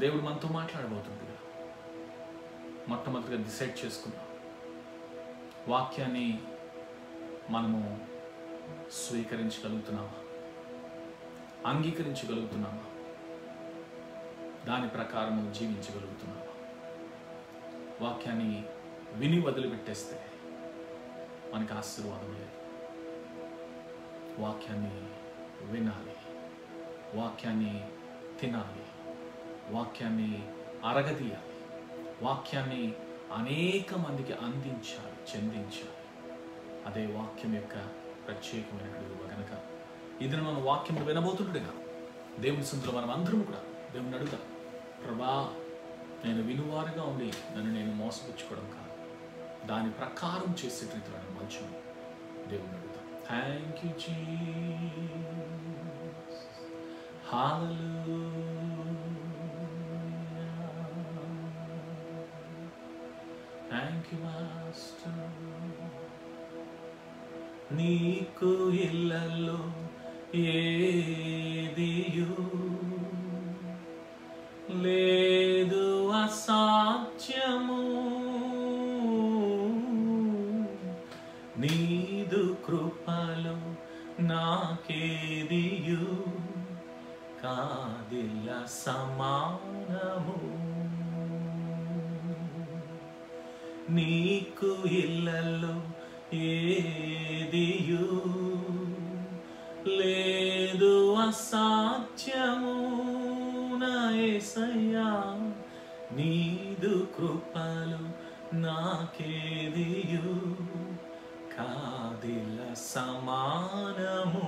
దేవుడు మనతో మాట్లాడబోతుంది మొట్టమొదటిగా డిసైడ్ చేసుకుందాం వాక్యాన్ని మనము స్వీకరించగలుగుతున్నామా అంగీకరించగలుగుతున్నామా దాని ప్రకారము జీవించగలుగుతున్నామా వాక్యాన్ని విని వదిలిపెట్టేస్తే మనకి ఆశీర్వాదం లేదు వాక్యాన్ని వినాలి వాక్యాన్ని తినాలి వాక్యాన్ని అరగదీయాలి వాక్యాన్ని అనేక మందికి అందించాలి చెందించాలి అదే వాక్యం యొక్క ప్రత్యేకమైనటువంటి విలువ కనుక ఇది మన వాక్యం వినబోతుండగా దేవుని సొంతలో మనం అందరం కూడా దేవుని అడుగుదాం ప్రభా నేను వినువారుగా ఉండి నన్ను నేను మోసపుచ్చుకోవడం కాదు దాని ప్రకారం చేసే రీతిలో నన్ను మలుచుని దేవుని అడుగుదాం thank you ji thank you master నీకు ఇళ్ళల్లో ఏదియు లేదు అసాధ్యము నీదు కృపలో నాకేదియు కాదిల్ల సమానము నీకు ఇళ్ళల్లో ఏదియు లేదు అసాధ్యము నా యేసయ్యా నీదు కృపలు నాకేదియు కాదిల సమానము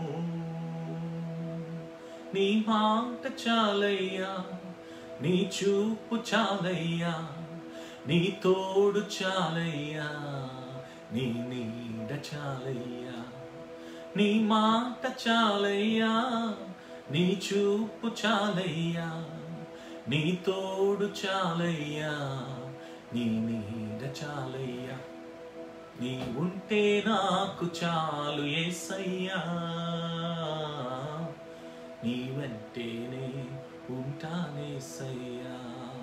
నీ మాట చాలయ్యా నీ చూపు చాలయ్యా నీ తోడు చాలయ్యా నీ నీడ చాలయ్యా నీ మాట చాలయ్యా నీ చూపు చాలయ్యా నీ తోడు చాలయ్యా నీ నీడ చాలయ్యా నీ ఉంటే నాకు చాలు ఏసయ్యా నీ వెంటేనే ఉంటానేసయ్యా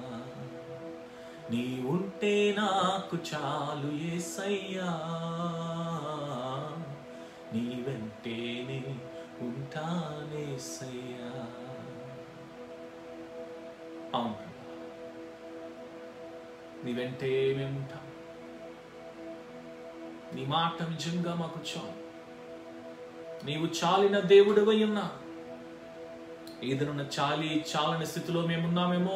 నీ ఉంటే నాకు చాలు ఏసయ్యా నీ వెంటేనే ఉంటానేసయ్యా అవును ప్రభా. నీ వెంటే మేము ఉంటాం నీ మాట నిజంగా మాకు చాలు నీవు చాలిన దేవుడివై ఉన్నా ఏదైనా చాలి చాలని స్థితిలో మేమున్నామేమో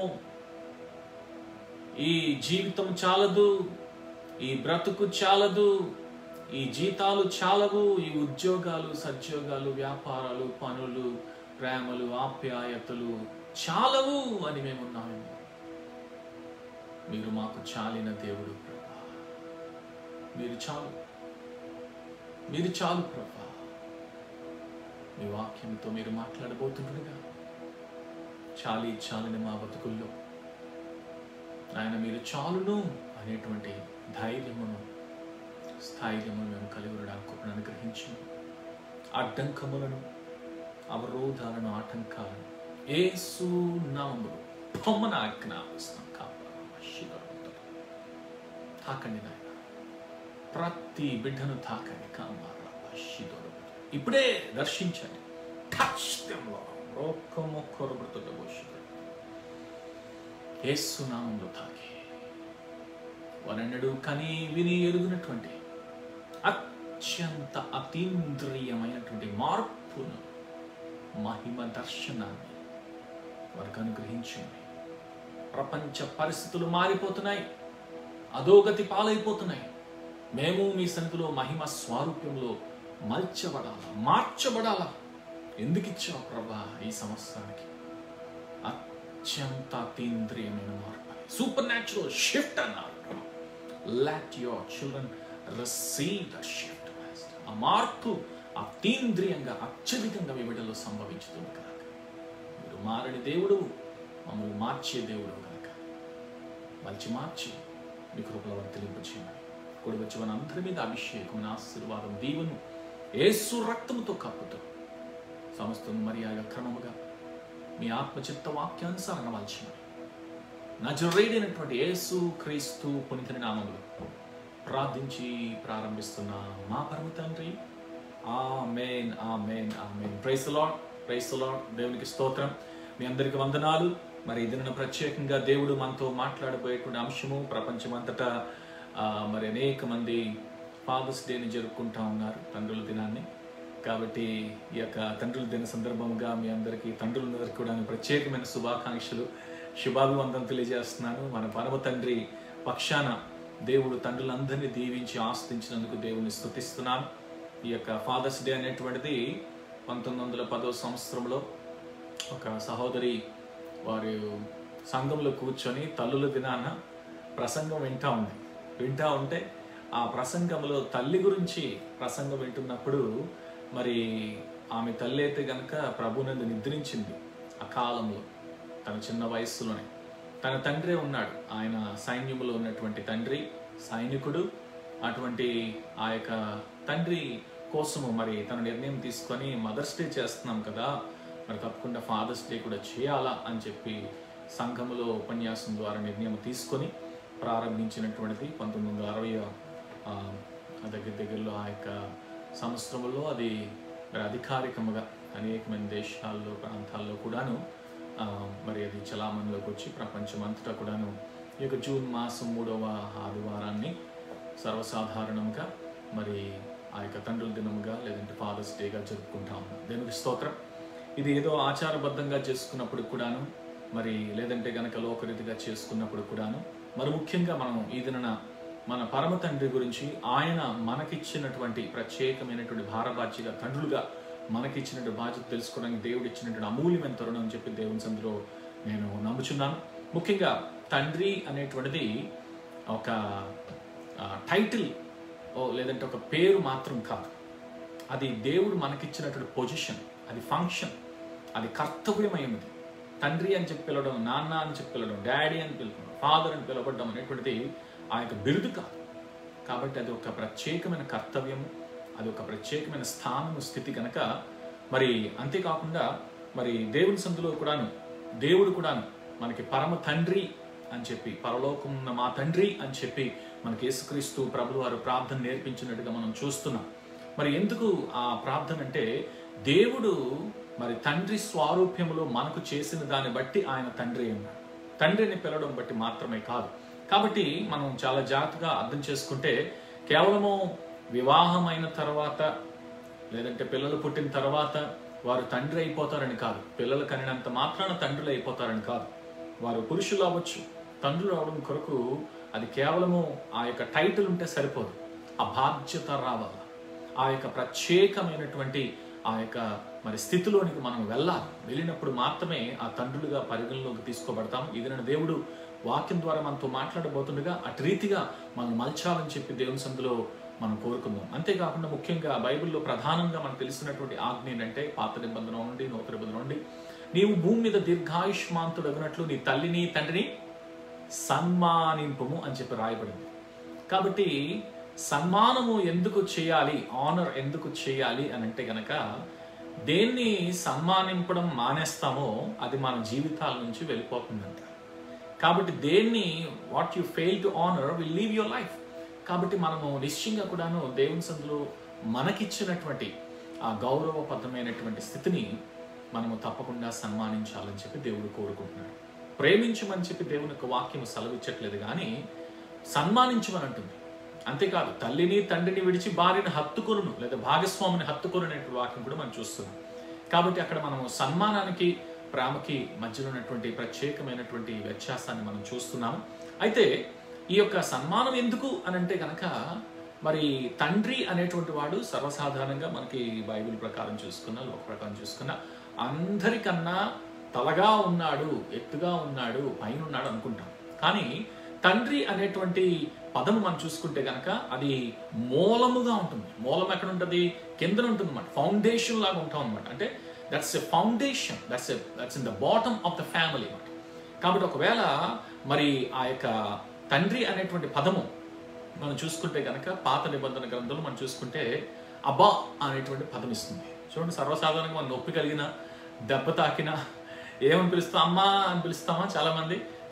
ఈ జీవితం చాలదు ఈ బ్రతుకు చాలదు ఈ జీతాలు చాలవు ఈ ఉద్యోగాలు సద్యోగాలు వ్యాపారాలు పనులు ప్రేమలు ఆప్యాయతలు చాలవు అని మేమున్నామేమో మీరు మాకు చాలిన దేవుడు ప్రభా మీరు చాలు మీరు చాలు ప్రభా మీ వాక్యంతో మీరు మాట్లాడబోతుండగా చాలి చాలని మా బతుకుల్లో ఆయన మీరు చాలును అనేటువంటి ధైర్యమును స్థైర్యమును మేము కలిగి ఉండడానికి కృపను అనుగ్రహించి అడ్డంకములను అవరోధాలను ఆటంకాలను ఏసు నామములు బొమ్మన ఆజ్ఞాపిస్తున్నాం కాపాడు తాకండి నాయన ప్రతి బిడ్డను తాకండి కామారా ఇప్పుడే దర్శించండి టచ్ దెమ్ రోక్కమొక్కరు యేసు నామంలో తాకి వనడు కని విని ఎరుగునటువంటి అత్యంత అతీంద్రియమైనటువంటి మార్పును మహిమ దర్శనాన్ని వారికి అనుగ్రహించింది ప్రపంచ పరిస్థితులు మారిపోతున్నాయి అధోగతి పాలైపోతున్నాయి మేము మీ సన్నిధిలో మహిమ స్వారూప్యంలో మల్చబడాలా మార్చబడాలా ఎందుకు ఇచ్చావు ప్రభా ఈ సంవత్సరానికి అత్యంత అతీంద్రియమైన మార్పు సూపర్ న్యాచురల్ షిఫ్ట్ అన్నారు let your children receive the shift ఆ మార్పు అతీంద్రియంగా అత్యధికంగా మీ బిడ్డలో సంభవించుతుంది కనుక మీరు మారని దేవుడు మమ్మల్ని మార్చే దేవుడు కనుక మలిచి మార్చి మీ కృపలో వర్తిలింప చేయమని కూడి వచ్చి మన అందరి మీద అభిషేకం ఆశీర్వాదం దీవెను ఏసు రక్తముతో కప్పుతూ సమస్తం మర్యాద క్రమముగా మీ ఆత్మచిత్త వాక్యానుసారణ మలచమని నజరేడైనటువంటి యేసు క్రీస్తు పునితని నామములు ప్రార్థించి ప్రారంభిస్తున్న మా పరమ తండ్రి ఆ amen amen amen praise Lord praise Lord దేవునికి స్తోత్రం మీ అందరికి వందనాలు మరి ఇది ప్రత్యేకంగా దేవుడు మనతో మాట్లాడబోయేటువంటి అంశము ప్రపంచమంతటా ఆ, మరి అనేక మంది ఫాదర్స్ డేని జరుపుకుంటా ఉన్నారు తండ్రుల దినాన్ని కాబట్టి ఈ యొక్క తండ్రుల దిన సందర్భంగా మీ అందరికీ తండ్రులందరికీ కూడా ప్రత్యేకమైన శుభాకాంక్షలు శుభాభివందనం తెలియజేస్తున్నాను మన పరమ తండ్రి పక్షాన దేవుడు తండ్రులందరినీ దీవించి ఆస్తించినందుకు దేవుని స్తుతిస్తున్నాను ఈ యొక్క ఫాదర్స్ డే అనేటువంటిది పంతొమ్మిది వందల పదో సంవత్సరంలో ఒక సహోదరి వారి సంఘంలో కూర్చొని తల్లుల దినాన ప్రసంగం వింటా ఉంది వింటా ఉంటే ఆ ప్రసంగంలో తల్లి గురించి ప్రసంగం వింటున్నప్పుడు మరి ఆమె తల్లి అయితే గనక ప్రభునందు నిద్రించింది ఆ కాలంలో తన చిన్న వయస్సులోనే తన తండ్రి ఉన్నాడు ఆయన సైన్యములో ఉన్నటువంటి తండ్రి సైనికుడు అటువంటి ఆ యొక్క తండ్రి కోసము మరి తన నిర్ణయం తీసుకొని మదర్స్ డే చేస్తున్నాం కదా మరి తప్పకుండా ఫాదర్స్ డే కూడా చేయాలా అని చెప్పి సంఘములో ఉపన్యాసం ద్వారా నిర్ణయం తీసుకొని ప్రారంభించినటువంటిది పంతొమ్మిది వందల అరవై దగ్గర దగ్గరలో ఆ యొక్క సంవత్సరంలో అది మరి అధికారికంగా అనేకమైన దేశాల్లో ప్రాంతాల్లో కూడాను ఆ, మరి అది చలామణిలోకి వచ్చి ప్రపంచమంతటా కూడాను ఈ యొక్క జూన్ మాసం మూడవ ఆదివారాన్ని సర్వసాధారణంగా మరి ఆ యొక్క తండ్రుల దినముగా లేదంటే ఫాదర్స్ డేగా జరుపుకుంటా ఉన్నాం దేవునికి స్తోత్రం ఇది ఏదో ఆచారబద్ధంగా చేసుకున్నప్పుడు కూడాను మరి లేదంటే గనక లోకరీతిగా చేసుకున్నప్పుడు కూడాను మరి ముఖ్యంగా మనం ఈ దినన మన పరమ తండ్రి గురించి ఆయన మనకిచ్చినటువంటి ప్రత్యేకమైనటువంటి భారబాధ్యగా తండ్రులుగా మనకిచ్చినటువంటి బాధ్యత తెలుసుకోవడానికి దేవుడు ఇచ్చినటువంటి అమూల్యమైన తరుణం అని చెప్పి దేవుని సందులో నేను నమ్ముచున్నాను ముఖ్యంగా తండ్రి అనేటువంటిది ఒక ఆ, టైటిల్ ఓ లేదంటే ఒక పేరు మాత్రం కాదు అది దేవుడు మనకిచ్చినటువంటి పొజిషన్ అది ఫంక్షన్ అది కర్తవ్యమైనది తండ్రి అని చెప్పి పిలవడం నాన్న అని చెప్పి పిలవడం డాడీ అని పిలవడం ఫాదర్ అని పిలవడం అనేటువంటిది ఆ యొక్క బిరుదు కాదు కాబట్టి అది ఒక ప్రత్యేకమైన కర్తవ్యము అది ఒక ప్రత్యేకమైన స్థానము స్థితి కనుక మరి అంతేకాకుండా మరి దేవుని సందులో కూడాను దేవుడు కూడాను మనకి పరమ తండ్రి అని చెప్పి పరలోకం ఉన్న మా తండ్రి అని చెప్పి మనకి యేసుక్రీస్తు ప్రభులు వారు ప్రార్థన నేర్పించినట్టుగా మనం చూస్తున్నాం మరి ఎందుకు ఆ ప్రార్థన అంటే దేవుడు మరి తండ్రి స్వారూప్యములో మనకు చేసిన దాన్ని బట్టి ఆయన తండ్రి అన్నాడు తండ్రిని పిలవడం బట్టి మాత్రమే కాదు కాబట్టి మనం చాలా జాగ్రత్తగా అర్థం చేసుకుంటే కేవలము వివాహమైన తర్వాత లేదంటే పిల్లలు పుట్టిన తర్వాత వారు తండ్రి అయిపోతారని కాదు పిల్లలు కనినంత మాత్రాన తండ్రులు అయిపోతారని కాదు వారు పురుషులు అవ్వచ్చు తండ్రులు అవడం కొరకు అది కేవలము ఆ యొక్క టైటిల్ ఉంటే సరిపోదు ఆ బాధ్యత రావాలి ఆ యొక్క ప్రత్యేకమైనటువంటి ఆ యొక్క మరి స్థితిలోనికి మనం వెళ్ళాలి వెళ్ళినప్పుడు మాత్రమే ఆ తండ్రులుగా పరిగణలోకి తీసుకోబడతాం ఇదిన దేవుడు వాక్యం ద్వారా మనతో మాట్లాడబోతుండగా అటు రీతిగా మనం మలచాలని చెప్పి దేవుని సందులో మనం కోరుకుందాం అంతేకాకుండా ముఖ్యంగా బైబిల్లో ప్రధానంగా మనకు తెలిసినటువంటి ఆజ్ఞ ఏంటంటే పాత నిబంధన నుండి నూతన నిబంధన నుండి నీవు భూమి మీద దీర్ఘాయుష్మాంతుడు అగినట్లు నీ తల్లిని తండ్రిని సన్మానింపము అని చెప్పి రాయబడింది కాబట్టి సన్మానము ఎందుకు చేయాలి ఆనర్ ఎందుకు చేయాలి అని అంటే గనక దేన్ని సన్మానింపడం మానేస్తామో అది మన జీవితాల నుంచి వెళ్ళిపోతుందంట కాబట్టి దేన్ని what you fail to honour will leave your life కాబట్టి మనము నిశ్చయంగా కూడాను దేవుని సందులో మనకిచ్చినటువంటి ఆ గౌరవబద్ధమైనటువంటి స్థితిని మనము తప్పకుండా సన్మానించాలని చెప్పి దేవుడు కోరుకుంటున్నాడు ప్రేమించమని చెప్పి దేవుని యొక్క వాక్యం సెలవిచ్చట్లేదు కానీ సన్మానించమని అంటుంది అంతేకాదు తల్లిని తండ్రిని విడిచి భార్యని హత్తుకొను లేదా భాగస్వామిని హత్తుకొను అనేటువంటి వాక్యం కూడా మనం చూస్తున్నాం కాబట్టి అక్కడ మనము సన్మానానికి ప్రేమకి మధ్యలో ఉన్నటువంటి ప్రత్యేకమైనటువంటి వ్యత్యాసాన్ని మనం చూస్తున్నాము అయితే ఈ యొక్క సన్మానం ఎందుకు అని అంటే కనుక మరి తండ్రి అనేటువంటి వాడు సర్వసాధారణంగా మనకి బైబిల్ ప్రకారం చూసుకున్నా లోక ప్రకారం చూసుకున్నా అందరికన్నా తలగా ఉన్నాడు ఎత్తుగా ఉన్నాడు పైన ఉన్నాడు అనుకుంటాం కానీ తండ్రి అనేటువంటి పదము మనం చూసుకుంటే కనుక అది మూలముగా ఉంటుంది మూలం ఎక్కడ ఉంటుంది కింద ఉంటుంది అనమాట ఫౌండేషన్ లాగా ఉంటాం అనమాట అంటే that's a foundation that's a that's in the bottom of the family అనమాట కాబట్టి ఒకవేళ మరి ఆ యొక్క తండ్రి అనేటువంటి పదము మనం చూసుకుంటే కనుక పాత నిబంధన గ్రంథంలో మనం చూసుకుంటే అబ్బా అనేటువంటి పదం ఇస్తుంది చూడండి సర్వసాధారణంగా మనం నొప్పి కలిగిన దెబ్బ తాకిన ఏమని పిలుస్తాం అమ్మా అని పిలుస్తామా చాలా మంది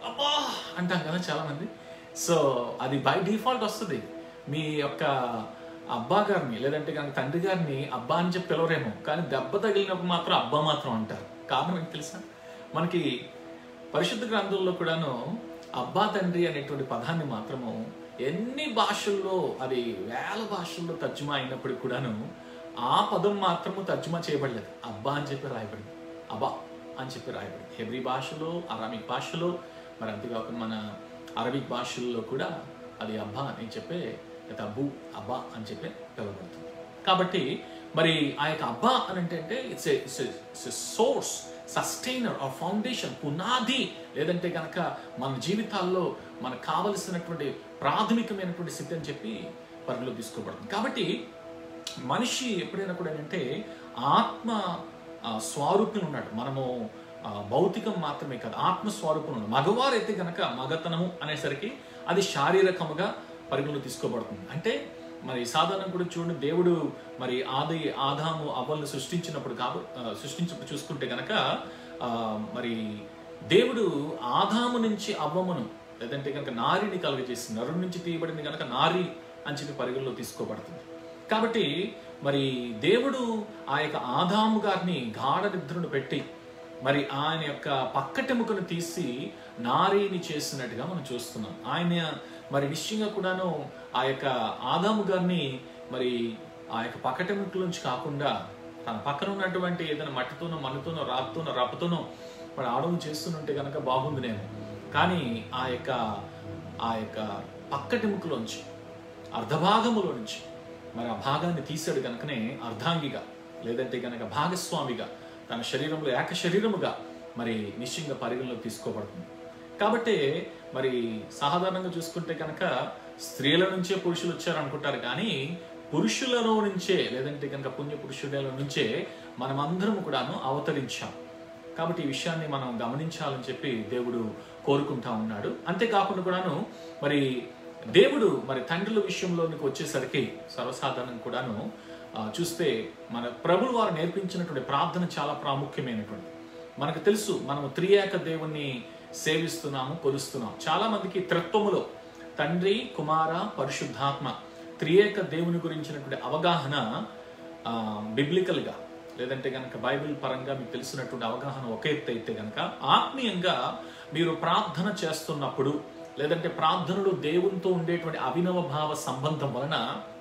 అబ్బా అంటాం కదా చాలా మంది సో అది బై డిఫాల్ట్ వస్తుంది మీ యొక్క అబ్బా గారిని లేదంటే కనుక తండ్రి గారిని అబ్బా అని చెప్పి పిలవరేమో కానీ దెబ్బ తగిలినప్పుడు మాత్రం అబ్బా మాత్రం అంటారు కారణం ఏంటి తెలుసా మనకి పరిశుద్ధ గ్రంథంలో కూడాను అబ్బా తండ్రి అనేటువంటి పదాన్ని మాత్రము ఎన్ని భాషల్లో అది వేల భాషల్లో తర్జుమా అయినప్పటికీ కూడాను ఆ పదం మాత్రము తర్జుమా చేయబడలేదు అబ్బా అని చెప్పి రాయబడింది అబ్బా అని చెప్పి రాయబడింది హెబ్రి భాషలో అరామిక్ భాషలో మరి అంతేకాకుండా మన అరబిక్ భాషల్లో కూడా అది అబ్బా అని చెప్పే లేదా అబ్బు అబ్బా అని చెప్పి పిలువబడుతుంది కాబట్టి మరి ఆ యొక్క అబ్బా అని అంటే it's source sustainer or foundation పునాది లేదంటే కనుక మన జీవితాల్లో మనకు కావలసినటువంటి ప్రాథమికమైనటువంటి స్థితి అని చెప్పి పరిగణలో తీసుకోబడుతుంది కాబట్టి మనిషి ఎప్పుడైనా కూడా ఏంటంటే ఆత్మ ఆ, స్వరూపిణి ఉన్నాడు మనము ఆ, భౌతికం మాత్రమే కాదు ఆత్మ స్వరూపం ఉన్నాడు మగవారు అయితే గనక మగతనము అనేసరికి అది శారీరకముగా పరిగణలో తీసుకోబడుతుంది అంటే మరి సాధారణం కూడా చూడండి దేవుడు మరి ఆది ఆదాము అవ్వలను సృష్టించినప్పుడు కాబ ఆ, సృష్టించినప్పుడు చూసుకుంటే గనక ఆ, మరి దేవుడు ఆదాము నుంచి అవ్వమును లేదంటే కనుక నారిని కలుగజేసి నరుడి నుంచి తీయబడింది కనుక నారి అని చెప్పి పరిగణలో తీసుకోబడుతుంది కాబట్టి మరి దేవుడు ఆ యొక్క ఆదాము గారిని గాఢ నిద్రను పెట్టి మరి ఆయన యొక్క పక్కటెముకను తీసి నారీని చేసినట్టుగా మనం చూస్తున్నాం ఆయన మరి నిశ్చయంగా కూడాను ఆ యొక్క ఆదాము గారిని మరి ఆ యొక్క పక్కటెముకల నుంచి కాకుండా తన పక్కన ఉన్నటువంటి ఏదైనా మట్టితోనో మన్నుతోనో రాతితోనో రప్పతోనో మరి ఆడము చేస్తుంటే కనుక బాగుంది నేను కానీ ఆ యొక్క ఆ యొక్క పక్కటెముకలోంచి అర్ధభాగములో నుంచి మరి ఆ భాగాన్ని తీసాడు కనుకనే అర్ధాంగిగా లేదంటే కనుక భాగస్వామిగా తన శరీరంలో ఏక శరీరముగా మరి నిశ్చయంగా పరిగణలోకి తీసుకోబడుతుంది కాబట్టి మరి సాధారణంగా చూసుకుంటే కనుక స్త్రీల నుంచే పురుషులు వచ్చారు అనుకుంటారు కానీ పురుషులలో నుంచే లేదంటే కనుక పుణ్య పురుషుల నుంచే మనమందరం కూడాను అవతరించాం కాబట్టి ఈ విషయాన్ని మనం గమనించాలని చెప్పి దేవుడు కోరుకుంటా ఉన్నాడు అంతేకాకుండా కూడాను మరి దేవుడు మరి తండ్రుల విషయంలోనికి వచ్చేసరికి సర్వసాధారణం కూడాను ఆ, చూస్తే మన ప్రభులు వారు నేర్పించినటువంటి ప్రార్థన చాలా ప్రాముఖ్యమైనటువంటి మనకు తెలుసు మనము త్రియేక దేవుణ్ణి సేవిస్తున్నాము కొలుస్తున్నాం చాలా మందికి త్రిత్వములో తండ్రి కుమార పరిశుద్ధాత్మ త్రియేక దేవుని గురించినటువంటి అవగాహన ఆ, బిబ్లికల్ గా లేదంటే కనుక బైబిల్ పరంగా మీకు తెలిసినటువంటి అవగాహన ఒక ఎత్తు అయితే కనుక ఆత్మీయంగా మీరు ప్రార్థన చేస్తున్నప్పుడు లేదంటే ప్రార్థనలో దేవునితో ఉండేటువంటి అభినవ భావ సంబంధం వలన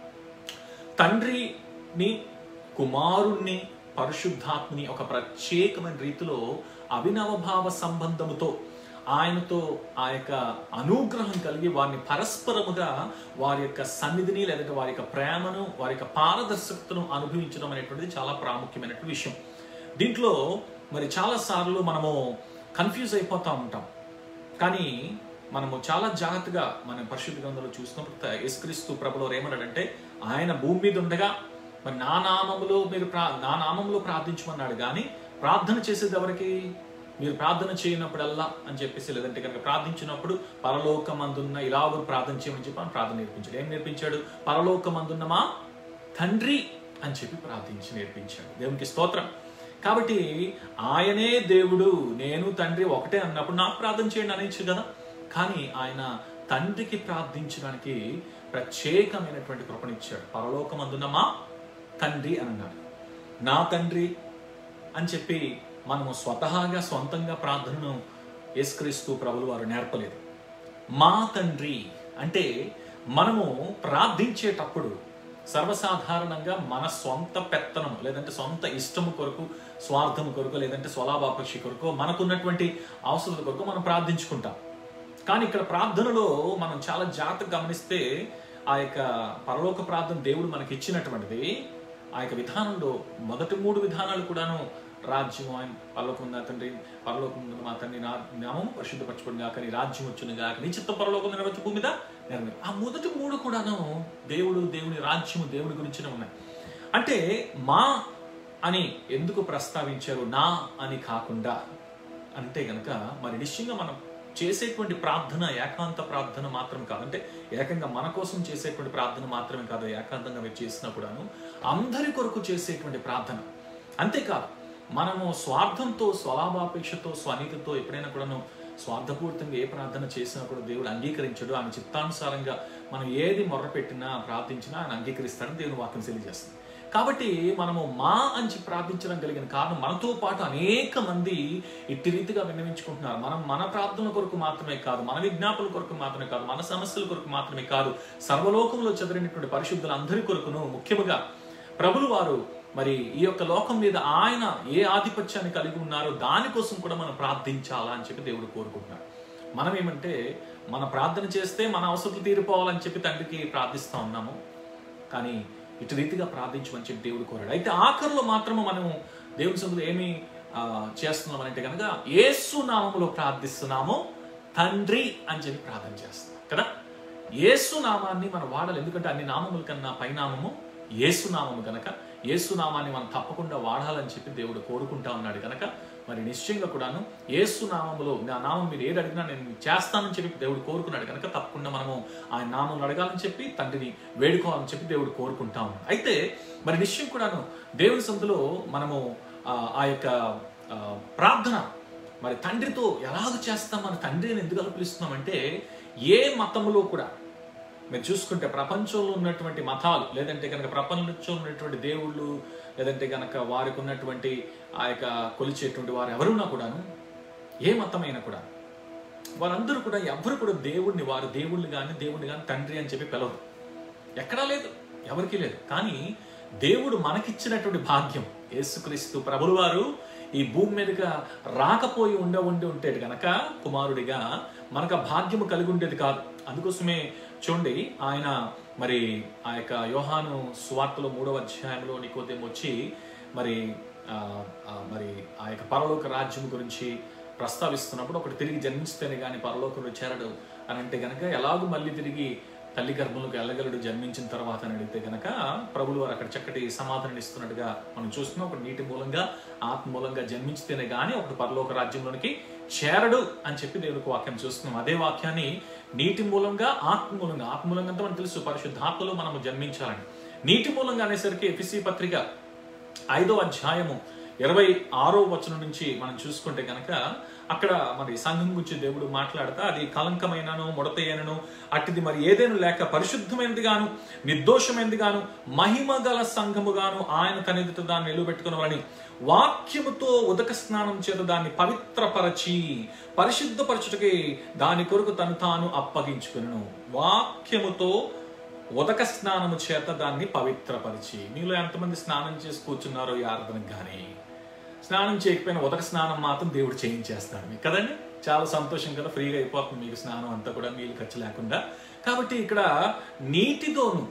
తండ్రిని కుమారుణ్ణి పరిశుద్ధాత్మని ఒక ప్రత్యేకమైన రీతిలో అభినవ భావ సంబంధముతో ఆయనతో ఆ యొక్క అనుగ్రహం కలిగి వారిని పరస్పరముగా వారి యొక్క సన్నిధిని లేదంటే వారి యొక్క ప్రేమను వారి యొక్క పారదర్శకతను అనుభవించడం అనేటువంటిది చాలా ప్రాముఖ్యమైనటువంటి విషయం దీంట్లో మరి చాలా సార్లు మనము కన్ఫ్యూజ్ అయిపోతూ ఉంటాం కానీ మనము చాలా జాగ్రత్తగా మన పరిశుద్ధ గ్రంథంలో చూసినప్పుడు త- యేసుక్రీస్తు ప్రభులో ఏమన్నాడంటే ఆయన భూమి మీద ఉండగా మరి నా నామములో మీరు ప్రా నా నామంలో ప్రార్థించమన్నాడు కానీ ప్రార్థన చేసేది ఎవరికి మీరు ప్రార్థన చేయనప్పుడల్లా అని చెప్పేసి లేదంటే కనుక ప్రార్థించినప్పుడు పరలోకమందున్న ఇలాగూ ప్రార్థన చేయమని చెప్పి ఆయన ప్రార్థన నేర్పించాడు ఏం నేర్పించాడు పరలోకమందున్న మా తండ్రి అని చెప్పి ప్రార్థించి నేర్పించాడు దేవునికి స్తోత్రం కాబట్టి ఆయనే దేవుడు నేను తండ్రి ఒకటే అన్నప్పుడు నాకు ప్రార్థన చేయండి అనేచ్చు కదా కానీ ఆయన తండ్రికి ప్రార్థించడానికి ప్రత్యేకమైనటువంటి కృపనిచ్చాడు పరలోకమందున్న మా తండ్రి అని అన్నాడు నా తండ్రి అని చెప్పి మనము స్వతహాగా సొంతంగా ప్రార్థనను యేసుక్రీస్తు ప్రభులు వారు నేర్పలేదు మా తండ్రి అంటే మనము ప్రార్థించేటప్పుడు సర్వసాధారణంగా మన సొంత పెత్తనం లేదంటే సొంత ఇష్టము కొరకు స్వార్థము కొరకు లేదంటే స్వలాభాపక్షి కొరకు మనకున్నటువంటి అవసరాల కొరకు మనం ప్రార్థించుకుంటాం కానీ ఇక్కడ ప్రార్థనలో మనం చాలా జాగ్రత్తగా గమనిస్తే ఆ యొక్క పరలోక ప్రార్థన దేవుడు మనకి ఇచ్చినటువంటిది ఆ యొక్క విధానంలో మొదటి మూడు విధానాలు కూడాను రాజ్యం ఆయన పరలోకం ఉందా తండ్రి పరలోకం ఉంది మా తండ్రి నా నామం పరిశుద్ధపరచుకుని కాక నీ రాజ్యం వచ్చును కాక నీ చిత్త పరలోకం నెరవేర్చు భూమి మీద నెరవేరు ఆ మొదటి మూడు కూడాను దేవుడు దేవుని రాజ్యము దేవుడి గురించిన ఉన్నాయి అంటే మా అని ఎందుకు ప్రస్తావించారు నా అని కాకుండా అంటే గనక మరి నిశ్చయంగా మనం చేసేటువంటి ప్రార్థన ఏకాంత ప్రార్థన మాత్రం కాదు అంటే ఏకంగా మన కోసం చేసేటువంటి ప్రార్థన మాత్రమే కాదు ఏకాంతంగా మీరు చేసినప్పుడాను అందరి కొరకు చేసేటువంటి ప్రార్థన అంతేకాదు మనము స్వార్థంతో స్వలాభాపేక్షతో స్వనీతితో ఎప్పుడైనా కూడాను స్వార్థపూరితంగా ఏ ప్రార్థన చేసినా కూడా దేవుడు అంగీకరించడు ఆయన చిత్తానుసారంగా మనం ఏది మొర్రపెట్టినా ప్రార్థించినా ఆయన అంగీకరిస్తాడని దేవుని వాక్యం తెలియజేస్తుంది కాబట్టి మనము మా అంచి ప్రార్థించడం కలిగిన కారణం మనతో పాటు అనేక మంది ఇట్టి రీతిగా విన్నవించుకుంటున్నారు మనం మన ప్రార్థనల కొరకు మాత్రమే కాదు మన విజ్ఞాపనల కొరకు మాత్రమే కాదు మన సమస్యల కొరకు మాత్రమే కాదు సర్వలోకంలో చెదిరినటువంటి పరిశుద్ధుల అందరి కొరకును ముఖ్యముగా ప్రభులు వారు మరి ఈ యొక్క లోకం మీద ఆయన ఏ ఆధిపత్యాన్ని కలిగి ఉన్నారో దానికోసం కూడా మనం ప్రార్థించాలా అని చెప్పి దేవుడు కోరుకుంటున్నాడు మనం ఏమంటే మన ప్రార్థన చేస్తే మన అవసరాలు తీరిపోవాలని చెప్పి తండ్రికి ప్రార్థిస్తా ఉన్నాము కానీ ఇటు రీతిగా ప్రార్థించమని చెప్పి దేవుడు కోరాడు అయితే ఆఖరిలో మాత్రము మనము దేవుని సొంతలో ఏమి ఆ, చేస్తున్నాం అంటే కనుక ఏసు నామములో ప్రార్థిస్తున్నాము తండ్రి అని చెప్పి ప్రార్థన చేస్తున్నాం కదా ఏసు నామాన్ని మనం వాడాలి ఎందుకంటే అన్ని నామముల కన్నా పైనామము ఏసు నామము కనుక ఏసు నామాన్ని మనం తప్పకుండా వాడాలని చెప్పి దేవుడు కోరుకుంటా ఉన్నాడు కనుక మరి నిశ్చయంగా కూడాను ఏసు నామములో నా నామం మీరు ఏది అడిగినా నేను మీకు చేస్తానని చెప్పి దేవుడు కోరుకున్నాడు కనుక తప్పకుండా మనము ఆయన నామం అడగాలని చెప్పి తండ్రిని వేడుకోవాలని చెప్పి దేవుడు కోరుకుంటా ఉన్నాడు అయితే మరి నిశ్చయం కూడాను దేవుని సందులో మనము ఆ, ఆ యొక్క ఆ, ప్రార్థన మరి తండ్రితో ఎలాగ చేస్తాం మన తండ్రిని ఎందుకు అలా పిలుస్తున్నామంటే ఏ మతములో కూడా మీరు చూసుకుంటే ప్రపంచంలో ఉన్నటువంటి మతాలు లేదంటే కనుక ప్రపంచంలో ఉన్నటువంటి దేవుళ్ళు లేదంటే కనుక వారికి ఉన్నటువంటి ఆ యొక్క కొలిచేటువంటి వారు ఎవరున్నా కూడాను ఏ మతమైనా కూడా వారందరూ కూడా ఎవరు కూడా దేవుడిని వారు దేవుళ్ళు కానీ దేవుడిని కానీ తండ్రి అని చెప్పి పిలవరు ఎక్కడా లేదు ఎవరికీ లేదు కానీ దేవుడు మనకిచ్చినటువంటి భాగ్యం యేసుక్రీస్తు ప్రభులు వారు ఈ భూమి మీదుగా రాకపోయి ఉండ ఉండి ఉంటే గనక కుమారుడిగా మనకు ఆ భాగ్యము కలిగి ఉండేది కాదు అందుకోసమే చూడండి ఆయన మరి ఆ యొక్క యోహాను సువార్తలో మూడవ అధ్యాయంలో నికోదేం వచ్చి మరి ఆ, ఆ, మరి ఆ యొక్క పరలోక రాజ్యం గురించి ప్రస్తావిస్తున్నప్పుడు ఒకటి తిరిగి జన్మిస్తేనే కానీ పరలోకంలో చేరడు అని అంటే గనక ఎలాగూ మళ్ళీ తిరిగి తల్లి గర్భంలోకి వెళ్ళగలడు జన్మించిన తర్వాత అని అడిగితే గనక ప్రభులు వారు అక్కడ చక్కటి సమాధానం ఇస్తున్నట్టుగా మనం చూస్తున్నాం ఒకటి నీటి మూలంగా ఆత్మ మూలంగా జన్మించితేనే గానీ ఒకటి పరలోక రాజ్యంలోనికి చేరడు అని చెప్పి దేవుడికి వాక్యం చూస్తున్నాం అదే వాక్యాన్ని నీటి మూలంగా ఆత్మ మూలంగా ఆత్మ మూలంగా అంతా మనకు తెలుసు పరిశుద్ధాత్మలో మనము జన్మించాలని నీటి మూలంగా అనేసరికి ఎఫిసి పత్రిక ఐదో అధ్యాయము ఇరవై ఆరో వచనం నుంచి మనం చూసుకుంటే కనుక అక్కడ మరి సంఘం గురించి దేవుడు మాట్లాడతా అది కలంకమైనను ముడతయ్యనను అట్టిది మరి ఏదైనా లేక పరిశుద్ధమైనది గాను నిర్దోషమైనది గాను మహిమ గల సంఘము గాను ఆయన తనెదుట దాన్ని నిలువబెట్టుకున్నవారని వాక్యముతో ఉదక స్నానం చేత దాన్ని పవిత్రపరచి పరిశుద్ధపరచుటకి దాని కొరకు తను తాను అప్పగించుకును వాక్యముతో ఉదక స్నానము చేత దాన్ని పవిత్రపరిచి మీలో ఎంతమంది స్నానం చేసి కూర్చున్నారో ఈ ఆరాధనకు కానీ స్నానం చేయకపోయినా ఉదక స్నానం మాత్రం దేవుడు చేయించేస్తాడు మీకు కదండి చాలా సంతోషం కదా ఫ్రీగా అయిపోతుంది మీకు స్నానం అంతా కూడా నీళ్ళు ఖర్చు లేకుండా కాబట్టి ఇక్కడ నీటితోను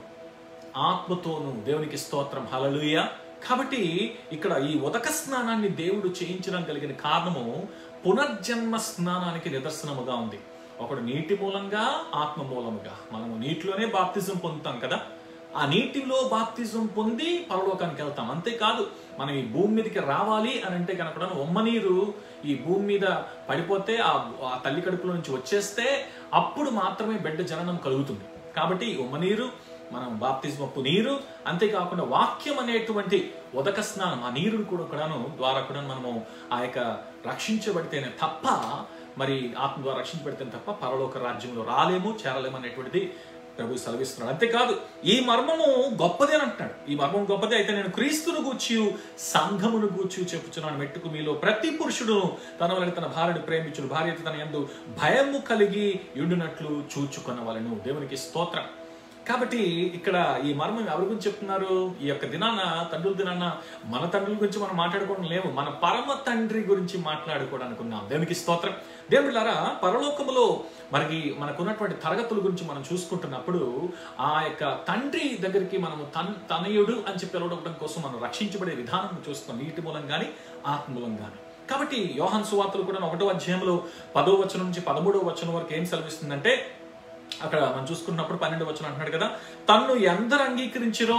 ఆత్మతోను దేవునికి స్తోత్రం హలలుయ కాబట్టి ఇక్కడ ఈ ఉదక స్నానాన్ని దేవుడు చేయించడం కలిగిన కారణము పునర్జన్మ స్నానానికి నిదర్శనముగా ఉంది ఒకడు నీటి మూలంగా ఆత్మ మూలముగా మనము నీటిలోనే బాప్తిజం పొందుతాం కదా ఆ నీటిలో బాప్తిజం పొంది పరలోకానికి వెళ్తాం అంతేకాదు మనం ఈ భూమి మీదకి రావాలి అని అంటే కనుక ఉమ్మ నీరు ఈ భూమి మీద పడిపోతే ఆ ఆ తల్లి కడుపులో నుంచి వచ్చేస్తే అప్పుడు మాత్రమే బిడ్డ జననం కలుగుతుంది కాబట్టి ఈ ఉమ్మ నీరు మనం బాప్తిజమప్పు నీరు అంతేకాకుండా వాక్యం అనేటువంటి ఉదక స్నానం ఆ నీరుని కూడా కూడాను ద్వారా కూడా మనము ఆ యొక్క రక్షించబడితేనే తప్ప మరి ఆత్మ ద్వారా రక్షించబడితేనే తప్ప పరలోక రాజ్యంలో రాలేము చేరలేము అనేటువంటిది ప్రభు సెలవిస్తున్నాడు అంతేకాదు ఈ మర్మము గొప్పదే అని అంటున్నాడు ఈ మర్మం గొప్పదే అయితే నేను క్రీస్తును గూర్చి సంఘమును గూర్చి చెప్పుచున్నాను మెట్టుకు మీలో ప్రతి పురుషుడు తన వలన తన భార్యను ప్రేమించుడు భార్య తన యందు భయము కలిగి ఉండునట్లు చూచుకొనవలను దేవునికి స్తోత్రం కాబట్టి ఇక్కడ ఈ మర్మం ఎవరి గురించి చెప్తున్నారు ఈ యొక్క దినాన తండ్రుల దినాన మన తండ్రుల గురించి మనం మాట్లాడుకోవడం లేవు మన పరమ తండ్రి గురించి మాట్లాడుకోవడానికి ఉన్నాం దేవునికి స్తోత్రం దేవుడిలారా పరలోకములో మనకి మనకున్నటువంటి తరగతుల గురించి మనం చూసుకుంటున్నప్పుడు ఆ యొక్క తండ్రి దగ్గరికి మనము తన్ తనయుడు అని చెప్పి పిలవడం కోసం మనం రక్షించబడే విధానం చూస్తాం నీటి మూలం కానీ ఆత్మ మూలం కానీ కాబట్టి యోహాన్ సువార్తలు కూడా ఒకటో అధ్యాయంలో పదో వచనం నుంచి పదమూడో వచనం వరకు ఏం సెలవిస్తుందంటే అక్కడ మనం చూసుకున్నప్పుడు పన్నెండు వచ్చిన అంటున్నాడు కదా తన్ను ఎందరు అంగీకరించిరో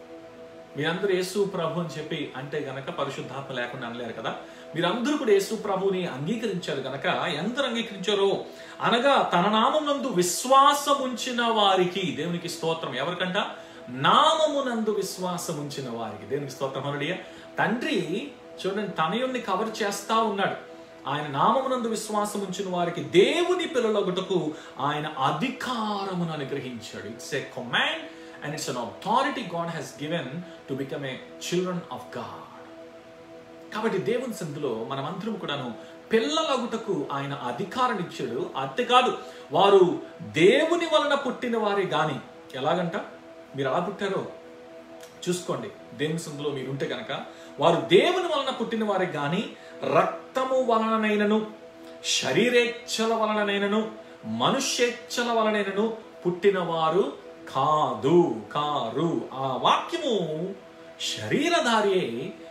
మీరందరూ యేసు ప్రభు అని చెప్పి అంటే గనక పరిశుద్ధాత్మ లేకుండా అనలేరు కదా మీరందరూ కూడా యేసు ప్రభుని అంగీకరించారు గనక ఎందరు అంగీకరించారో అనగా తన నామమునందు విశ్వాసం ఉంచిన వారికి దేవునికి స్తోత్రం ఎవరికంట నామమునందు విశ్వాసం ఉంచిన వారికి దేవునికి స్తోత్రం అనడియ తండ్రి చూడండి తనయుణ్ణి కవర్ చేస్తా ఉన్నాడు ఆయన నామమునందు విశ్వాసం ఉంచిన వారికి దేవుని పిల్లలొకటకు ఆయన అధికారమును అనుగ్రహించాడు it's a command and it's an authority God has given to become a children of God కాబట్టి దేవుని సందులో మనమందరం కూడాను పిల్లలగుటకు ఆయన అధికారం ఇచ్చాడు అంతేకాదు వారు దేవుని వలన పుట్టిన వారే గాని ఎలాగంట మీరు ఎలా పుట్టారో చూసుకోండి దేవుని సందులో మీరుంటే గనక వారు దేవుని వలన పుట్టిన వారే గాని రక్తము వలననైనను శరీరేచ్ఛల వలననైనను మనుష్యేచ్ఛల వలనైనను పుట్టిన వారు కాదు కారు ఆ వాక్యము శరీరధారియే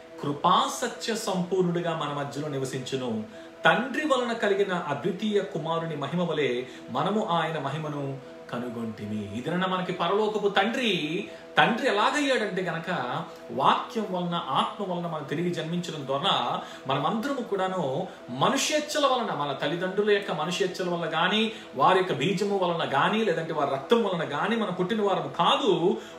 కృపాసత్య సంపూర్ణుడిగా మన మధ్యలో నివసించును తండ్రి వలన కలిగిన అద్వితీయ కుమారుని మహిమ వలె మనము ఆయన మహిమను కనుగొంటిమి ఇదన మనకి పరలోకపు తండ్రి తండ్రి ఎలాగయ్యాడంటే గనక వాక్యం వలన ఆత్మ వలన మనం తిరిగి జన్మించడం ద్వారా మనమందరము కూడాను మనుష్యచ్చల వలన మన తల్లిదండ్రుల యొక్క మనుష్యచ్చల వలన కానీ వారి యొక్క బీజము వలన కానీ లేదంటే వారి రక్తం వలన కానీ మనం పుట్టిన వారు కాదు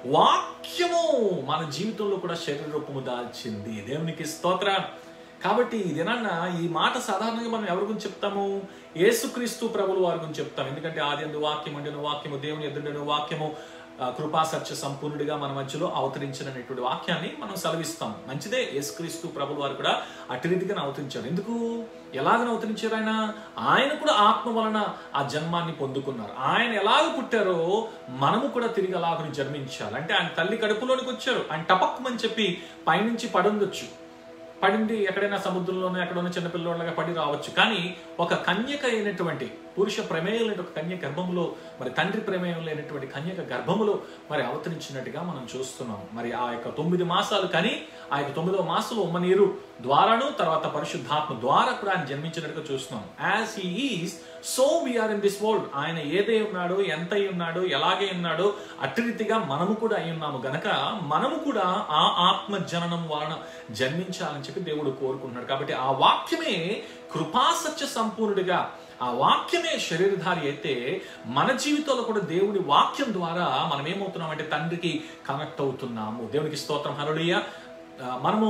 వాక్యము మన జీవితంలో కూడా శరీర రూపము దాల్చింది దేవునికి స్తోత్ర కాబట్టి ఈ దినాన్న ఈ మాట సాధారణంగా మనం ఎవరి గురించి చెప్తాము యేసుక్రీస్తు ప్రభులు వారి గురించి చెప్తాం ఎందుకంటే ఆది అందు వాక్యం అంటే వాక్యము దేవుని ఎదురుడను వాక్యము ఆ, కృపా సత్య సంపూర్ణుడిగా మన మధ్యలో అవతరించినటువంటి వాక్యాన్ని మనం సెలవిస్తాం మంచిదే యేసుక్రీస్తు ప్రభులు వారు కూడా అటు రీతిగా అవతరించారు ఎందుకు ఎలాగ అవతరించారు ఆయన ఆయన కూడా ఆత్మ వలన ఆ జన్మాన్ని పొందుకున్నారు ఆయన ఎలాగ పుట్టారో మనము కూడా తిరిగి అలాగని జన్మించాలి అంటే ఆయన తల్లి కడుపులోనికి వచ్చారు ఆయన టపక్కమని చెప్పి పైనుంచి పడుండొచ్చు పడింది ఎక్కడైనా సముద్రంలోనే ఎక్కడైనా చిన్నపిల్లలాగా పడి రావచ్చు కానీ ఒక కన్యక అయినటువంటి పురుష ప్రమేయం లేని ఒక కన్య గర్భములో మరి తండ్రి ప్రమేయం లేనటువంటి కన్యక గర్భములో మరి అవతరించినట్టుగా మనం చూస్తున్నాం మరి ఆ యొక్క తొమ్మిది మాసాలు కానీ ఆ యొక్క తొమ్మిదవ మాసంలో ఉమ్మ నీరు ద్వారాను తర్వాత పరిశుద్ధాత్మ ద్వారా కూడా ఆయన జన్మించినట్టుగా చూస్తున్నాం as he is so we are in this world ఆయన ఏదై ఉన్నాడో ఎంత అయి ఉన్నాడో ఎలాగే ఉన్నాడో అట్టి రీతిగా మనము కూడా అయి ఉన్నాము గనక మనము కూడా ఆ ఆత్మ జననం వలన జన్మించాలని చెప్పి దేవుడు కోరుకుంటున్నాడు కాబట్టి ఆ వాక్యమే కృపాసత్య సంపూర్ణుడిగా ఆ వాక్యమే శరీరధారి అయితే మన జీవితంలో కూడా దేవుడి వాక్యం ద్వారా మనం ఏమవుతున్నామంటే తండ్రికి కనెక్ట్ అవుతున్నాము దేవునికి స్తోత్రం హరుడియ మనము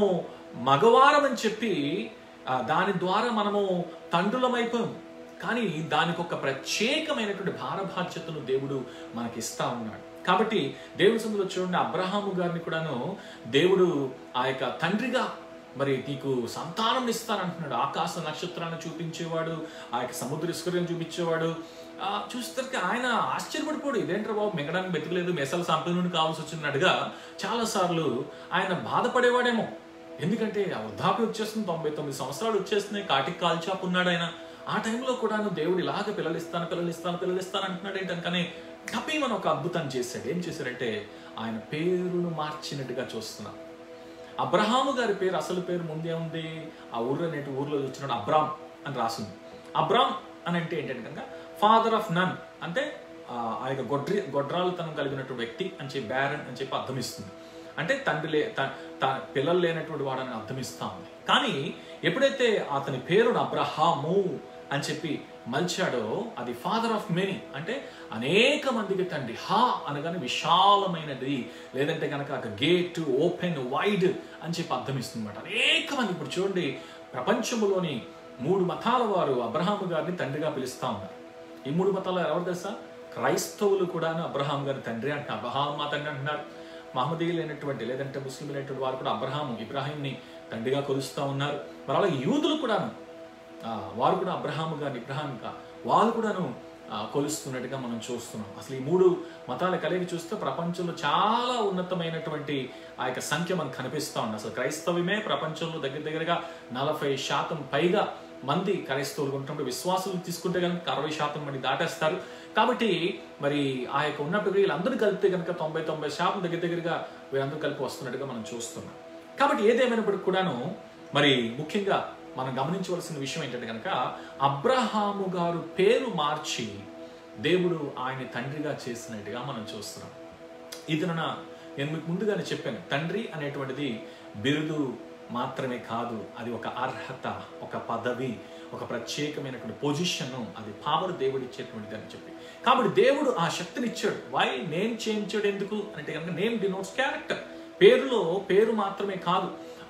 మగవారం అని చెప్పి ఆ, దాని ద్వారా మనము తండ్రులమైపోయాము కానీ దానికి ఒక ప్రత్యేకమైనటువంటి భారబాధ్యతను దేవుడు మనకి ఇస్తా ఉన్నాడు కాబట్టి దేవుని సందులో చూడండి అబ్రహాము గారిని కూడాను దేవుడు ఆ యొక్క తండ్రిగా మరి నీకు సంతానం ఇస్తానంటున్నాడు ఆకాశ నక్షత్రాన్ని చూపించేవాడు ఆ యొక్క సముద్ర ఇసుకర్యం చూపించేవాడు ఆ, చూసేసరికి ఆయన ఆశ్చర్యపడిపోడు ఇదేంట్రా బాబు మిగడానికి బతికలేదు మెసల సంపన్నుని కావాల్సి వచ్చినట్టుగా చాలాసార్లు ఆయన బాధపడేవాడేమో ఎందుకంటే ఆ వృద్ధాప్యం వచ్చేస్తుంది తొంభై తొమ్మిది సంవత్సరాలు వచ్చేస్తున్నాయి కాటికి కాల్చాపు ఉన్నాడు ఆయన ఆ టైంలో కూడాను దేవుడు ఇలాగ పిల్లలిస్తాను పిల్లలిస్తాను పిల్లలిస్తాను అంటున్నాడు ఏంటని కానీ టపీమని ఒక అద్భుతం చేశాడు ఏం చేశాడంటే ఆయన పేరును మార్చినట్టుగా చూస్తున్నాం అబ్రహాము గారి పేరు అసలు పేరు ముందే ఉంది ఆ ఊర్లో నేటి ఊర్లో వచ్చినాడు అబ్రామ్ అని రాసింది అబ్రామ్ అని అంటే ఏంటంటే కనుక ఫాదర్ ఆఫ్ నన్ అంటే ఆ ఆ యొక్క గొడ్రి గొడ్రాలతనం కలిగినటువంటి వ్యక్తి అని చెప్పి బ్యారన్ అని చెప్పి అర్థం ఇస్తుంది అంటే తండ్రి లే త- త- పిల్లలు లేనటువంటి వాడని అర్థం ఇస్తా ఉంది కానీ ఎప్పుడైతే అతని పేరును అబ్రహాము అని చెప్పి మలిచాడో అది ఫాదర్ ఆఫ్ మెనీ అంటే అనేక మందికి తండ్రి హా అనగానే విశాలమైనది లేదంటే కనుక ఒక గేట్ ఓపెన్ వైడ్ అని చెప్పి అర్థం ఇస్తుందన్నమాట అనేక మంది ఇప్పుడు చూడండి ప్రపంచంలోని మూడు మతాల వారు అబ్రహాము గారిని తండ్రిగా పిలుస్తా ఉన్నారు ఈ మూడు మతాలు ఎవరు తెలుసా క్రైస్తవులు కూడా అబ్రహాం గారి తండ్రి అంటున్నారు అబ్రహాం మా తండ్రి అంటున్నారు మహమ్మదీయులు అయినటువంటి లేదంటే ముస్లింలు అయినటువంటి వారు కూడా అబ్రహాము ఇబ్రాహీంని తండ్రిగా కొలుస్తూ ఉన్నారు మరి అలా యూదులు కూడాను ఆ, వారు కూడా అబ్రహాము గారిని ఇబ్రహాంగా వాళ్ళు కూడాను ఆ, కొలుస్తున్నట్టుగా మనం చూస్తున్నాం అసలు ఈ మూడు మతాల కలిగి చూస్తే ప్రపంచంలో చాలా ఉన్నతమైనటువంటి ఆ యొక్క సంఖ్య మనకు కనిపిస్తూ ఉంది అసలు క్రైస్తవమే ప్రపంచంలో దగ్గర దగ్గరగా నలభై శాతం పైగా మంది క్రైస్తవులు ఉంటుంటే విశ్వాసులు తీసుకుంటే కనుక అరవై శాతం మంది దాటేస్తారు కాబట్టి మరి ఆ యొక్క ఉన్నప్పుడు వీళ్ళందరూ కలిపితే కనుక తొంభై తొంభై శాతం దగ్గర దగ్గరగా వీళ్ళందరూ కలిపి వస్తున్నట్టుగా మనం చూస్తున్నాం కాబట్టి ఏదేమైనప్పటికీ కూడాను మరి ముఖ్యంగా మనం గమనించవలసిన విషయం ఏంటంటే కనుక అబ్రహాము గారు పేరు మార్చి దేవుడు ఆయన తండ్రిగా చేసినట్టుగా మనం చూస్తున్నాం ఇది నా నేను మీకు ముందుగానే చెప్పాను తండ్రి అనేటువంటిది బిరుదు మాత్రమే కాదు అది ఒక అర్హత ఒక పదవి ఒక ప్రత్యేకమైనటువంటి పొజిషన్ అది పవర్ దేవుడు ఇచ్చేటువంటిది అని చెప్పి కాబట్టి దేవుడు ఆ శక్తిని ఇచ్చాడు వై నేమ్ చేయించాడు ఎందుకు అంటే కనుక నేమ్ డినోట్స్ క్యారెక్టర్ పేరులో పేరు మాత్రమే కాదు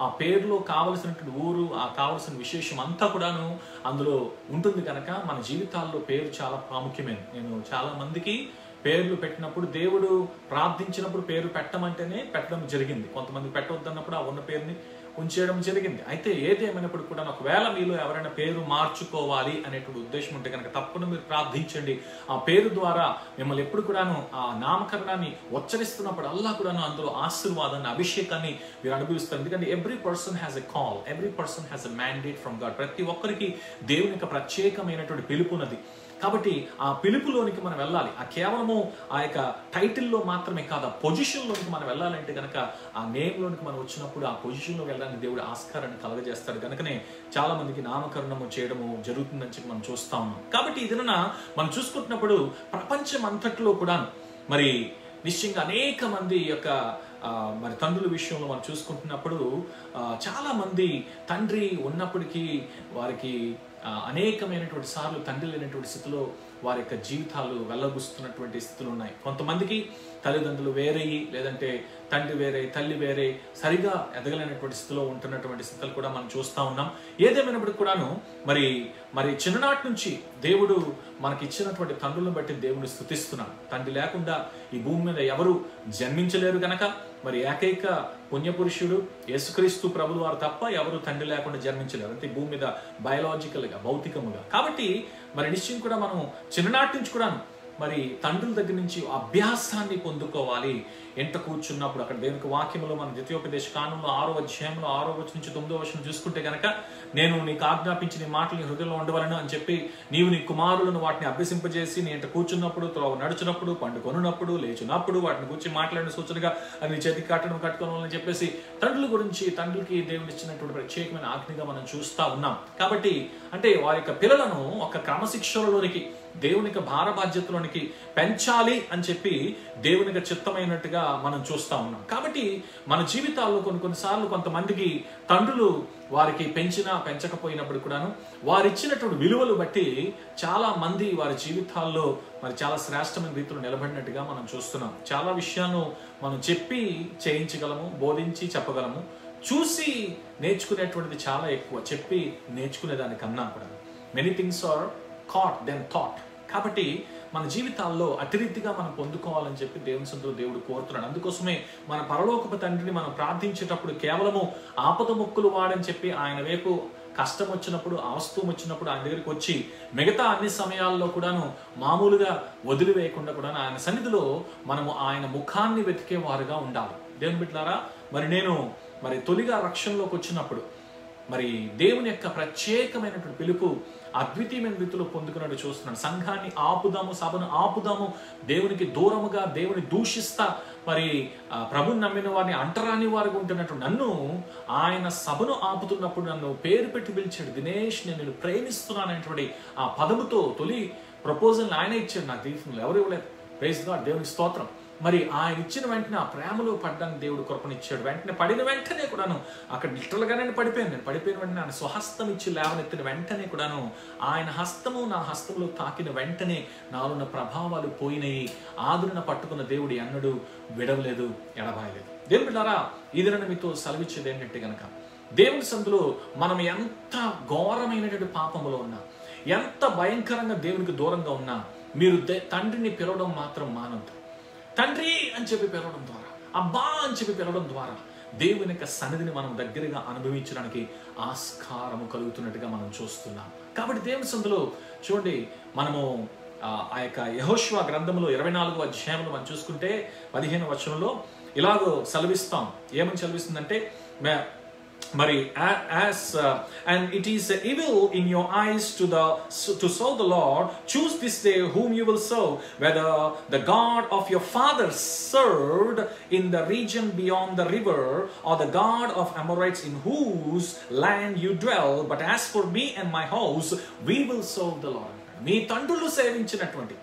ఆ పేరులో కావలసినటువంటి ఊరు ఆ కావలసిన విశేషం అంతా కూడాను అందులో ఉంటుంది కనుక మన జీవితాల్లో పేరు చాలా ప్రాముఖ్యమైనది నేను చాలా మందికి పేర్లు పెట్టినప్పుడు దేవుడు ప్రార్థించినప్పుడు పేరు పెట్టమంటేనే పెట్టడం జరిగింది కొంతమంది పెట్టవద్దన్నప్పుడు ఆ ఉన్న పేరుని ఉంచేయడం జరిగింది అయితే ఏదేమైనప్పుడు కూడా ఒకవేళ మీలో ఎవరైనా పేరు మార్చుకోవాలి అనేటువంటి ఉద్దేశం ఉంటే కనుక తప్పకుండా మీరు ప్రార్థించండి ఆ పేరు ద్వారా మిమ్మల్ని ఎప్పుడు కూడాను ఆ నామకరణాన్ని ఉచ్చరిస్తున్నప్పుడు అల్లా కూడాను అందులో ఆశీర్వాదాన్ని అభిషేకాన్ని మీరు అనుభవిస్తారు ఎందుకంటే every person has a call every person has a mandate from God ప్రతి ఒక్కరికి దేవుని యొక్క ప్రత్యేకమైనటువంటి పిలుపున్నది కాబట్టి ఆ పిలుపులోనికి మనం వెళ్ళాలి ఆ కేవలము ఆ యొక్క టైటిల్లో మాత్రమే కాదు ఆ పొజిషన్లోనికి మనం వెళ్ళాలంటే కనుక ఆ నేమ్లోనికి మనం వచ్చినప్పుడు ఆ పొజిషన్లో వెళ్ళడానికి దేవుడు ఆస్కారాన్ని కలగజేస్తాడు కనుకనే చాలా మందికి నామకరణము చేయడము జరుగుతుందని చెప్పి మనం చూస్తా ఉన్నాం కాబట్టి ఇదిన మనం చూసుకుంటున్నప్పుడు ప్రపంచం అంతట్లో కూడా మరి నిశ్చయంగా అనేక మంది యొక్క ఆ, మరి తండ్రుల విషయంలో మనం చూసుకుంటున్నప్పుడు ఆ, చాలా మంది తండ్రి ఉన్నప్పటికీ వారికి ఆ, అనేకమైనటువంటి సార్లు తండ్రి లేనటువంటి స్థితిలో వారి యొక్క జీవితాలు వెళ్ళబుస్తున్నటువంటి స్థితులు ఉన్నాయి కొంతమందికి తల్లిదండ్రులు వేరేయి లేదంటే తండ్రి వేరే తల్లి వేరే సరిగా ఎదగలేనటువంటి స్థితిలో ఉంటున్నటువంటి స్థితులు కూడా మనం చూస్తా ఉన్నాం ఏదేమైనప్పటికీ కూడాను మరి మరి చిన్ననాటి నుంచి దేవుడు మనకి ఇచ్చినటువంటి తండ్రులను బట్టి దేవుని స్థుతిస్తున్నాం తండ్రి లేకుండా ఈ భూమి మీద ఎవరు జన్మించలేరు గనక మరి ఏకైక పుణ్యపురుషుడు యేసుక్రీస్తు ప్రభులు వారు తప్ప ఎవరు తండ్రి లేకుండా జన్మించలేరు అంటే ఈ భూమి మీద బయలాజికల్ గా భౌతికముగా కాబట్టి మరి నిశ్చయం కూడా మనం చిన్ననాటి నుంచి కూడా మరి తండ్రుల దగ్గర నుంచి అభ్యాసాన్ని పొందుకోవాలి ఎంట కూర్చున్నప్పుడు అక్కడ దేవునికి వాక్యములో మన ద్వితీయోపదేశ కాలంలో ఆరో అధ్యాయంలో ఆరో వచ్చి నుంచి తొమ్మిదో వచ్చిన చూసుకుంటే గనక నేను నీకు ఆజ్ఞాపించి నీ మాటలు నీ హృదయంలో ఉండవలను అని చెప్పి నీవు నీ కుమారులను వాటిని అభ్యసింపజేసి నీ ఎంట కూర్చున్నప్పుడు త్రోవ నడుచున్నప్పుడు పండుకొనున్నప్పుడు లేచున్నప్పుడు వాటిని గురించి మాట్లాడిన సూచనగా అది నీ చేతికి కట్టడం కట్టుకోవాలని చెప్పేసి తండ్రుల గురించి తండ్రికి దేవుడు ఇచ్చినటువంటి ప్రత్యేకమైన ఆజ్ఞగా మనం చూస్తా ఉన్నాం కాబట్టి అంటే వారి యొక్క పిల్లలను ఒక క్రమశిక్షణలోనికి దేవుని యొక్క భార బాధ్యతలోనికి పెంచాలి అని చెప్పి దేవుని యొక్క చిత్తమైనట్టుగా మనం చూస్తా ఉన్నాం కాబట్టి మన జీవితాల్లో కొన్ని కొన్నిసార్లు కొంతమందికి తండ్రులు వారికి పెంచినా పెంచకపోయినప్పుడు కూడాను వారిచ్చినటువంటి విలువలు బట్టి చాలా మంది వారి జీవితాల్లో మరి చాలా శ్రేష్టమైన రీతిలో నిలబడినట్టుగా మనం చూస్తున్నాం చాలా విషయాలను మనం చెప్పి చేయించగలము బోధించి చెప్పగలము చూసి నేర్చుకునేటువంటిది చాలా ఎక్కువ చెప్పి నేర్చుకునే దానికన్నా కూడా many things are caught than thought కాబట్టి మన జీవితాల్లో అతిరీతిగా మనం పొందుకోవాలని చెప్పి దేవుని సందులో దేవుడు కోరుతున్నాడు అందుకోసమే మన పరలోకపు తండ్రిని మనం ప్రార్థించేటప్పుడు కేవలము ఆపద మొక్కులు వాడని చెప్పి ఆయన వైపు కష్టం వచ్చినప్పుడు అవస్థం వచ్చినప్పుడు ఆయన దగ్గరికి వచ్చి మిగతా అన్ని సమయాల్లో కూడాను మామూలుగా వదిలివేయకుండా కూడా ఆయన సన్నిధిలో మనము ఆయన ముఖాన్ని వెతికే వారుగా ఉండాలి దేవుని బిడ్డారా మరి నేను మరి తొలిగా రక్షణలోకి వచ్చినప్పుడు మరి దేవుని యొక్క ప్రత్యేకమైనటువంటి పిలుపు అద్వితీయమైన రీతిలో పొందుకున్నట్టు చూస్తున్నాను సంఘాన్ని ఆపుదాము సభను ఆపుదాము దేవునికి దూరముగా దేవుని దూషిస్తా మరి ఆ, ప్రభుని నమ్మిన వారిని అంటరాని వారికి ఉంటున్నట్టు నన్ను ఆయన సభను ఆపుతున్నప్పుడు నన్ను పేరు పెట్టి పిలిచాడు దినేష్ నేను నిన్ను ప్రేమిస్తున్నానటువంటి ఆ పదముతో తొలి ప్రపోజల్ ఆయన ఇచ్చాడు నాకు జీవితంలో ఎవరు ఇవ్వలేదు ప్రైజ్ గాడ్ దేవునికి స్తోత్రం మరి ఆయన ఇచ్చిన వెంటనే ఆ ప్రేమలో పడ్డానికి దేవుడు కృపనిచ్చాడు వెంటనే పడిన వెంటనే కూడాను అక్కడ లిటరల్ గా నేను పడిపోయాను నేను పడిపోయిన వెంటనే ఆయన స్వహస్తం ఇచ్చి లేవనెత్తిన వెంటనే కూడాను ఆయన హస్తము నా హస్తంలో తాకిన వెంటనే నాలో ఉన్న ప్రభావాలు పోయినాయి ఆదురణ పట్టుకున్న దేవుడు ఎన్నడూ విడవలేదు ఎడబాయలేదు దేవుడు బిడ్డారా ఇది నన్ను మీతో సెలవిచ్చేది ఏంటంటే గనక దేవుని సందులో మనం ఎంత ఘోరమైనటువంటి పాపములో ఉన్నా ఎంత భయంకరంగా దేవునికి దూరంగా ఉన్నా మీరు దే- తండ్రిని పిలవడం మాత్రం మానవద్దు తండ్రి అని చెప్పి పిలవడం ద్వారా అబ్బా అని చెప్పి పిలవడం ద్వారా దేవుని యొక్క సన్నిధిని మనం దగ్గరగా అనుభవించడానికి ఆస్కారము కలుగుతున్నట్టుగా మనం చూస్తున్నాం కాబట్టి దేవుని సందులో చూడండి మనము ఆ ఆ యొక్క యహోష్వా గ్రంథంలో ఇరవై నాలుగో అధ్యాయంలో మనం చూసుకుంటే పదిహేను వచనంలో ఇలాగో సెలవిస్తాం ఏమని సెలవిస్తుందంటే మే- మరి as uh, and it is evil in your eyes to the to serve the Lord choose this day whom you will serve whether the God of your fathers served in the region beyond the river or the God of Amorites in whose land you dwell but as for me and my house we will serve the Lord మీ తండ్రులు సేవించినటువంటి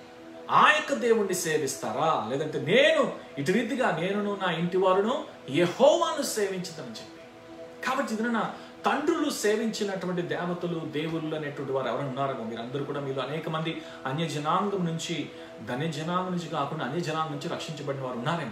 ఆ యొక్క దేవుణ్ణి సేవిస్తారా లేదంటే నేను ఇటు రీతిగా నేనును నా ఇంటి వారును యెహోవాను సేవించదని చెప్పి కాబట్టి ఇది నా తండ్రులు సేవించినటువంటి దేవతలు దేవుళ్ళు అనేటువంటి వారు ఎవరు ఉన్నారో మీరు అందరూ కూడా మీలో అనేక మంది అన్య జనాంగం నుంచి ధన్య జనాంగం నుంచి కాకుండా అన్య జనాంగం నుంచి రక్షించబడిన వారు ఉన్నారేమో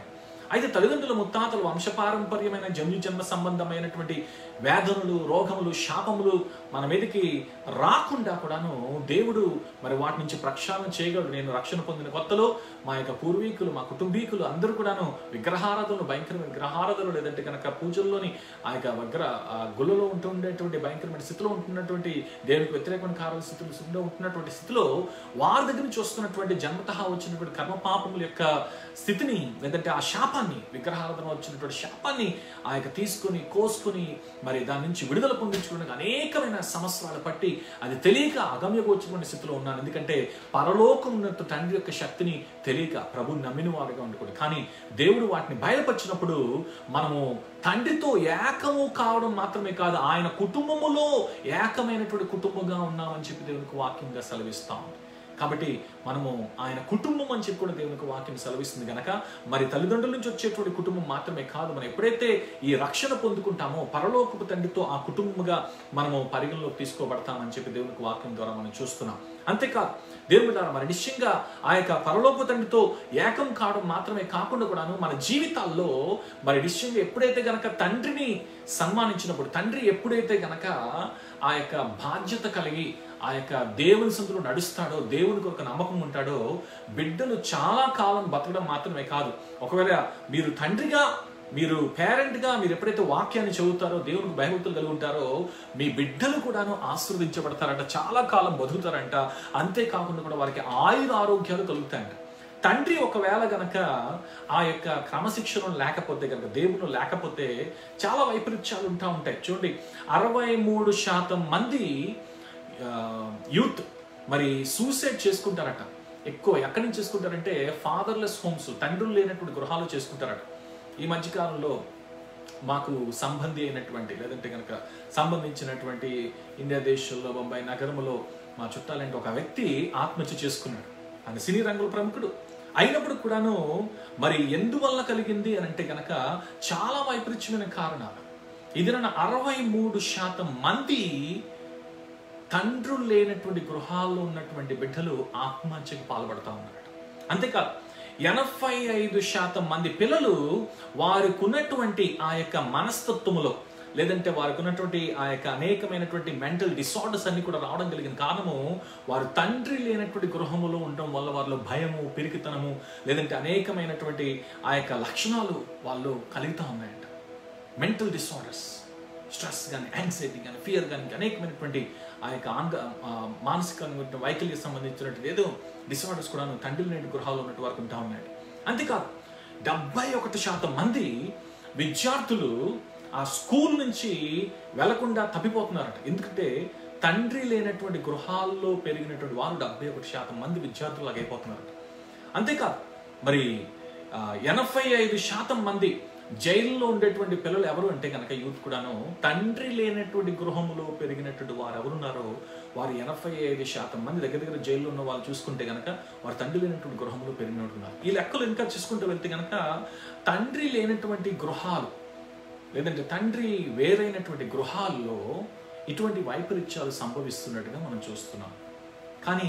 అయితే తల్లిదండ్రుల ముత్తాతలు వంశపారంపర్యమైన జన్యు జన్మ సంబంధమైనటువంటి వేదనలు రోగములు శాపములు మన మీదకి రాకుండా కూడాను దేవుడు మరి వాటి నుంచి ప్రక్షాళన చేయగలడు నేను రక్షణ పొందిన కొత్తలో మా యొక్క పూర్వీకులు మా కుటుంబీకులు అందరూ కూడాను విగ్రహారాధనలు భయంకరమైన విగ్రహారాధనలు లేదంటే కనుక పూజల్లోని ఆ యొక్క విగ్రహ ఆ గుళ్ళలో ఉంటుండేటువంటి భయంకరమైన స్థితిలో ఉంటున్నటువంటి దేవునికి వ్యతిరేకమైన కారణ స్థితిలో స్థితిలో ఉంటున్నటువంటి స్థితిలో వారి దగ్గర నుంచి వస్తున్నటువంటి జన్మతః వచ్చినటువంటి కర్మ పాపముల యొక్క స్థితిని లేదంటే ఆ శాపాన్ని విగ్రహారాధన వచ్చినటువంటి శాపాన్ని ఆ యొక్క తీసుకొని కోసుకొని మరి దాని నుంచి విడుదల పొందించుకోవడానికి అనేకమైన సంవత్సరాలు పట్టి అది తెలియక అగమ్యగోచరమైన స్థితిలో ఉన్నాను ఎందుకంటే పరలోకం ఉన్నట్టు తండ్రి యొక్క శక్తిని తెలియక ప్రభు నమ్మిన వాడుగా ఉండకూడదు కానీ దేవుడు వాటిని బయలుపరిచినప్పుడు మనము తండ్రితో ఏకము కావడం మాత్రమే కాదు ఆయన కుటుంబములో ఏకమైనటువంటి కుటుంబంగా ఉన్నామని చెప్పి దేవునికి వాక్యంగా సెలవిస్తాం కాబట్టి మనము ఆయన కుటుంబం అని చెప్పి కూడా దేవునికి వాక్యం సెలవిస్తుంది గనక మరి తల్లిదండ్రుల నుంచి వచ్చేటువంటి కుటుంబం మాత్రమే కాదు మనం ఎప్పుడైతే ఈ రక్షణ పొందుకుంటామో పరలోకపు తండ్రితో ఆ కుటుంబముగా మనము పరిగణలోకి తీసుకోబడతామని చెప్పి దేవునికి వాక్యం ద్వారా మనం చూస్తున్నాం అంతేకాదు దేవుని ద్వారా మరి నిశ్చయంగా ఆ యొక్క పరలోక తండ్రితో ఏకం కావడం మాత్రమే కాకుండా కూడాను మన జీవితాల్లో మరి నిశ్చయంగా ఎప్పుడైతే గనక తండ్రిని సన్మానించినప్పుడు తండ్రి ఎప్పుడైతే గనక ఆ యొక్క బాధ్యత కలిగి ఆ యొక్క దేవుని సందులో నడుస్తాడో దేవునికి ఒక నమ్మకం ఉంటాడో బిడ్డలు చాలా కాలం బతకడం మాత్రమే కాదు ఒకవేళ మీరు తండ్రిగా మీరు పేరెంట్గా మీరు ఎప్పుడైతే వాక్యాన్ని చదువుతారో దేవునికి భయభక్తులు కలిగి ఉంటారో మీ బిడ్డలు కూడాను ఆశీర్వదించబడతారంట చాలా కాలం బతుకుతారంట అంతేకాకుండా కూడా వారికి ఆయుర ఆరోగ్యాలు కలుగుతాయంట తండ్రి ఒకవేళ గనక ఆ యొక్క క్రమశిక్షణ లేకపోతే గనక దేవుడు లేకపోతే చాలా వైపరీత్యాలు ఉంటా ఉంటాయి చూడండి అరవై మూడు శాతం మంది యూత్ మరి సూసైడ్ చేసుకుంటారట ఎక్కువ ఎక్కడి నుంచి చేసుకుంటారంటే ఫాదర్లెస్ హోమ్స్ తండ్రులు లేనటువంటి గృహాలు చేసుకుంటారట ఈ మధ్యకాలంలో మాకు సంబంధి అయినటువంటి లేదంటే కనుక సంబంధించినటువంటి ఇండియా దేశంలో బొంబాయి నగరంలో మా చుట్టాలంటే ఒక వ్యక్తి ఆత్మహత్య చేసుకున్నాడు ఆయన సినీ రంగుల ప్రముఖుడు అయినప్పుడు కూడాను మరి ఎందువల్ల కలిగింది అని అంటే కనుక చాలా వైపరీత్యమైన కారణాలు ఇది నన్ను అరవై మూడు శాతం మంది తండ్రులు లేనటువంటి గృహాల్లో ఉన్నటువంటి బిడ్డలు ఆత్మహత్యకు పాల్పడతా ఉన్నారు అంతేకాదు ఎనభై ఐదు శాతం మంది పిల్లలు వారికి ఉన్నటువంటి ఆ యొక్క మనస్తత్వములో లేదంటే వారికి ఉన్నటువంటి ఆ యొక్క అనేకమైనటువంటి మెంటల్ డిసార్డర్స్ అన్ని కూడా రావడం కలిగిన కారణము వారు తండ్రి లేనటువంటి గృహములో ఉండడం వల్ల వారిలో భయము పిరికితనము లేదంటే అనేకమైనటువంటి ఆ యొక్క లక్షణాలు వాళ్ళు కలుగుతూ ఉన్నాయంట మెంటల్ డిసార్డర్స్ స్ట్రెస్ కానీ యాంగ్జైటీ కానీ ఫియర్ కానీ అనేకమైనటువంటి ఆ యొక్క ఆంగ ఆ, మానసిక వైకల్యం సంబంధించినటువంటి ఏదో డిసార్డర్స్ కూడా తండ్రి లేని గృహాల్లో ఉన్నట్టు వారికి ఉంటా ఉన్నాయి అంతేకాదు డెబ్బై ఒకటి శాతం మంది విద్యార్థులు ఆ స్కూల్ నుంచి వెళ్లకుండా తప్పిపోతున్నారట ఎందుకంటే తండ్రి లేనటువంటి గృహాల్లో పెరిగినటువంటి వారు డెబ్బై ఒకటి శాతం మంది విద్యార్థులు అయిపోతున్నారట అంతేకాదు మరి ఆ, ఎనభై ఐదు శాతం మంది జైల్లో ఉండేటువంటి పిల్లలు ఎవరు అంటే కనుక యూత్ కూడాను తండ్రి లేనటువంటి గృహములో పెరిగినటువంటి వారు ఎవరున్నారో వారు ఎనభై ఐదు శాతం మంది దగ్గర దగ్గర జైల్లో ఉన్న వాళ్ళు చూసుకుంటే కనుక వారు తండ్రి లేనటువంటి గృహంలో పెరిగినట్టున్నారు ఈ లెక్కలు ఇంకా చూసుకుంటూ వెళ్తే కనుక తండ్రి లేనటువంటి గృహాలు లేదంటే తండ్రి వేరైనటువంటి గృహాల్లో ఇటువంటి వైపరీత్యాలు సంభవిస్తున్నట్టుగా మనం చూస్తున్నాం కానీ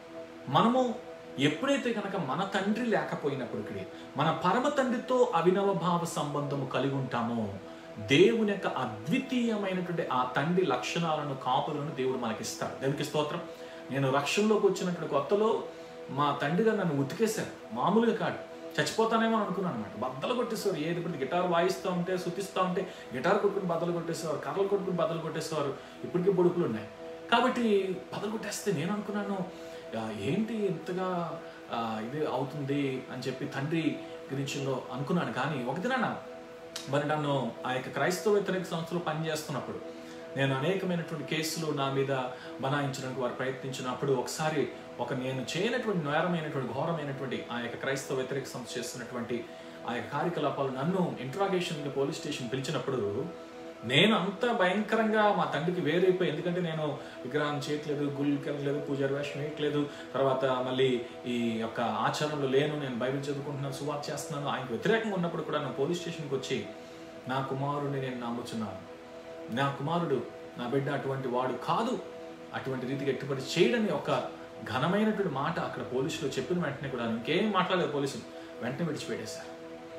మనము ఎప్పుడైతే కనుక మన తండ్రి లేకపోయినప్పటికీ మన పరమ తండ్రితో అవినవ భావ సంబంధము కలిగి ఉంటామో దేవుని యొక్క అద్వితీయమైనటువంటి ఆ తండ్రి లక్షణాలను కాపులను దేవుడు మనకిస్తాడు దేవునికి స్తోత్రం నేను రక్షణలోకి వచ్చినటువంటి కొత్తలో మా తండ్రి గారు నన్ను ఉతికేశారు మామూలుగా కాదు చచ్చిపోతానేమో అని అనుకున్నాను అనమాట బద్దలు కొట్టేసేవారు ఏది ఇప్పుడు గిటార్ వాయిస్తూ ఉంటే శుతిస్తూ ఉంటే గిటార్ కొట్టుకుని బద్దలు కొట్టేసేవారు కర్రలు కొట్టుకుని బద్దలు కొట్టేసేవారు ఇప్పటికీ బొడుకులు ఉన్నాయి కాబట్టి బద్దలు కొట్టేస్తే నేను అనుకున్నాను "ఆ, ఏంటి ఇంతగా ఆ, ఇది అవుతుంది అని చెప్పి తండ్రి గురించిలో అనుకున్నాను కానీ ఒక దినాన మరి నన్ను ఆ యొక్క క్రైస్తవ వ్యతిరేక సంస్థలో పనిచేస్తున్నప్పుడు నేను అనేకమైనటువంటి కేసులు నా మీద బనాయించడానికి వారు ప్రయత్నించినప్పుడు ఒకసారి ఒక నేను చేయనటువంటి నేరమైనటువంటి ఘోరమైనటువంటి ఆ యొక్క క్రైస్తవ వ్యతిరేక సంస్థ చేస్తున్నటువంటి ఆ యొక్క కార్యకలాపాలు నన్ను ఇంట్రాగేషన్ పోలీస్ స్టేషన్ పిలిచినప్పుడు నేను అంత భయంకరంగా మా తండ్రికి వేరైపోయి ఎందుకంటే నేను విగ్రహం చేయట్లేదు గుళ్ళకి వెళ్ళలేదు పూజారి వేషం వేయట్లేదు తర్వాత మళ్ళీ ఈ యొక్క ఆచారంలో లేను నేను బైబిల్ చదువుకుంటున్నాను సువార్త చేస్తున్నాను ఆయనకు వ్యతిరేకంగా ఉన్నప్పుడు కూడా నేను పోలీస్ స్టేషన్కి వచ్చి నా కుమారుడిని నేను నమ్ముచున్నాను నా కుమారుడు నా బిడ్డ అటువంటి వాడు కాదు అటువంటి రీతికి ఎట్టుబడి చేయడని ఒక ఘనమైనటువంటి మాట అక్కడ పోలీసులు చెప్పిన వెంటనే కూడా ఇంకేం మాట్లాడలేదు పోలీసులు వెంటనే విడిచిపెట్టేశారు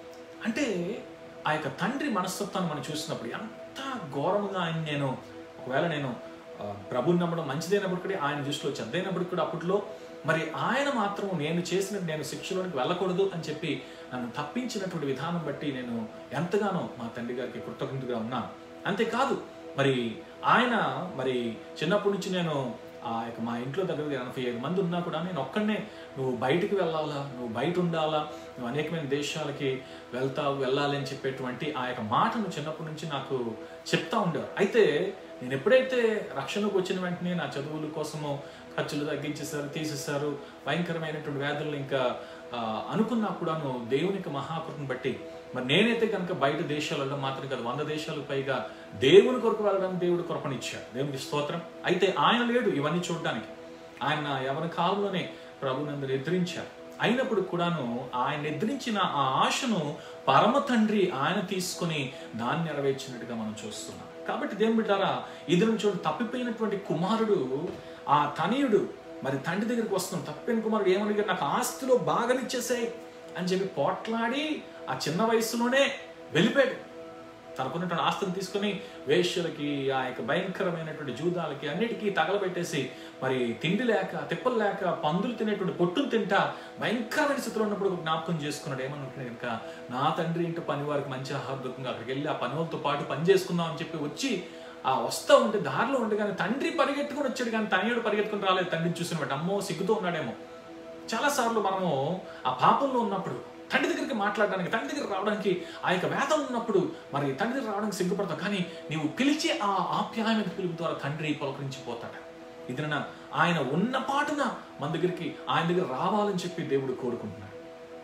అంటే ఆ యొక్క తండ్రి మనస్తత్వాన్ని మనం చూసినప్పుడు ఎంత ఘోరముగా ఆయన నేను ఒకవేళ నేను ఆ, ప్రభుని నమ్మడం మంచిదైనప్పుడు కూడా ఆయన దృష్టిలో చెడ్డైనప్పుడు కూడా అప్పట్లో మరి ఆయన మాత్రం నేను చేసిన నేను శిక్షలోనికి వెళ్ళకూడదు అని చెప్పి నన్ను తప్పించినటువంటి విధానం బట్టి నేను ఎంతగానో మా తండ్రి గారికి కృతజ్ఞతగా ఉన్నాను అంతేకాదు మరి ఆయన మరి చిన్నప్పటి నుంచి నేను ఆ యొక్క మా ఇంట్లో దగ్గర ఎనభై ఐదు మంది ఉన్నా కూడా నేను ఒక్కడనే నువ్వు బయటికి వెళ్ళాలా నువ్వు బయట ఉండాలా నువ్వు అనేకమైన దేశాలకి వెళ్తావు వెళ్ళాలి అని చెప్పేటువంటి ఆ యొక్క మాటను చిన్నప్పటి నుంచి నాకు చెప్తా ఉండేవారు అయితే నేను ఎప్పుడైతే రక్షణకు వచ్చిన వెంటనే నా చదువుల కోసము ఖర్చులు తగ్గించేశారు తీసేశారు భయంకరమైనటువంటి వ్యాధులు ఇంకా ఆ, అనుకున్నా కూడాను దేవునికి మహాకృపను బట్టి మరి నేనైతే కనుక బయట దేశాలలో మాత్రం కాదు వంద దేశాలకు పైగా దేవుని కొరకు వెళ్ళడానికి దేవుడు కృపనిచ్చాడు దేవునికి స్తోత్రం అయితే ఆయన లేడు ఇవన్నీ చూడడానికి ఆయన ఎవరి కాలంలోనే ప్రభునందరూ ఎదిరించారు అయినప్పుడు కూడాను ఆయన ఎదిరించిన ఆ ఆశను పరమ తండ్రి ఆయన తీసుకుని దాన్ని నెరవేర్చినట్టుగా మనం చూస్తున్నాం కాబట్టి దేవుని బిడ్డారా ఇది చూడండి తప్పిపోయినటువంటి కుమారుడు ఆ తనయుడు మరి తండ్రి దగ్గరికి వస్తున్నాం తప్పిన కుమారుడు ఏమని నాకు ఆస్తిలో బాగానిచ్చేసాయి అని చెప్పి పోట్లాడి ఆ చిన్న వయసులోనే వెళ్ళిపోయాడు తనకున్నటువంటి ఆస్తిని తీసుకుని వేష్యలకి ఆ యొక్క భయంకరమైనటువంటి జూదాలకి అన్నిటికీ తగలబెట్టేసి మరి తిండి లేక తిప్పలు లేక పందులు తినేటువంటి పొట్టులు తింటా భయంకరమైన స్థితిలో ఉన్నప్పుడు ఒక జ్ఞాపకం చేసుకున్నాడు ఏమనుకుంటున్నాడు కనుక నా తండ్రి ఇంటి పని వారికి మంచి ఆహార దొరుకుతుంది అక్కడికి వెళ్ళి ఆ పని వాళ్ళతో పాటు పని చేసుకుందాం అని చెప్పి వచ్చి ఆ వస్తా ఉంటే దారిలో ఉంటే కానీ తండ్రి పరిగెత్తుకుని వచ్చాడు కానీ తనయుడు పరిగెత్తుకుని రాలేదు తండ్రిని చూసిన బట్టి అమ్మో సిగ్గుతో ఉన్నాడేమో చాలా సార్లు మనము ఆ పాపంలో ఉన్నప్పుడు తండ్రి దగ్గరికి మాట్లాడడానికి తండ్రి దగ్గర రావడానికి ఆ యొక్క వేదం ఉన్నప్పుడు మరి తండ్రి దగ్గర రావడానికి సిగ్గుపడతావు కానీ నీవు పిలిచే ఆ ఆప్యాయమైన పిలుపు ద్వారా తండ్రి పలకరించిపోతాడు ఇది నా ఆయన ఉన్న పాటున మన దగ్గరికి ఆయన దగ్గర రావాలని చెప్పి దేవుడు కోరుకుంటున్నాడు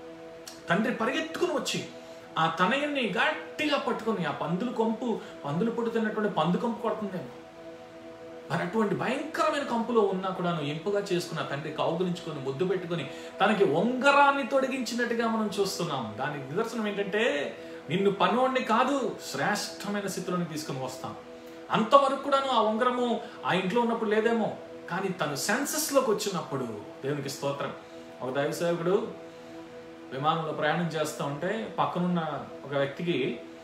తండ్రి పరిగెత్తుకుని వచ్చి ఆ తనయుణ్ణి గట్టిగా పట్టుకొని ఆ పందులు కొంపు పందులు పుట్టుతున్నటువంటి పందు కొంపు కొడుతుందేమో మరి అటువంటి భయంకరమైన కంపులో ఉన్నా కూడా నువ్వు ఎంపుగా చేసుకున్న తండ్రి కౌగులించుకొని ముద్దు పెట్టుకొని తనకి ఉంగరాన్ని తొడిగించినట్టుగా మనం చూస్తున్నాం దానికి నిదర్శనం ఏంటంటే నిన్ను పనోడిని కాదు శ్రేష్టమైన స్థితిలోని తీసుకుని వస్తాం అంతవరకు కూడాను ఆ ఉంగరము ఆ ఇంట్లో ఉన్నప్పుడు లేదేమో కానీ తను సెన్సెస్ లోకి వచ్చినప్పుడు దేవునికి స్తోత్రం ఒక దైవ సేవకుడు విమానంలో ప్రయాణం చేస్తూ ఉంటే పక్కనున్న ఒక వ్యక్తికి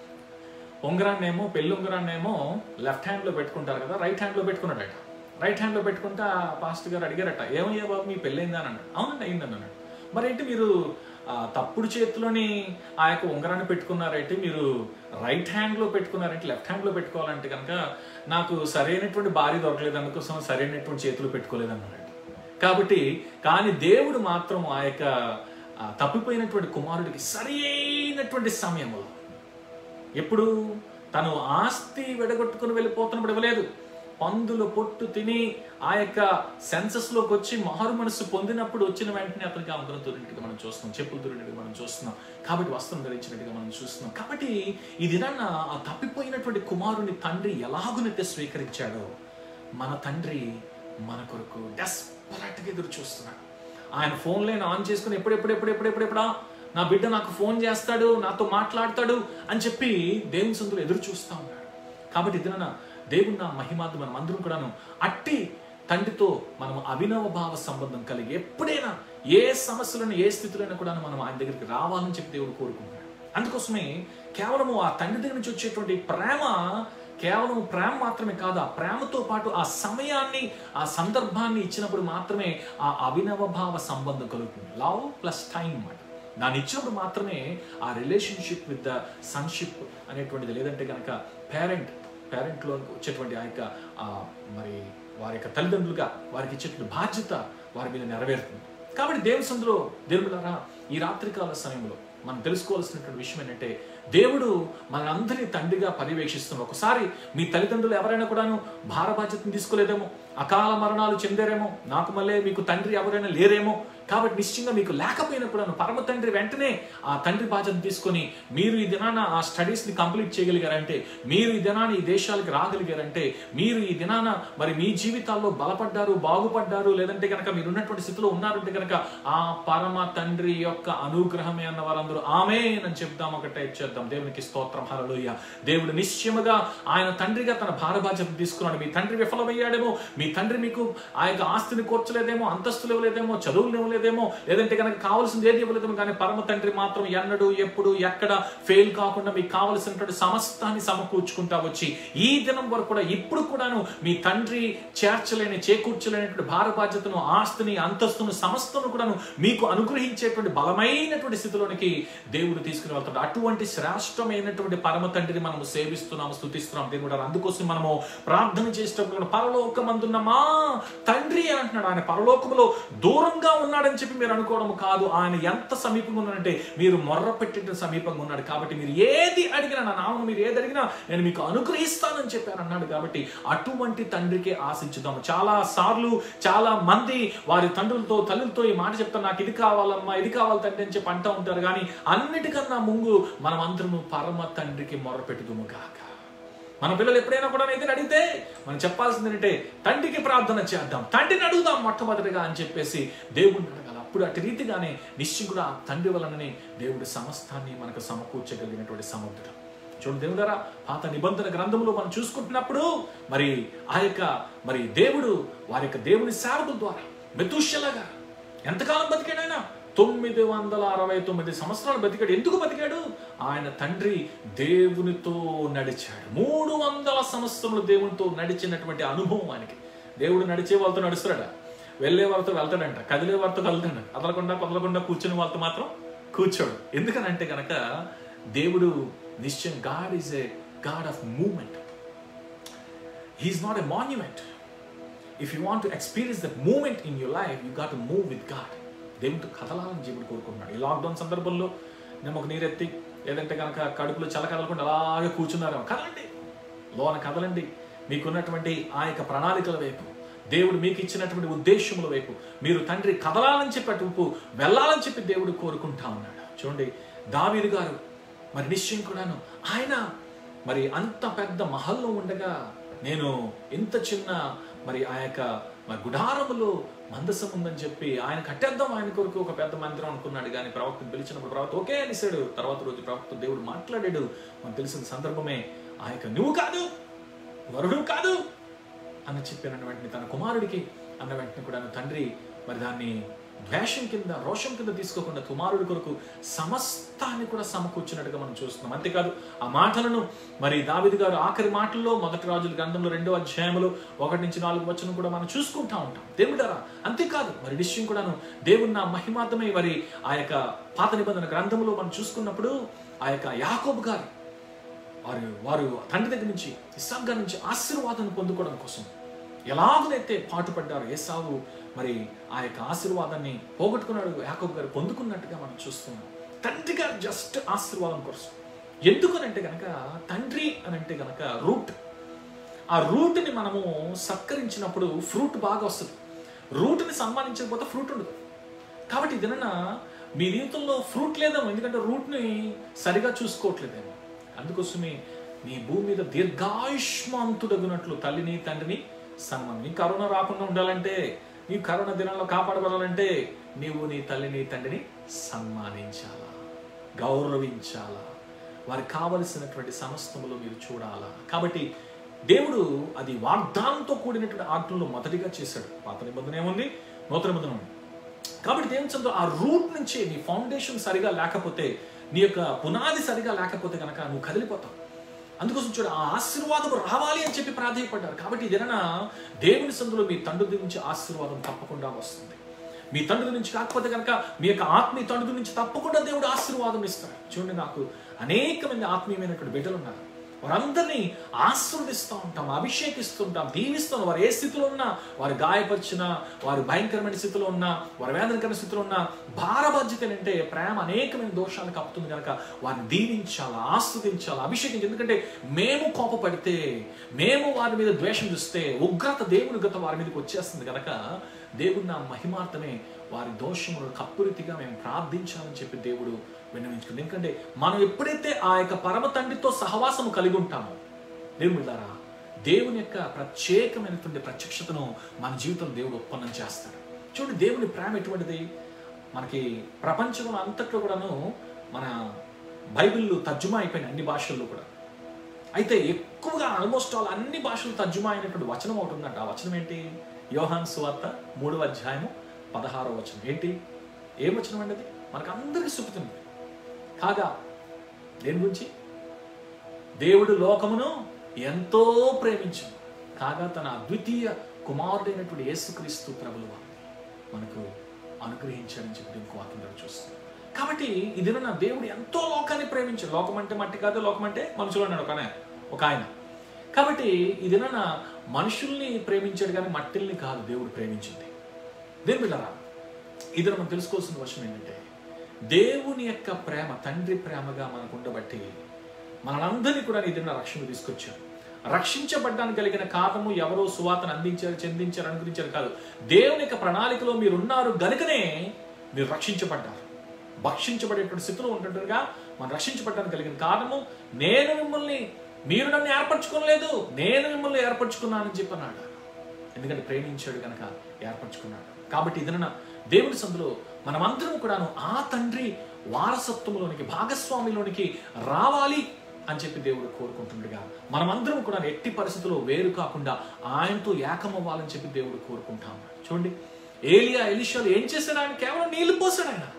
ఉంగరాన్నేమో పెళ్లి ఉంగరాన్నేమో లెఫ్ట్ హ్యాండ్లో పెట్టుకుంటారు కదా రైట్ హ్యాండ్లో పెట్టుకున్నాడట రైట్ హ్యాండ్లో పెట్టుకుంటే ఆ పాస్టర్ గారు అడిగారట ఏమయ్యా బాబు మీ పెళ్ళైందా అని అన్నాడు అవునండి అయిందని అన్నాడు మరి ఏంటి మీరు ఆ, తప్పుడు చేతిలోని ఆ యొక్క ఉంగరాన్ని పెట్టుకున్నారైతే మీరు రైట్ హ్యాండ్లో పెట్టుకున్నారంటే లెఫ్ట్ హ్యాండ్లో పెట్టుకోవాలంటే కనుక నాకు సరైనటువంటి భార్య దొరకలేదు అందుకోసం సరైనటువంటి చేతులు పెట్టుకోలేదు అన్నాడు కాబట్టి కానీ దేవుడు మాత్రం ఆ యొక్క ఆ, తప్పిపోయినటువంటి కుమారుడికి సరైనటువంటి సమయంలో ఎప్పుడు తను ఆస్తి వెడగొట్టుకుని వెళ్ళిపోతున్నప్పుడు ఇవ్వలేదు పందుల పొట్టు తిని ఆ యొక్క సెన్సస్ లోకి వచ్చి మారు మనసు పొందినప్పుడు వచ్చిన వెంటనే అతనికి అందరం దొరికినట్టుగా మనం చూస్తున్నాం చెప్పులు దొరికినట్టుగా మనం చూస్తున్నాం కాబట్టి వస్త్రం ధరించినట్టుగా మనం చూస్తున్నాం కాబట్టి ఈ దినాన్న ఆ తప్పిపోయినటువంటి కుమారుని తండ్రి ఎలాగునైతే స్వీకరించాడో మన తండ్రి మన కొరకు డెస్పరేట్గా ఎదురు చూస్తున్నాడు ఆయన ఫోన్ లైన్ ఆన్ చేసుకుని ఎప్పుడెప్పుడు ఎప్పుడెప్పుడు ఎప్పుడెప్పుడా నా బిడ్డ నాకు ఫోన్ చేస్తాడు నాతో మాట్లాడతాడు అని చెప్పి దేవుని సందులో ఎదురు చూస్తా ఉన్నాడు కాబట్టి ఇదిన దేవుని నా మహిమార్థం మనం అందరం కూడాను అట్టి తండ్రితో మనం అభినవ భావ సంబంధం కలిగి ఎప్పుడైనా ఏ సమస్యలను ఏ స్థితిలోనైనా కూడా మనం ఆయన దగ్గరికి రావాలని చెప్పి దేవుడు కోరుకుంటున్నాడు అందుకోసమే కేవలము ఆ తండ్రి దగ్గర నుంచి వచ్చేటువంటి ప్రేమ కేవలం ప్రేమ మాత్రమే కాదు ఆ ప్రేమతో పాటు ఆ సమయాన్ని ఆ సందర్భాన్ని ఇచ్చినప్పుడు మాత్రమే ఆ అభినవ భావ సంబంధం కలుగుతుంది లవ్ ప్లస్ టైం అన్నమాట దాన్ని ఇచ్చినప్పుడు మాత్రమే ఆ రిలేషన్షిప్ విత్ ద సన్షిప్ అనేటువంటిది లేదంటే కనుక పేరెంట్ పేరెంట్లో వచ్చేటువంటి ఆ యొక్క ఆ, మరి వారి యొక్క తల్లిదండ్రులుగా వారికి ఇచ్చేటువంటి బాధ్యత వారి మీద నెరవేరుతుంది కాబట్టి దేవుని సందులో దేవులారా ఈ రాత్రికాల సమయంలో మనం తెలుసుకోవాల్సినటువంటి విషయం ఏంటంటే దేవుడు మనందరినీ తండ్రిగా పర్యవేక్షిస్తున్నాడు ఒకసారి మీ తల్లిదండ్రులు ఎవరైనా కూడాను భార బాధ్యతను తీసుకోలేదేమో అకాల మరణాలు చెందారేమో నాకు మళ్ళీ మీకు తండ్రి ఎవరైనా లేరేమో కాబట్టి నిశ్చయంగా మీకు లేకపోయినప్పుడు పరమ తండ్రి వెంటనే ఆ తండ్రి బాధ్యతను తీసుకొని మీరు ఈ దినాన ఆ స్టడీస్ ని కంప్లీట్ చేయగలిగారంటే మీరు ఈ దినాన ఈ దేశాలకు రాగలిగారంటే మీరు ఈ దినాన మరి మీ జీవితాల్లో బలపడ్డారు బాగుపడ్డారు లేదంటే కనుక మీరు ఉన్నటువంటి స్థితిలో ఉన్నారంటే కనుక ఆ పరమ తండ్రి యొక్క అనుగ్రహమే అన్న వారందరూ ఆమె అని చెప్దాం ఒకటే చేద్దాం చెప్దాం దేవునికి స్తోత్రం హల్లెలూయా దేవుడు నిశ్చయముగా ఆయన తండ్రిగా తన భారబాధ్యత తీసుకున్నాడు మీ తండ్రి విఫలమయ్యాడేమో మీ తండ్రి మీకు ఆ యొక్క ఆస్తిని కూర్చలేదేమో అంతస్తులు ఇవ్వలేదేమో చదువులు ఇవ్వలేదేమో లేదంటే కనుక కావాల్సింది ఏది ఇవ్వలేదేమో కానీ పరమ తండ్రి మాత్రం ఎన్నడూ ఎప్పుడు ఎక్కడ ఫెయిల్ కాకుండా మీకు కావలసినటువంటి సమస్తాన్ని సమకూర్చుకుంటా వచ్చి ఈ దినం వరకు కూడా ఇప్పుడు కూడాను మీ తండ్రి చేర్చలేని చేకూర్చలేనటువంటి భార బాధ్యతను ఆస్తిని అంతస్తును సమస్తను కూడాను మీకు అనుగ్రహించేటువంటి బలమైనటువంటి స్థితిలోనికి దేవుడు తీసుకుని వెళ్తాడు అటువంటి శ్రేష్టమైనటువంటి పరమ తండ్రిని మనము సేవిస్తున్నాము స్థుతిస్తున్నాం దేవుడు అందుకోసం మనము ప్రార్థన చేసేటప్పుడు పరలోకమందున్న మా తండ్రి అని అంటున్నాడు ఆయన పరలోకములో దూరంగా ఉన్నాడని చెప్పి మీరు అనుకోవడం కాదు ఆయన ఎంత సమీపంగా ఉన్నాడంటే మీరు మొర్ర పెట్టేట సమీపంగా ఉన్నాడు కాబట్టి మీరు ఏది అడిగినా నా నామం మీరు ఏది అడిగినా నేను మీకు అనుగ్రహిస్తానని చెప్పాను అన్నాడు కాబట్టి అటువంటి తండ్రికే ఆశించుదాము చాలా సార్లు చాలా మంది వారి తండ్రులతో తల్లులతో ఈ మాట చెప్తాను నాకు ఇది కావాలమ్మా ఇది కావాలి తండ్రి అని చెప్పి అంటూ ఉంటారు కానీ అన్నిటికన్నా ముందు మనం అందరము పరమ తండ్రికి మొర్ర పెట్టుదుము గాక మన పిల్లలు ఎప్పుడైనా కూడా ఏదైనా అడిగితే మనం చెప్పాల్సింది ఏంటంటే తండ్రికి ప్రార్థన చేద్దాం తండ్రిని అడుగుదాం మొట్టమొదటిగా అని చెప్పేసి దేవుడిని అడగాలి అప్పుడు అటు రీతిగానే నిశ్చయం ఆ తండ్రి వలననే దేవుడి సమస్తాన్ని మనకు సమకూర్చగలిగినటువంటి సముద్రం చూడండి దేవుడారా పాత నిబంధన గ్రంథంలో మనం చూసుకుంటున్నప్పుడు మరి ఆ యొక్క మరి దేవుడు వారి యొక్క దేవుని సేవకుల ద్వారా మెతుషలగా ఎంతకాలం బతికాడు ఆయన తొమ్మిది వందల అరవై తొమ్మిది సంవత్సరాలు బతికాడు ఎందుకు బతికాడు ఆయన తండ్రి దేవునితో నడిచాడు మూడు వందల సంవత్సరములు దేవునితో నడిచినటువంటి అనుభవం ఆయనకి దేవుడు నడిచే వాళ్ళతో నడుస్తాడా వెళ్ళే వాళ్ళతో వెళ్తాడంట కదిలే వాళ్ళతో కలుతాడు కదలకుండా కదలకుండా కూర్చుని వాళ్ళతో మాత్రం కూర్చోడు ఎందుకనంటే గనక దేవుడు నిశ్చయం God is a God of moment he is not a monument if you want to experience that moment in your life you got move with God దేవుడితో కదలాలని జీవుడు కోరుకుంటున్నాడు ఈ లాక్డౌన్ సందర్భంలో నేను ఒక నీరెత్తి లేదంటే కనుక కడుపులో చల్ల కదలకుండా అలాగే కూర్చున్నారేమో కదలండి లోన కదలండి మీకున్నటువంటి ఆ యొక్క ప్రణాళికల వైపు దేవుడు మీకు ఇచ్చినటువంటి ఉద్దేశముల వైపు మీరు తండ్రి కదలాలని చెప్పి అటుపు వెళ్ళాలని చెప్పి దేవుడు కోరుకుంటా ఉన్నాడు చూడండి దావీదు గారు మరి నిశ్చయం కూడాను ఆయన మరి అంత పెద్ద మహల్లో ఉండగా నేను ఇంత చిన్న మరి ఆ యొక్క మరి గుడారములో మందసం ఉందని చెప్పి ఆయన కట్టేద్దాం ఆయన కొరకు ఒక పెద్ద మందిరం అనుకున్నాడు కానీ ప్రవక్తను పిలిచినప్పుడు ప్రవక్త ఓకే అనేసాడు తర్వాత రోజు ప్రవక్త దేవుడు మాట్లాడాడు మనకు తెలిసిన సందర్భమే ఆ యొక్క నువ్వు కాదు వరుడు కాదు అని చెప్పిన వెంటనే తన కుమారుడికి అన్న వెంటనే కూడా తండ్రి మరి దాన్ని ద్వేషం కింద రోషం కింద తీసుకోకుండా కుమారుడి కొరకు సమస్తాన్ని కూడా సమకూర్చున్నట్టుగా మనం చూస్తున్నాం అంతేకాదు ఆ మాటలను మరి దావిది గారు ఆఖరి మాటల్లో మొదటి రాజుల గ్రంథంలో రెండో అధ్యాయములు ఒకటి నుంచి నాలుగు వచనం కూడా మనం చూసుకుంటా ఉంటాం దేవుడారా అంతేకాదు మరి విషయం కూడాను దేవుని నా మహిమార్థమై మరి ఆ యొక్క పాత నిబంధన గ్రంథంలో మనం చూసుకున్నప్పుడు ఆ యొక్క యాకోబు గారు వారు వారు తండ్రి దగ్గర నుంచి ఇస్సాక్ గారి నుంచి ఆశీర్వాదాన్ని పొందుకోవడం కోసం ఎలాగనైతే పాటుపడ్డారు ఏసావు మరి ఆ యొక్క ఆశీర్వాదాన్ని పోగొట్టుకున్నాడు యాకోబు గారు పొందుకున్నట్టుగా మనం చూస్తున్నాం తండ్రి గారు జస్ట్ ఆశీర్వాదం కోసం ఎందుకనంటే గనక తండ్రి అని అంటే గనక రూట్ ఆ రూట్ని మనము సత్కరించినప్పుడు ఫ్రూట్ బాగా వస్తుంది రూట్ని సన్మానించకపోతే ఫ్రూట్ ఉండదు కాబట్టి ఇదన మీ జీవితంలో ఫ్రూట్ లేదేమో ఎందుకంటే రూట్ని సరిగా చూసుకోవట్లేదేమో అందుకోసమే నీ భూమి మీద దీర్ఘాయుష్మాంతుడగినట్లు తల్లిని తండ్రిని సన్మానం నీ కరోనా రాకుండా ఉండాలంటే నీ కరోనా దినాల్లో కాపాడబడాలంటే నీవు నీ తల్లిని తండ్రిని సన్మానించాలా గౌరవించాలా వారికి కావలసినటువంటి సమస్తములు మీరు చూడాలా కాబట్టి దేవుడు అది వాగ్దానంతో కూడినటువంటి ఆజ్ఞలు మొదటిగా చేశాడు పాత నిబంధన ఏముంది నూతన నిబంధన ఉంది కాబట్టి దేవుని చంద్ర ఆ రూట్ నుంచి నీ ఫౌండేషన్ సరిగా లేకపోతే నీ యొక్క పునాది సరిగా లేకపోతే కనుక నువ్వు కదిలిపోతావు అందుకోసం చూడ ఆ ఆశీర్వాదం రావాలి అని చెప్పి ప్రాధాయపడ్డారు కాబట్టి ఇదేనా దేవుని సందులో మీ తండ్రి నుంచి ఆశీర్వాదం తప్పకుండా వస్తుంది మీ తండ్రి నుంచి కాకపోతే కనుక మీ యొక్క ఆత్మీయ తండ్రి నుంచి తప్పకుండా దేవుడు ఆశీర్వాదం ఇస్తాడు చూడండి నాకు అనేక మంది ఆత్మీయమైనటువంటి బిడ్డలు ఉన్నారు వారందరినీ ఆశీర్వదిస్తూ ఉంటాం అభిషేకిస్తుంటాం దీవిస్తాం వారు ఏ స్థితిలో ఉన్నా వారు గాయపరిచిన వారు భయంకరమైన స్థితిలో ఉన్నా వారు వేదనకరమైన స్థితిలో ఉన్నా భారబాధ్యత అంటే ప్రేమ అనేకమైన దోషాలు కప్పుతుంది కనుక వారిని దీవించాలా ఆస్వాదించాలా అభిషేకించి ఎందుకంటే మేము కోపపడితే మేము వారి మీద ద్వేషం చూస్తే ఉగ్రత దేవుని గత వారి మీదకి వచ్చేస్తుంది కనుక దేవుడు నా మహిమార్థమే వారి దోషములు కప్పురీతిగా మేము ప్రార్థించాలని చెప్పి దేవుడు విన్నవించుకుంది ఎందుకంటే మనం ఎప్పుడైతే ఆ యొక్క పరమ తండ్రితో సహవాసము కలిగి ఉంటామో దేవుడారా దేవుని యొక్క ప్రత్యేకమైనటువంటి ప్రత్యక్షతను మన జీవితంలో దేవుడు ఉత్పన్నం చేస్తాడు చూడండి దేవుని ప్రేమ ఎటువంటిది మనకి ప్రపంచంలో అంతట్లో కూడాను మన బైబిల్ తర్జుమా అయిపోయినాయి అన్ని భాషల్లో కూడా అయితే ఎక్కువగా ఆల్మోస్ట్ ఆల్ అన్ని భాషలు తర్జుమా అయినటువంటి వచనం ఒకటి ఉందంట ఆ వచనం ఏంటి యోహాన్ సువార్త మూడవ అధ్యాయము పదహారవ వచనం ఏంటి ఏం వచనం అండి అది మనకు అందరికీ సుఖితుంది కాగా దేని గురించి దేవుడు లోకమును ఎంతో ప్రేమించు కాగా తన అద్వితీయ కుమారుడైనటువంటి యేసుక్రీస్తు ప్రభులు వారిని మనకు అనుగ్రహించాడని చెప్పి ఇంకో వాక్యం ద్వారా చూస్తాం కాబట్టి ఇది నా దేవుడు ఎంతో లోకాన్ని ప్రేమించాడు లోకం అంటే మట్టి కాదు లోకం అంటే మనుషులు అన్నాడు ఒక ఆయన ఒక ఆయన కాబట్టి ఇది నా మనుషుల్ని ప్రేమించాడు కానీ మట్టిల్ని కాదు దేవుడు ప్రేమించింది దేని బిడ్డరా ఇది మనం తెలుసుకోవాల్సిన విషయం ఏంటంటే దేవుని యొక్క ప్రేమ తండ్రి ప్రేమగా మనకు ఉండబట్టి మనందరినీ కూడా ఇదిన్న రక్షణ తీసుకొచ్చారు రక్షించబడ్డానికి కలిగిన కారణము ఎవరో సువాతను అందించారు చెందించారు అనుగ్రహించారు కాదు దేవుని యొక్క ప్రణాళికలో మీరు ఉన్నారు గనుకనే మీరు రక్షించబడ్డారు భక్షించబడేటువంటి స్థితిలో ఉంటుండగా మనం రక్షించబడడానికి కలిగిన కారణము నేను మిమ్మల్ని మీరు నన్ను ఏర్పరచుకోలేదు నేను మిమ్మల్ని ఏర్పరచుకున్నానని చెప్పి అన్నాడు ఎందుకంటే ప్రేమించాడు కనుక ఏర్పరచుకున్నాడు కాబట్టి ఇదన దేవుడి సందులో మనమందరం కూడాను ఆ తండ్రి వారసత్వంలోనికి భాగస్వామిలోనికి రావాలి అని చెప్పి దేవుడు కోరుకుంటుండగా మనమందరం కూడా ఎట్టి పరిస్థితుల్లో వేరు కాకుండా ఆయనతో ఏకమవ్వాలని చెప్పి దేవుడు కోరుకుంటాం చూడండి ఏలియా ఎలిషాలు ఏం చేశాడు ఆయన కేవలం నీళ్లు పోసాడు ఆయన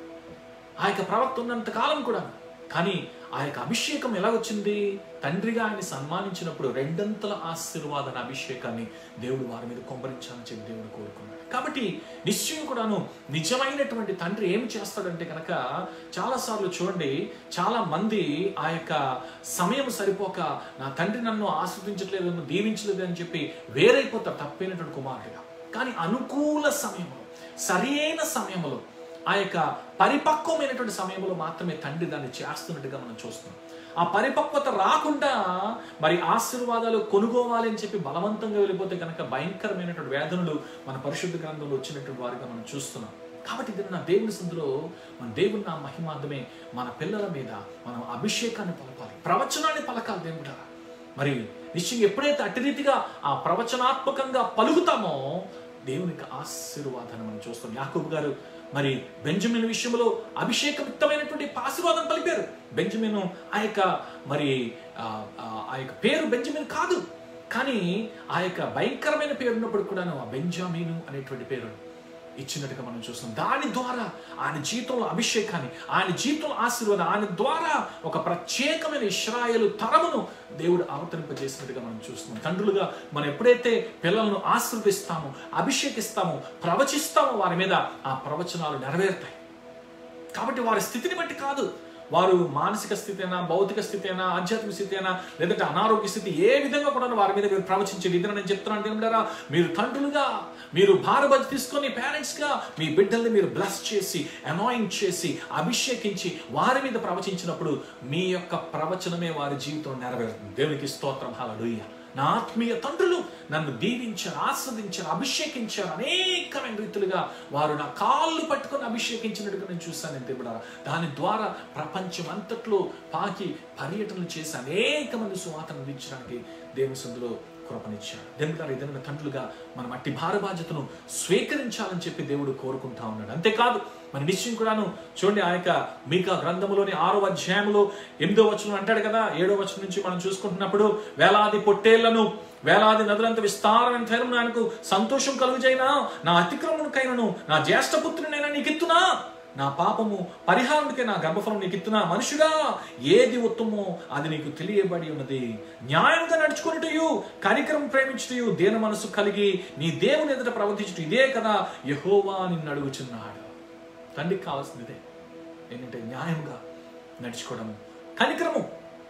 ఆ యొక్క ప్రవక్త ఉన్నంత కాలం కూడా కానీ ఆ యొక్క అభిషేకం ఎలా వచ్చింది తండ్రిగా ఆయన్ని సన్మానించినప్పుడు రెండంతల ఆశీర్వాదన అభిషేకాన్ని దేవుడు వారి మీద కొంపరించాలని చెప్పి దేవుడు కోరుకున్నాడు కాబట్టి నిశ్చయం కూడాను నిజమైనటువంటి తండ్రి ఏం చేస్తాడంటే కనుక చాలాసార్లు చూడండి చాలా మంది ఆ యొక్క సమయం సరిపోక నా తండ్రి నన్ను ఆస్వాదించట్లేదు నన్ను దీవించలేదు అని చెప్పి వేరైపోతారు తప్పైనటువంటి కుమారుడిగా కానీ అనుకూల సమయంలో సరైన సమయంలో ఆ యొక్క పరిపక్వమైనటువంటి సమయంలో మాత్రమే తండ్రి దాన్ని చేస్తున్నట్టుగా మనం చూస్తున్నాం ఆ పరిపక్వత రాకుండా మరి ఆశీర్వాదాలు కొనుగోవాలి అని చెప్పి బలవంతంగా వెళ్ళిపోతే కనుక భయంకరమైనటువంటి వేదనలు మన పరిశుద్ధ గ్రంథంలో వచ్చినటువంటి వారిగా మనం చూస్తున్నాం కాబట్టి ఇది నా దేవుని సందులో మన దేవుని నా మహిమార్థమే మన పిల్లల మీద మనం అభిషేకాన్ని పలపాలి ప్రవచనాన్ని పలకాలి దేవుడా మరి నిశ్చయం ఎప్పుడైతే అట్టి రీతిగా ఆ ప్రవచనాత్మకంగా పలుకుతామో దేవునికి ఆశీర్వాదాన్ని మనం చూస్తాం యాకూబ్ గారు మరి బెంజమిన్ విషయంలో అభిషేకయుక్తమైనటువంటి ఆశీర్వాదం పలిపారు బెంజమిన్ ఆ యొక్క మరి ఆ ఆ యొక్క పేరు బెంజమిన్ కాదు కానీ ఆ యొక్క భయంకరమైన పేరు ఉన్నప్పుడు కూడాను ఆ బెంజామీను అనేటువంటి పేరు ఇచ్చినట్టుగా మనం చూస్తాం దాని ద్వారా ఆయన జీవితంలో అభిషేకాన్ని ఆయన జీవితంలో ఆశీర్వాదం ఆయన ద్వారా ఒక ప్రత్యేకమైన ఇస్రాయలు తరమును దేవుడు అవతరింపజేసినట్టుగా మనం చూస్తున్నాం తండ్రులుగా మనం ఎప్పుడైతే పిల్లలను ఆశీర్వదిస్తామో అభిషేకిస్తామో ప్రవచిస్తామో వారి మీద ఆ ప్రవచనాలు నెరవేరుతాయి కాబట్టి వారి స్థితిని బట్టి కాదు వారు మానసిక స్థితి అయినా భౌతిక స్థితి అయినా ఆధ్యాత్మిక స్థితి అయినా లేదంటే అనారోగ్య స్థితి ఏ విధంగా కూడా వారి మీద మీరు ప్రవచించే విధంగా నేను చెప్తున్నాను దేవుడారా మీరు తండ్రులుగా మీరు భారబజ్ తీసుకొని పేరెంట్స్గా మీ బిడ్డల్ని మీరు బ్లస్ చేసి అనాయింగ్ చేసి అభిషేకించి వారి మీద ప్రవచించినప్పుడు మీ యొక్క ప్రవచనమే వారి జీవితం నెరవేరుతుంది దేవునికి స్తోత్రం హల్లెలూయా నా ఆత్మీయ తండ్రులు నన్ను దీవించారు ఆస్వాదించారు అభిషేకించారు అనేకమైన రీతులుగా వారు నా కాళ్ళు పట్టుకొని అభిషేకించినట్టుగా నేను చూశాను నేను దేవుడా దాని ద్వారా ప్రపంచం అంతట్లో పాకి పర్యటనలు చేసి అనేక మంది సువార్తను అందించడానికి దేవుని సందులో కృపనిచ్చాడు దేవుడు ఏదైనా తండ్రులుగా మనం అట్టి భార బాధ్యతను స్వీకరించాలని చెప్పి దేవుడు కోరుకుంటా ఉన్నాడు అంతేకాదు మన నిశ్చయం కూడాను చూడండి ఆ యొక్క మీకా గ్రంథములోని ఆరో అధ్యాయంలో ఎనిమిదో వచనం అంటాడు కదా ఏడో వచనం నుంచి మనం చూసుకుంటున్నప్పుడు వేలాది పొట్టేళ్లను వేలాది నదులంత విస్తారమైన ధైర్యం నాకు సంతోషం కలుగుజైనా నా అతిక్రమణకైనను నా జ్యేష్ఠపుత్రునైనా నీకు ఇత్తునా నా పాపము పరిహారానికే నా గర్భఫలం నీకు ఇస్తున్నా మనుషుగా ఏది ఉత్తమో అది నీకు తెలియబడి ఉన్నది న్యాయంగా నడుచుకున్నటయు కనికరం ప్రేమించుటయు దేన మనసు కలిగి నీ దేవుని ఎదుట ప్రవర్తించుట ఇదే కదా యహోవా నిన్ను అడుగుచున్నాడు తండ్రికి కావాల్సింది ఇదే ఏంటంటే న్యాయంగా నడుచుకోవడము కనికరము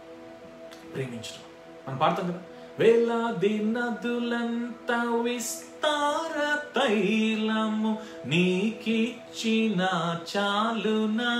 ప్రేమించడం మనం పాడతాం కదా వేలాది నదులంత విస్తార తైలము నీకిచ్చిన చాలునా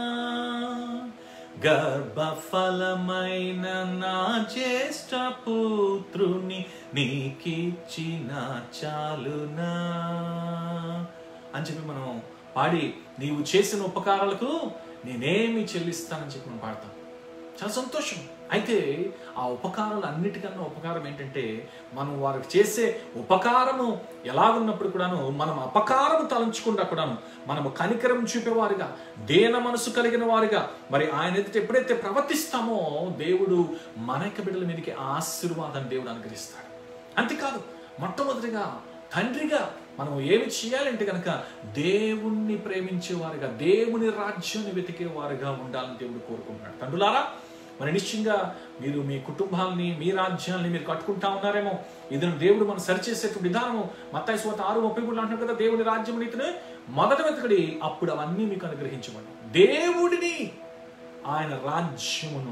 గర్భఫలమైన నా జ్యేష్ఠ పుత్రుని నీకిచ్చిన చాలునా అని చెప్పి మనం పాడి నీవు చేసిన ఉపకారాలకు నేనేమి చెల్లిస్తానని చెప్పి మనం పాడతాం చాలా సంతోషం అయితే ఆ ఉపకారాలు అన్నిటికన్నా ఉపకారం ఏంటంటే మనం వారికి చేసే ఉపకారము ఎలాగున్నప్పుడు కూడాను మనం అపకారము తలంచకుండా కూడాను మనము కనికరం చూపేవారుగా దేన మనసు కలిగిన వారుగా మరి ఆయన ఎదుట ఎప్పుడైతే ప్రవర్తిస్తామో దేవుడు మన యొక్క బిడ్డల మీదకి ఆశీర్వాదం దేవుడు అనుగ్రహిస్తాడు అంతేకాదు మొట్టమొదటిగా తండ్రిగా మనం ఏమి చేయాలంటే కనుక దేవుణ్ణి ప్రేమించేవారుగా దేవుని రాజ్యాన్ని వెతికేవారుగా ఉండాలని దేవుడు కోరుకుంటున్నాడు తండ్రులారా మరి నిశ్చయంగా మీరు మీ కుటుంబాలని మీ రాజ్యాన్ని మీరు కట్టుకుంటా ఉన్నారేమో ఇది దేవుడు మనం సరిచేసేటువంటి విధానము మత్తాయి స్వాత ఆరు ముప్పై మూడు అంటున్నారు కదా దేవుని రాజ్యం నీతిని మొదట వెతకడి అప్పుడు అవన్నీ మీకు అనుగ్రహించబడి దేవుడిని ఆయన రాజ్యమును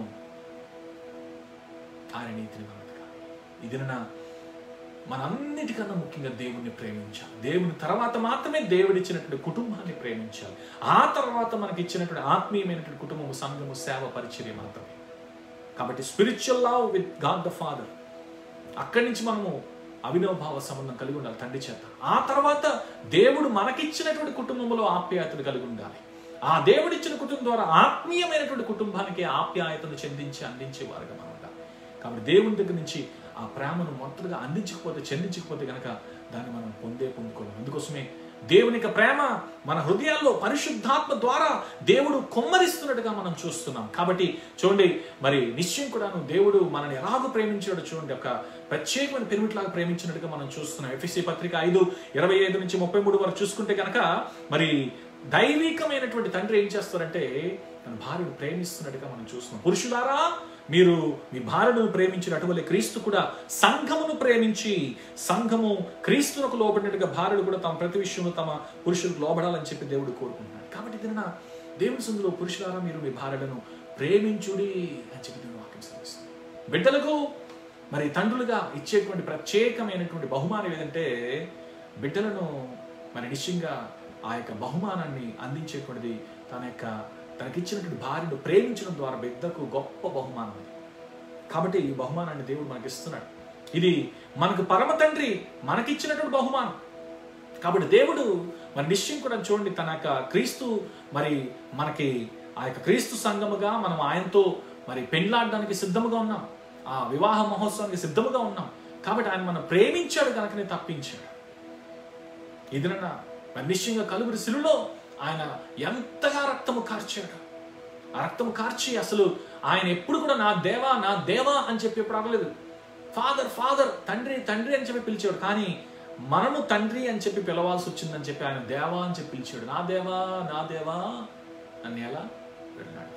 ఆయన నీతిని మనం వెతకాలి ఇది నా మనంన్నిటికన్నా ముఖ్యంగా దేవుణ్ణి ప్రేమించాలి దేవుని తర్వాత మాత్రమే దేవుడిచ్చినటువంటి కుటుంబాన్ని ప్రేమించాలి ఆ తర్వాత మనకి ఇచ్చినటువంటి ఆత్మీయమైనటువంటి కుటుంబము సంఘము సేవ పరిచర్య మాత్రమే కాబట్టి spiritual love with God the Father అక్కడి నుంచి మనము అవినవభావ సంబంధం కలిగి ఉండాలి తండ్రి చేత ఆ తర్వాత దేవుడు మనకిచ్చినటువంటి కుటుంబంలో ఆప్యాయతను కలిగి ఉండాలి ఆ దేవుడిచ్చిన కుటుంబం ద్వారా ఆత్మీయమైనటువంటి కుటుంబానికి ఆప్యాయతను చెందించి అందించేవారుగా మనం ఉండాలి కాబట్టి దేవుని దగ్గర నుంచి ఆ ప్రేమను మొత్తగా అందించకపోతే చెందించకపోతే గనక దాన్ని మనం పొందే పొందుకోలేము అందుకోసమే దేవుని యొక్క ప్రేమ మన హృదయాల్లో పరిశుద్ధాత్మ ద్వారా దేవుడు కొమ్మరిస్తున్నట్టుగా మనం చూస్తున్నాం కాబట్టి చూడండి మరి నిశ్చయం కూడాను దేవుడు మనల్ని ఎలాగో ప్రేమించాడు చూడండి ఒక ప్రత్యేకమైన పెరుమిట్లాగా ప్రేమించినట్టుగా మనం చూస్తున్నాం ఎఫ్ఎస్సి పత్రిక ఐదు ఇరవై ఐదు నుంచి ముప్పై మూడు వరకు చూసుకుంటే కనుక మరి దైవికమైనటువంటి తండ్రి ఏం చేస్తారంటే తన భార్యను ప్రేమిస్తున్నట్టుగా మనం చూస్తున్నాం పురుషులారా మీరు మీ భార్యను ప్రేమించిన అటువంటి క్రీస్తు కూడా సంఘమును ప్రేమించి సంఘము క్రీస్తునకు లోబడినట్టుగా భార్యలు కూడా తమ ప్రతి విషయంలో తమ పురుషులకు లోబడాలని చెప్పి దేవుడు కోరుకుంటున్నాడు కాబట్టి దీనిన దేవుని సందులో పురుషులారా మీరు మీ భార్యలను ప్రేమించుడి అని చెప్పి దేవుడు వాక్యం సెలవిస్తుంది బిడ్డలకు మరి తండ్రులుగా ఇచ్చేటువంటి ప్రత్యేకమైనటువంటి బహుమానం ఏదంటే బిడ్డలను మరి నిశ్చయంగా ఆ యొక్క బహుమానాన్ని అందించేటువంటిది తన యొక్క తనకిచ్చినటువంటి భార్యను ప్రేమించడం ద్వారా బిడ్డకు గొప్ప బహుమానం అది కాబట్టి ఈ బహుమానాన్ని దేవుడు మనకి ఇస్తున్నాడు ఇది మనకు పరమ తండ్రి మనకిచ్చినటువంటి బహుమానం కాబట్టి దేవుడు మరి నిశ్చయం కూడా చూడండి తన యొక్క క్రీస్తు మరి మనకి ఆ యొక్క క్రీస్తు సంఘముగా మనం ఆయనతో మరి పెళ్ళాడడానికి సిద్ధముగా ఉన్నాం ఆ వివాహ మహోత్సవానికి సిద్ధముగా ఉన్నాం కాబట్టి ఆయన మనం ప్రేమించాడు కనుకనే తప్పించాడు ఇదిన మరి నిశ్చయంగా కలుగురి శిలులో ఆయన ఎంతగా రక్తము కార్చాడు ఆ రక్తము కార్చి అసలు ఆయన ఎప్పుడు కూడా నా దేవా నా దేవా అని చెప్పి ఎప్పుడు అడగలేదు ఫాదర్ ఫాదర్ తండ్రి తండ్రి అని చెప్పి పిలిచాడు కానీ మనము తండ్రి అని చెప్పి పిలవాల్సి వచ్చిందని చెప్పి ఆయన దేవా అని చెప్పి పిలిచాడు నా దేవా నా దేవా అని ఎలా వెళ్ళాడు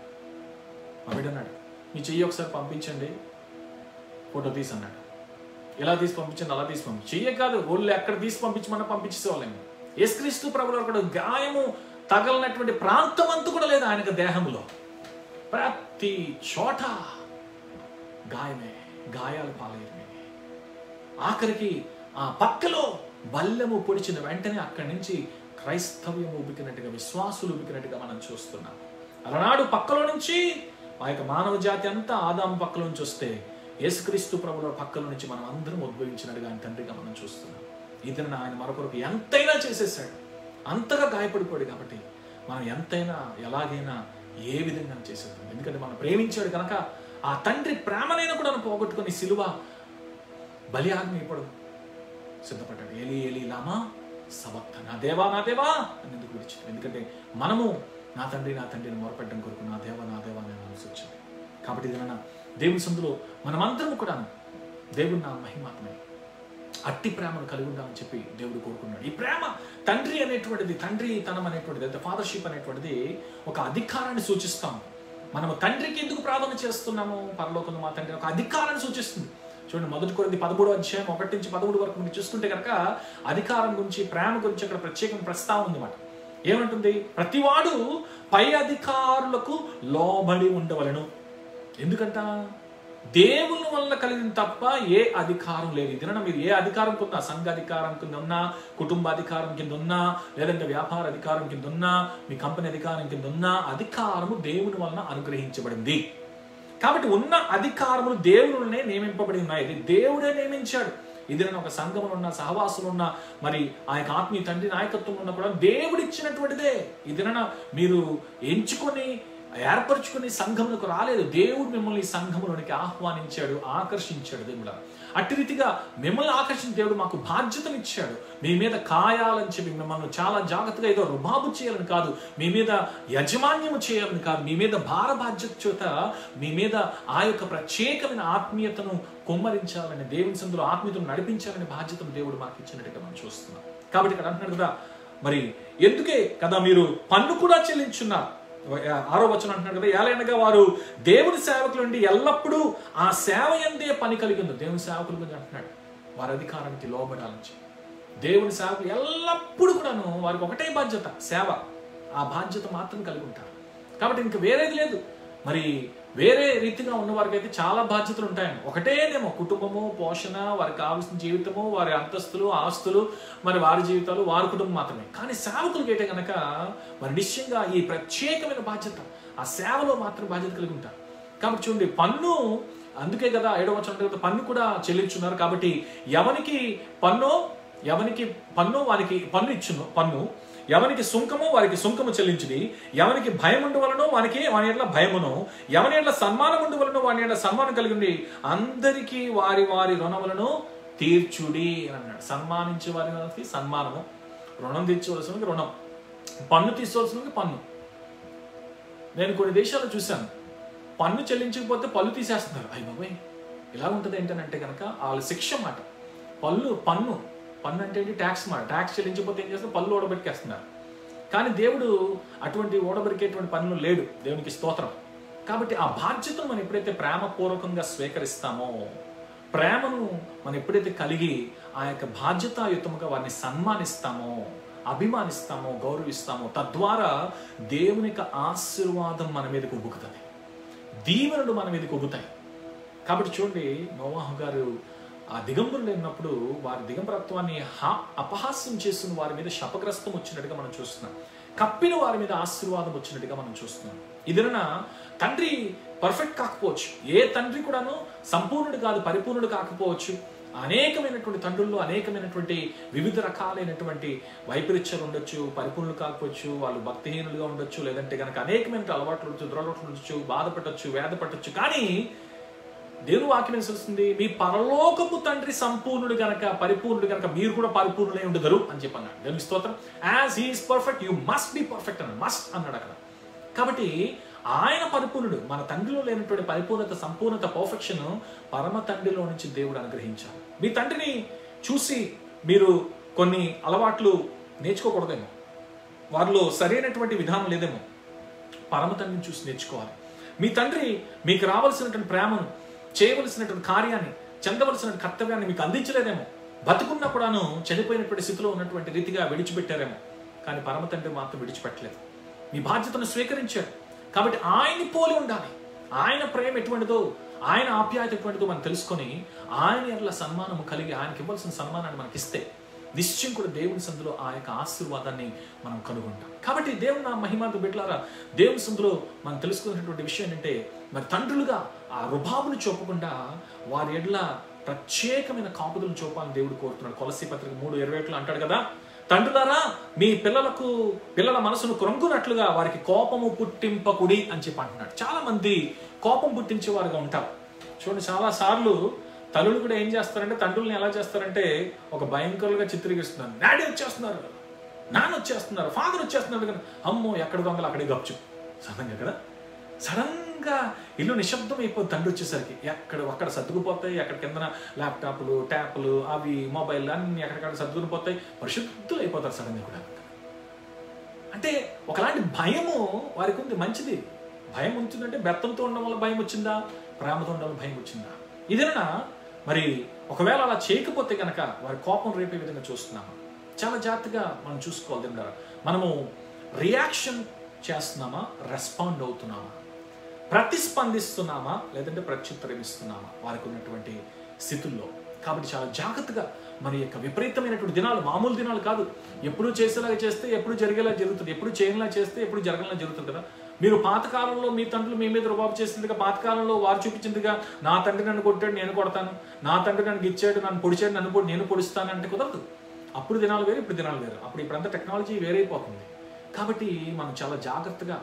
మా బిడ్డన్నాడు మీ చెయ్యి ఒకసారి పంపించండి ఫోటో తీసి అన్నాడు ఎలా తీసి పంపించండి అలా తీసి పంపించి చెయ్య కాదు ఒళ్ళు ఎక్కడ తీసి పంపించమన్నా పంపించేసేవాళ్ళేమో యేసుక్రీస్తు ప్రభుల కూడా గాయము తగలనటువంటి ప్రాంతం అంతా కూడా లేదు ఆయనకు దేహంలో ప్రతి చోట గాయమే గాయాలు పాలయ్యమే ఆఖరికి ఆ పక్కలో బల్లెము పొడిచిన వెంటనే అక్కడి నుంచి క్రైస్తవ్యం ఉబికినట్టుగా విశ్వాసులు ఉబికినట్టుగా మనం చూస్తున్నాం అలనాడు పక్కలో నుంచి ఆ యొక్క మానవ జాతి అంతా ఆదాము పక్కలో నుంచి వస్తే యేసుక్రీస్తు ప్రభుల పక్కల నుంచి మనం అందరం ఉద్భవించినట్టుగా ఆయన తండ్రిగా మనం చూస్తున్నాం ఇతను ఆయన మరొకరికి ఎంతైనా చేసేసాడు అంతగా గాయపడిపోయాడు కాబట్టి మనం ఎంతైనా ఎలాగైనా ఏ విధంగా చేసేద్దాం ఎందుకంటే మనం ప్రేమించాడు కనుక ఆ తండ్రి ప్రేమనైనా కూడా పోగొట్టుకుని సిలువ బలియాగ్ని ఇప్పుడు సిద్ధపడ్డాడు ఏలి ఏలి లామా సవక్త నా దేవా నా దేవా అని ఎందుకు విడిచాడు ఎందుకంటే మనము నా తండ్రి నా తండ్రిని మొరపెట్టడం కొరకు నా దేవా నా దేవా అని అనాల్సి వచ్చింది కాబట్టి ఇది నాన్న దేవుని సందులో మనమందరం కూడా దేవుని నా మహిమాత్మే అట్టి ప్రేమను కలిగి ఉండాలని చెప్పి దేవుడు కోరుకున్నాడు ఈ ప్రేమ తండ్రి అనేటువంటిది తండ్రి తనం అనేటువంటిది అంటే ఫాదర్షిప్ అనేటువంటిది ఒక అధికారాన్ని సూచిస్తాం మనము తండ్రికి ఎందుకు ప్రార్థన చేస్తున్నాము పరలోకంలో మా తండ్రి ఒక అధికారాన్ని సూచిస్తుంది చూడండి మొదటి కొరింది పదమూడు అధ్యాయం ఒకటి నుంచి పదమూడు వరకు మీరు చూసుకుంటే కనుక అధికారం గురించి ప్రేమ గురించి అక్కడ ప్రత్యేకమైన ప్రస్తావన ఉందన్నమాట ఏమంటుంది ప్రతివాడు పై అధికారులకు లోబడి ఉండవలను ఎందుకంట దేవుని వల్ల కలిగిన తప్ప ఏ అధికారం లేదు ఇది మీరు ఏ అధికారం కింద సంఘ అధికారం కింద ఉన్నా కుటుంబ అధికారం కింద ఉన్నా లేదంటే వ్యాపార అధికారం కింద ఉన్నా మీ కంపెనీ అధికారం కింద ఉన్నా అధికారము దేవుని వలన అనుగ్రహించబడింది కాబట్టి ఉన్న అధికారములు దేవునినే నియమింపబడి ఉన్నాయి ఇది దేవుడే నియమించాడు ఇది ఒక సంఘములు ఉన్న సహవాసులు ఉన్న మరి ఆ యొక్క ఆత్మీయ తండ్రి నాయకత్వం ఉన్న కూడా దేవుడు ఇచ్చినటువంటిదే ఇది మీరు ఎంచుకొని ఏర్పరచుకుని సంఘములకు రాలేదు దేవుడు మిమ్మల్ని ఈ సంఘములోనికి ఆహ్వానించాడు ఆకర్షించాడు దేవుడు అట్టి రీతిగా మిమ్మల్ని ఆకర్షించిన దేవుడు మాకు బాధ్యతనిచ్చాడు మీ మీద కాయాలని చెప్పి మిమ్మల్ని చాలా జాగ్రత్తగా ఏదో రుబాబు చేయాలని కాదు మీ మీద యజమాన్యము చేయాలని కాదు మీ మీద భార బాధ్యత చేత మీ మీద ఆ యొక్క ప్రత్యేకమైన ఆత్మీయతను కుమ్మరించాలని దేవుని సందులో ఆత్మీయతను నడిపించాలని బాధ్యతను దేవుడు మాకు ఇచ్చినట్టుగా మనం చూస్తున్నాం కాబట్టి ఇక్కడ అంటున్నాడు కదా మరి ఎందుకే కదా మీరు పన్ను కూడా చెల్లించున్నారు ఆరో వచనం అంటున్నాడు కదా ఏలైనగా వారు దేవుని సేవకులు నుండి ఎల్లప్పుడూ ఆ సేవ ఎందే పని కలిగి ఉంది దేవుని సేవకుల గురించి అంటున్నాడు వారి అధికారానికి లోబడాలని చెప్పి. దేవుని సేవకులు ఎల్లప్పుడూ కూడాను వారికి ఒకటే బాధ్యత సేవ ఆ బాధ్యత మాత్రం కలిగి ఉంటారు కాబట్టి ఇంక వేరేది లేదు మరి వేరే రీతిగా ఉన్న వారికి అయితే చాలా బాధ్యతలు ఉంటాయండి ఒకటేనేమో కుటుంబము పోషణ వారికి కావాల్సిన జీవితము వారి అంతస్తులు ఆస్తులు మరి వారి జీవితాలు వారి కుటుంబం మాత్రమే కానీ సేవకులకి అయితే కనుక మరి నిశ్చయంగా ఈ ప్రత్యేకమైన బాధ్యత ఆ సేవలో మాత్రం బాధ్యత కలిగి ఉంటారు కాబట్టి చూడండి పన్ను అందుకే కదా ఏడవ వచనం తర్వాత పన్ను కూడా చెల్లించున్నారు కాబట్టి ఎవరికి పన్ను ఎవరికి పన్ను వారికి పన్ను ఇచ్చును పన్ను ఎవరికి సుంకము వారికి సుంకము చెల్లించుడి ఎవరికి భయం ఉండవలనో వానికి వాని ఎట్ల భయమును ఎవని ఎట్ల సన్మానం ఉండవలనో వాని ఎట్ల సన్మానం కలిగింది అందరికీ వారి వారి రుణములను తీర్చుడి అని అన్నాడు సన్మానించే వారికి సన్మానము రుణం తీర్చవలసిన రుణం పన్ను తీసుకోవాల్సిన పన్ను నేను కొన్ని దేశాల్లో చూశాను పన్ను చెల్లించకపోతే పళ్ళు తీసేస్తున్నారు అయ్యి బాబాయ్ ఇలా ఉంటుంది ఏంటంటే కనుక వాళ్ళ శిక్ష మాట పళ్ళు పన్ను పన్ను అంటే ఏంటి ట్యాక్స్ మాట ట్యాక్స్ చెల్లించకపోతే ఏం చేస్తారు పళ్ళు ఓడబెట్టుకేస్తున్నారు కానీ దేవుడు అటువంటి ఓడబెరికేటువంటి పనులు లేడు దేవునికి స్తోత్రం కాబట్టి ఆ బాధ్యతను మనం ఎప్పుడైతే ప్రేమపూర్వకంగా స్వీకరిస్తామో ప్రేమను మనం ఎప్పుడైతే కలిగి ఆ యొక్క బాధ్యతాయుతముగా వారిని సన్మానిస్తామో అభిమానిస్తామో గౌరవిస్తామో తద్వారా దేవుని యొక్క ఆశీర్వాదం మన మీదకు ఉబ్బుకుతుంది దీవెనలు మన మీదకి ఉబ్బుతాయి కాబట్టి చూడండి నోవాహు గారు ఆ దిగంబరులు ఉన్నప్పుడు వారి దిగంబరత్వాన్ని హా అపహాస్యం చేస్తున్న వారి మీద శపగ్రస్తం వచ్చినట్టుగా మనం చూస్తున్నాం కప్పిన వారి మీద ఆశీర్వాదం వచ్చినట్టుగా మనం చూస్తున్నాం ఇదిన తండ్రి పర్ఫెక్ట్ కాకపోవచ్చు ఏ తండ్రి కూడాను సంపూర్ణుడు కాదు పరిపూర్ణుడు కాకపోవచ్చు అనేకమైనటువంటి తండ్రుల్లో అనేకమైనటువంటి వివిధ రకాలైనటువంటి వైపరీత్యాలు ఉండొచ్చు పరిపూర్ణులు కాకపోవచ్చు వాళ్ళు భక్తిహీనులుగా ఉండొచ్చు లేదంటే కనుక అనేకమైన అలవాట్లు ఉండొచ్చు దురలవాట్లు ఉండొచ్చు బాధపడచ్చు వేద పట్టొచ్చు కానీ దేవుని వాక్యం ఏం తెలుస్తుంది మీ పరలోకపు తండ్రి సంపూర్ణుడు గనక పరిపూర్ణుడు గనక మీరు కూడా పరిపూర్ణులై ఉండదరు అని చెప్పన్నాడు దేవుని స్తోత్రం as he is perfect you must be perfect అన్నాడు మస్ట్ అన్నాడు అక్కడ కాబట్టి ఆయన పరిపూర్ణుడు మన తండ్రిలో లేనటువంటి పరిపూర్ణత సంపూర్ణత పర్ఫెక్షన్ పరమ తండ్రిలో నుంచి దేవుడు అనుగ్రహించాలి మీ తండ్రిని చూసి మీరు కొన్ని అలవాట్లు నేర్చుకోకూడదేమో వారిలో సరైనటువంటి విధానం లేదేమో పరమ తండ్రిని చూసి నేర్చుకోవాలి మీ తండ్రి మీకు రావాల్సినటువంటి ప్రేమను చేయవలసినటువంటి కార్యాన్ని చెందవలసిన కర్తవ్యాన్ని మీకు అందించలేదేమో బతుకున్నా కూడాను చనిపోయినటువంటి స్థితిలో ఉన్నటువంటి రీతిగా విడిచిపెట్టారేమో కానీ పరమ తండ్రి మాత్రం విడిచిపెట్టలేదు మీ బాధ్యతను స్వీకరించారు కాబట్టి ఆయన్ని పోలి ఉండాలి ఆయన ప్రేమ ఎటువంటిదో ఆయన ఆప్యాయత ఎటువంటిదో మనం తెలుసుకొని ఆయన ఎట్లా సన్మానం కలిగి ఆయనకి ఇవ్వాల్సిన సన్మానాన్ని మనకి ఇస్తే నిశ్చయం కూడా దేవుని సందులో ఆ యొక్క ఆశీర్వాదాన్ని మనం కనుగొంటాం కాబట్టి దేవుని నా మహిమాత బిడ్డలారా దేవుని సందులో మనం తెలుసుకున్నటువంటి విషయం ఏంటంటే మరి తండ్రులుగా ఆ రుబాబును చూపకుండా వారి ఎడ్ల ప్రత్యేకమైన కాపుదలను చూపాలని దేవుడు కోరుతున్నాడు కొలసి పత్రిక మూడు ఇరవై ఒకటిలో అంటాడు కదా తండ్రులారా మీ పిల్లలకు పిల్లల మనసును క్రొంగునట్లుగా వారికి కోపము పుట్టింపకుడి అని చెప్పి అంటున్నాడు చాలా మంది కోపం పుట్టించే వారుగా ఉంటారు చూడండి చాలా సార్లు తల్లులు కూడా ఏం చేస్తారంటే తండ్రుల్ని ఎలా చేస్తారంటే ఒక భయంకరులుగా చిత్రీకరిస్తున్నారు డాడీ వచ్చేస్తున్నారు నాన్న వచ్చేస్తున్నారు ఫాదర్ వచ్చేస్తున్నారు కానీ అమ్మో ఎక్కడ దొంగలు అక్కడే గప్చు సడన్గా కదా సడన్ గా ఇల్లు నిశ్శబ్దం అయిపోతుంది తండ్రి వచ్చేసరికి ఎక్కడ అక్కడ సర్దుకుపోతాయి ఎక్కడ కిందన ల్యాప్టాప్లు ట్యాప్లు అవి మొబైల్ అన్ని ఎక్కడికక్కడ సర్దుకుని పోతాయి పరిశుద్ధులు అయిపోతారు సడన్గా కూడా అంటే ఒకలాంటి భయము వారికి ఉంది మంచిది భయం ఉంటుందంటే బెత్తంతో ఉండడం వల్ల భయం వచ్చిందా ప్రేమతో ఉండడం వల్ల భయం వచ్చిందా ఇదేనా మరి ఒకవేళ అలా చేయకపోతే కనుక వారి కోపం రేపే విధంగా చూస్తున్నామా చాలా జాగ్రత్తగా మనం చూసుకోవాలి దేవుడారా మనము రియాక్షన్ చేస్తున్నామా రెస్పాండ్ అవుతున్నామా ప్రతిస్పందిస్తున్నామా లేదంటే ప్రత్యుత్తరం ఇస్తున్నామా వారికి ఉన్నటువంటి స్థితుల్లో కాబట్టి చాలా జాగ్రత్తగా మన యొక్క విపరీతమైనటువంటి దినాలు మామూలు దినాలు కాదు ఎప్పుడు చేసేలాగా చేస్తే ఎప్పుడు జరిగేలా జరుగుతుంది ఎప్పుడు చేయనిలా చేస్తే ఎప్పుడు జరగలా జరుగుతుంది కదా మీరు పాతకాలంలో మీ తండ్రులు మీ మీద రుబాబు చేసిందిగా పాతకాలంలో వారు చూపించిందిగా నా తండ్రి నన్ను కొట్టాడు నేను కొడతాను నా తండ్రి నన్ను గిచ్చాడు నన్ను పొడిచాడు నన్ను పొడి నేను పొడుస్తాను అంటే కుదరదు అప్పుడు దినాలు వేరు ఇప్పుడు దినాలు వేరు అప్పుడు ఇప్పుడంతా టెక్నాలజీ వేరైపోతుంది కాబట్టి మనం చాలా జాగ్రత్తగా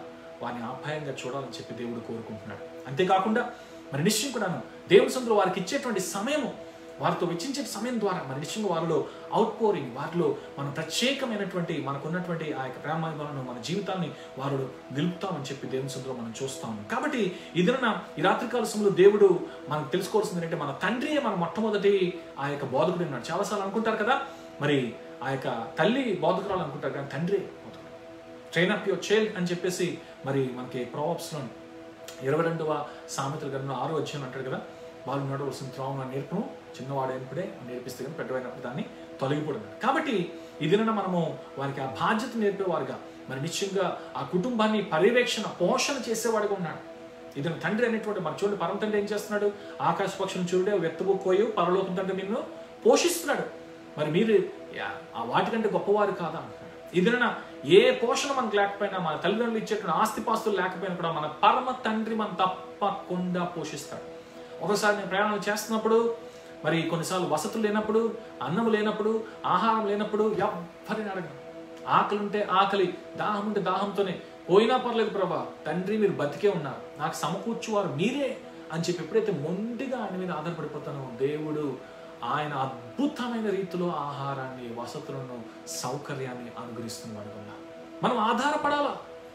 వారిని ఆప్యాయంగా చూడాలని చెప్పి దేవుడు కోరుకుంటున్నాడు అంతేకాకుండా మరి నిశ్చయం కూడాను దేవుని సందులో వారికి ఇచ్చేటువంటి సమయము వారితో వెచ్చించే సమయం ద్వారా మరి నిశ్చయంగా వారిలో అవుట్ పోరింగ్ వారిలో మన ప్రత్యేకమైనటువంటి మనకున్నటువంటి ఆ యొక్క ప్రేమాభిమానం మన జీవితాన్ని వారు నిలుపుతామని చెప్పి దేవుని సందులో మనం చూస్తాము కాబట్టి ఇదన ఈ రాత్రికాల సమయంలో దేవుడు మనకు తెలుసుకోవాల్సింది ఏంటంటే మన తండ్రియే మన మొట్టమొదటి ఆ యొక్క బోధకుడు ఉన్నాడు చాలాసార్లు అనుకుంటారు కదా మరి ఆ యొక్క తల్లి బోధకురాలు అనుకుంటారు కానీ తండ్రి బోధకుడు ట్రైన్ అప్ యువర్ చైల్డ్ అని చెప్పేసి మరి మనకి ప్రాప్స్లో ఇరవై రెండవ సామెతల గ్రంథంలో ఆరో అధ్యాయం అంటాడు కదా వాళ్ళు నడవలసిన త్రోవన నేర్పను చిన్నవాడైనప్పుడే నేర్పిస్తే కానీ పెద్దవైనప్పుడు దాన్ని తొలగిపోవడం కాబట్టి ఈ దిన మనము వారికి ఆ బాధ్యత నేర్పేవారుగా మరి నిశ్చయంగా ఆ కుటుంబాన్ని పర్యవేక్షణ పోషణ చేసేవాడిగా ఉన్నాడు ఇతను తండ్రి అనేటువంటి మరి చూడండి పరమ తండ్రి ఏం చేస్తున్నాడు ఆకాశ పక్షులను చూడే వెత్తబు కోయు పరలోకం తండ్రి నిన్ను పోషిస్తున్నాడు మరి మీరు యా- ఆ వాటికంటే గొప్పవారు కాదా అంటున్నాడు ఇదిన ఏ పోషణ మనకు లేకపోయినా మన తల్లిదండ్రులు ఇచ్చేటువంటి ఆస్తిపాస్తులు లేకపోయినా కూడా మన పరమ తండ్రి మనం తప్పకుండా పోషిస్తాడు ఒకసారి నేను ప్రయాణం చేస్తున్నప్పుడు మరి కొన్నిసార్లు వసతులు లేనప్పుడు అన్నం లేనప్పుడు ఆహారం లేనప్పుడు ఎవ్వరిని అడగను ఆకలి ఉంటే ఆకలి దాహం ఉంటే దాహంతోనే పోయినా పర్లేదు ప్రభా తండ్రి మీరు బతికే ఉన్నారు నాకు సమకూర్చువారు మీరే అని చెప్పి ఎప్పుడైతే మొండిగా ఆయన మీద ఆధారపడిపోతానో దేవుడు ఆయన అద్భుతమైన రీతిలో ఆహారాన్ని వసతులను సౌకర్యాన్ని అనుగ్రహిస్తున్నవాడు ఉన్నారు మనం ఆధారపడాలా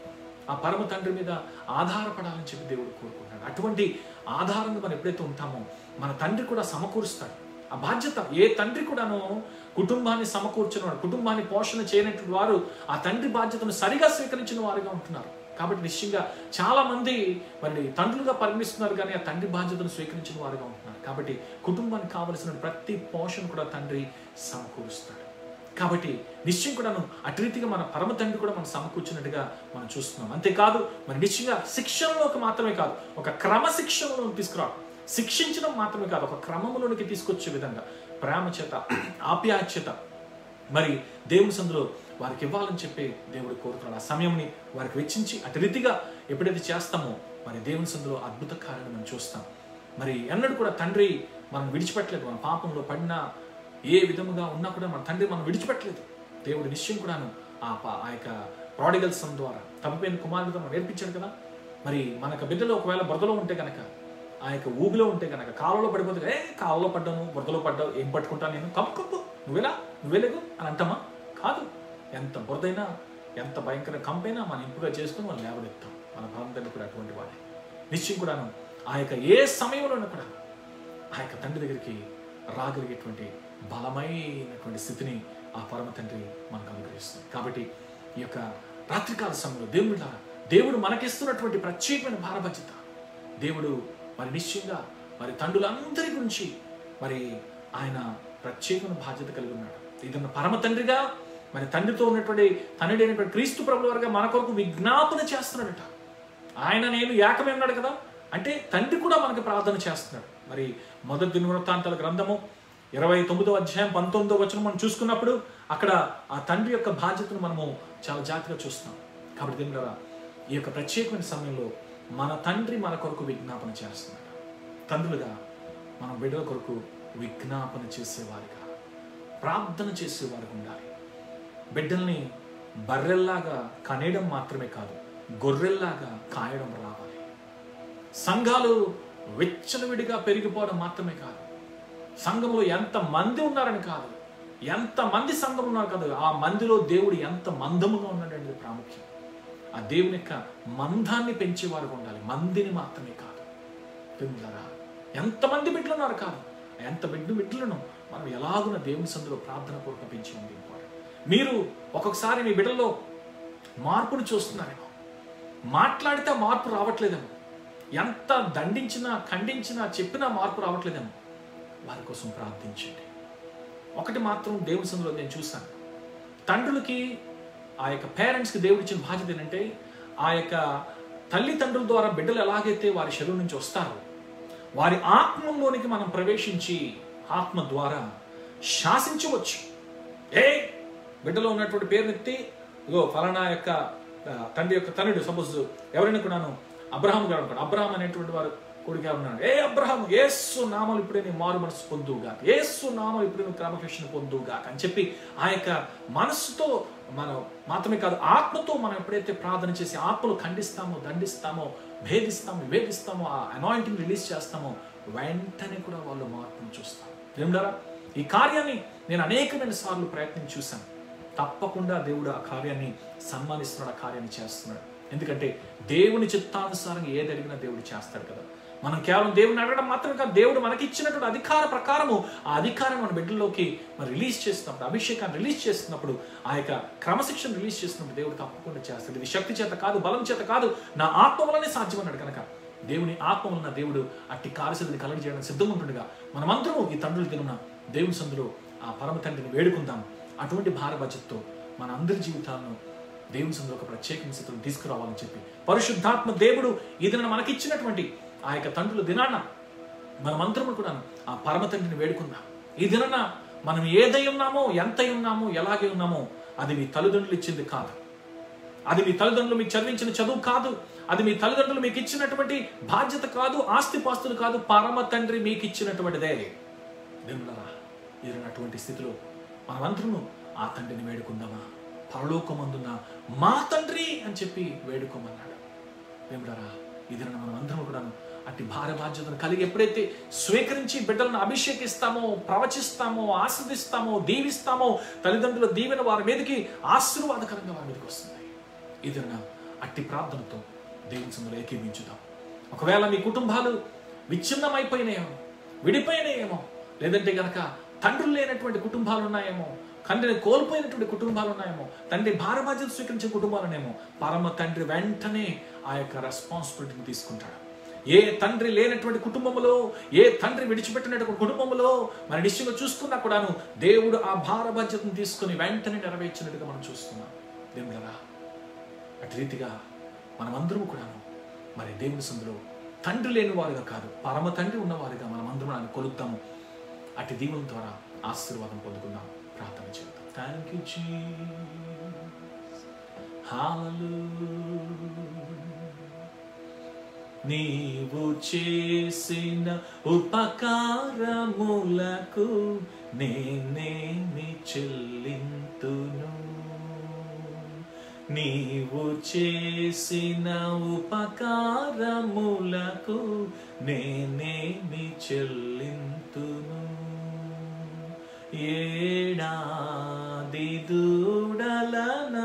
ఆ పరమ తండ్రి మీద ఆధారపడాలని చెప్పి దేవుడు కోరుకుంటాడు అటువంటి ఆధారంగా మనం ఎప్పుడైతే ఉంటామో మన తండ్రి కూడా సమకూరుస్తాడు ఆ బాధ్యత ఏ తండ్రి కూడాను కుటుంబాన్ని సమకూర్చిన వాడు కుటుంబాన్ని పోషణ చేయనటువంటి వారు ఆ తండ్రి బాధ్యతను సరిగా స్వీకరించిన వారుగా ఉంటున్నారు కాబట్టి నిశ్చయంగా చాలా మంది మరి తండ్రులుగా పరిగణిస్తున్నారు కానీ ఆ తండ్రి బాధ్యతను స్వీకరించిన వారుగా ఉంటున్నారు కాబట్టి కుటుంబానికి కావలసిన ప్రతి పోషణ కూడా తండ్రి సమకూరుస్తాడు కాబట్టి నిశ్చయం కూడాను అటు రీతిగా మన పరమ తండ్రి కూడా మనం సమకూర్చినట్టుగా మనం చూస్తున్నాం అంతేకాదు మరి నిశ్చయంగా శిక్షణలోకి మాత్రమే కాదు ఒక క్రమశిక్షణలో తీసుకురావడం శిక్షించడం మాత్రమే కాదు ఒక క్రమంలోనికి తీసుకొచ్చే విధంగా ప్రేమ చేత ఆప్యాయత మరి దేవుని సందులో వారికి ఇవ్వాలని చెప్పి దేవుడు కోరుతున్నాడు ఆ సమయంని వారికి వెచ్చించి అటు రీతిగా ఎప్పుడైతే చేస్తామో మరి దేవుని సందులో అద్భుత కార్యాన్ని మనం చూస్తాం మరి ఎన్నడూ కూడా తండ్రి మనం విడిచిపెట్టలేదు మన పాపంలో పడినా ఏ విధముగా ఉన్నా కూడా మన తండ్రి మనం విడిచిపెట్టలేదు దేవుడు నిశ్చయం కూడాను ఆ పా- ఆ యొక్క ప్రాడిగల్ సన్ ద్వారా తప్పిపోయిన కుమారుడితో మనం నేర్పించాడు కదా మరి మనకు బిడ్డలు ఒకవేళ బురదలో ఉంటే కనుక ఆ యొక్క ఊబిలో ఉంటే కనుక కాలంలో పడిపోతే ఏ కాలంలో పడ్డాను బురదలో పడ్డావు ఏం పట్టుకుంటాను నేను కప్పు కప్పు నువ్వెలా నువ్వేలేగు అని అంటామా కాదు ఎంత బురదైనా ఎంత భయంకర కంపైనా మనం ఇంపుగా చేసుకుని మనం లేవనెత్తాం మన భారతంలో కూడా అటువంటి వాడే నిశ్చయం కూడాను ఆ యొక్క ఏ సమయంలోనూ కూడా ఆ యొక్క తండ్రి దగ్గరికి రాగలిగేటువంటి బలమైనటువంటి స్థితిని ఆ పరమ తండ్రి మనకు అనుగ్రహిస్తుంది కాబట్టి ఈ యొక్క రాత్రికాల సమయంలో దేవుడు దేవుడు మనకిస్తున్నటువంటి ప్రత్యేకమైన భారబాధ్యత దేవుడు మరి నిశ్చయంగా మరి తండ్రులందరి గురించి మరి ఆయన ప్రత్యేకమైన బాధ్యత కలిగి ఉన్నాడు ఇదన్న పరమ తండ్రిగా మరి తండ్రితో ఉన్నటువంటి తండ్రి అయినటువంటి క్రీస్తు ప్రభుల వారుగా మన కొరకు విజ్ఞాపన చేస్తున్నాడట ఆయన నేను ఏకమే ఉన్నాడు కదా అంటే తండ్రి కూడా మనకి ప్రార్థన చేస్తున్నాడు మరి మొదటి దినవృత్తాంతాల గ్రంథము ఇరవై తొమ్మిదో అధ్యాయం పంతొమ్మిదో వచనం మనం చూసుకున్నప్పుడు అక్కడ ఆ తండ్రి యొక్క బాధ్యతను మనము చాలా జాగ్రత్తగా చూస్తున్నాం కాబట్టి దేవులారా ఈ యొక్క ప్రత్యేకమైన సమయంలో మన తండ్రి మన కొరకు విజ్ఞాపన చేస్తున్నాడు తండ్రులుగా మన బిడ్డల కొరకు విజ్ఞాపన చేసేవారిగా ప్రార్థన చేసేవారికి ఉండాలి బిడ్డల్ని బర్రెల్లాగా కనేయడం మాత్రమే కాదు గొర్రెల్లాగా కాయడం రావాలి సంఘాలు విచ్చలవిడిగా పెరిగిపోవడం మాత్రమే కాదు సంఘంలో ఎంత మంది ఉన్నారని కాదు ఎంత మంది సంఘం ఉన్నారు కాదు ఆ మందిలో దేవుడు ఎంత మందముగా ఉన్నాడండి ప్రాముఖ్యం ఆ దేవుని యొక్క మందాన్ని పెంచేవారు ఉండాలి మందిని మాత్రమే కాదు తెలుగులారా ఎంతమంది బిడ్డలు ఉన్నారు కాదు ఎంత బిడ్డ బిడ్డలను మనం ఎలాగున దేవుని సందులో ప్రార్థన పూర్వక పెంచి ఉంది మీరు ఒక్కొక్కసారి మీ బిడ్డల్లో మార్పును చూస్తున్నారేమో మాట్లాడితే ఆ మార్పు రావట్లేదేమో ఎంత దండించినా ఖండించినా చెప్పినా మార్పు రావట్లేదేమో వారి కోసం ప్రార్థించండి ఒకటి మాత్రం దేవుని సందులో నేను చూశాను తండ్రులకి ఆ యొక్క పేరెంట్స్కి దేవుడు ఇచ్చిన బాధ్యత ఏంటంటే ఆ యొక్క తల్లిదండ్రుల ద్వారా బిడ్డలు ఎలాగైతే వారి శరీరం నుంచి వస్తారో వారి ఆత్మలోనికి మనం ప్రవేశించి ఆత్మ ద్వారా శాసించవచ్చు ఏ బిడ్డలో ఉన్నటువంటి పేరునెత్తి ఇగో ఫలానా యొక్క ఆ, తండ్రి యొక్క తనుడు సపోజ్ ఎవరైనా కూడాను అబ్రహాం గారు అనుకోండి అబ్రహాం అనేటువంటి వారు కొడుకు ఉన్నాడు ఏ అబ్రహం ఏసు నామలు ఇప్పుడే నీ మారు మనసు పొందువుగాక ఏసు నామలు ఇప్పుడే నువ్వు క్రమశిక్షణ పొందువుగాక అని చెప్పి ఆ యొక్క మనస్సుతో మనం మాత్రమే కాదు ఆత్మతో మనం ఎప్పుడైతే ప్రార్థన చేసి ఆత్మలు ఖండిస్తామో దండిస్తామో భేదిస్తామో విభేదిస్తామో ఆ అనాయింటింగ్ రిలీజ్ చేస్తామో వెంటనే కూడా వాళ్ళు మార్పును చూస్తాం ఏమిడారా ఈ కార్యాన్ని నేను అనేకమైన సార్లు ప్రయత్నం చూశాను తప్పకుండా దేవుడు ఆ కార్యాన్ని సన్మానిస్తున్నాడు ఆ కార్యాన్ని చేస్తున్నాడు ఎందుకంటే దేవుని చిత్తానుసారంగా ఏది అడిగినా దేవుడు చేస్తాడు కదా మనం కేవలం దేవుని అడగడం మాత్రమే కాదు దేవుడు మనకి ఇచ్చినటువంటి అధికార ప్రకారము ఆ అధికారం మన బిడ్డల్లోకి మనం రిలీజ్ చేస్తున్నప్పుడు అభిషేకాన్ని రిలీజ్ చేస్తున్నప్పుడు ఆ యొక్క క్రమశిక్షణ రిలీజ్ చేస్తున్నప్పుడు దేవుడు తప్పకుండా చేస్తాడు ఇది శక్తి చేత కాదు బలం చేత కాదు నా ఆత్మ వల్లనే సాధ్యమన్నాడు కనుక దేవుని ఆత్మ వలన దేవుడు అట్టి కార్యసిద్ధిని కలగజేయడానికి సిద్ధంగా ఉంటుండగా మనమందరము ఈ తండ్రులు తిరున్న దేవుని సందులో ఆ పరమ తండ్రిని వేడుకుందాం అటువంటి భార బాధ్యతతో మన అందరి జీవితాలను దేవుని సందులో ఒక ప్రత్యేకమైన స్థితిని తీసుకురావాలని చెప్పి పరిశుద్ధాత్మ దేవుడు ఇది మనకిచ్చినటువంటి ఆ యొక్క తండ్రుల దినాన మనమందరము కూడా ఆ పరమ తండ్రిని వేడుకుందాం ఈ దినాన మనం ఏదై ఉన్నామో ఎంత ఉన్నామో ఎలాగే ఉన్నామో అది మీ తల్లిదండ్రులు ఇచ్చింది కాదు అది మీ తల్లిదండ్రులు మీకు చదివించిన చదువు కాదు అది మీ తల్లిదండ్రులు మీకు ఇచ్చినటువంటి బాధ్యత కాదు ఆస్తిపాస్తులు కాదు పరమ తండ్రి మీకు ఇచ్చినటువంటిదే దేవులరా ఇది అటువంటి స్థితిలో మనమందరము ఆ తండ్రిని వేడుకుందామా పరలోకమందున్న మా తండ్రి అని చెప్పి వేడుకోమన్నాడు దేవులరా ఇది మనం అందరం కూడా అట్టి భార బాధ్యతను కలిగి ఎప్పుడైతే స్వీకరించి బిడ్డలను అభిషేకిస్తామో ప్రవచిస్తామో ఆస్వాదిస్తామో దీవిస్తామో తల్లిదండ్రుల దీవెన వారి మీదకి ఆశీర్వాదకరంగా వారి మీదకి వస్తుంది ఇది అట్టి ప్రార్థనతో దేవుని సందులో ఏకీవించుదాం ఒకవేళ మీ కుటుంబాలు విచ్ఛిన్నమైపోయినాయేమో విడిపోయినాయేమో లేదంటే గనక తండ్రులు లేనటువంటి కుటుంబాలు ఉన్నాయేమో తండ్రిని కోల్పోయినటువంటి కుటుంబాలు ఉన్నాయేమో తండ్రి భార బాధ్యత స్వీకరించే కుటుంబాలనేమో పరమ తండ్రి వెంటనే ఆ యొక్క రెస్పాన్సిబిలిటీని తీసుకుంటాడు ఏ తండ్రి లేనటువంటి కుటుంబంలో ఏ తండ్రి విడిచిపెట్టినటువంటి కుటుంబంలో మన నిశ్చయంగా చూసుకున్నా కూడాను దేవుడు ఆ భార బాధ్యతను తీసుకుని వెంటనే నెరవేర్చినట్టుగా మనం చూస్తున్నాం దేవుడరా అటు రీతిగా మనమందరం కూడాను మరి దేవుని సందులో తండ్రి లేని వారుగా కాదు పరమ తండ్రి ఉన్నవారుగా మనం అందరం ఆయన కొలుద్దాము అటు దీవుల ద్వారా ఆశీర్వాదం పొందుకుందాం ప్రార్థన చేద్దాం థ్యాంక్ యూ నీవు చేసిన ఉపకారములకు నేనేమి చెల్లింతును నీవు చేసిన ఉపకారములకు నేనేమి చెల్లింతును ఏడాది దూడలనా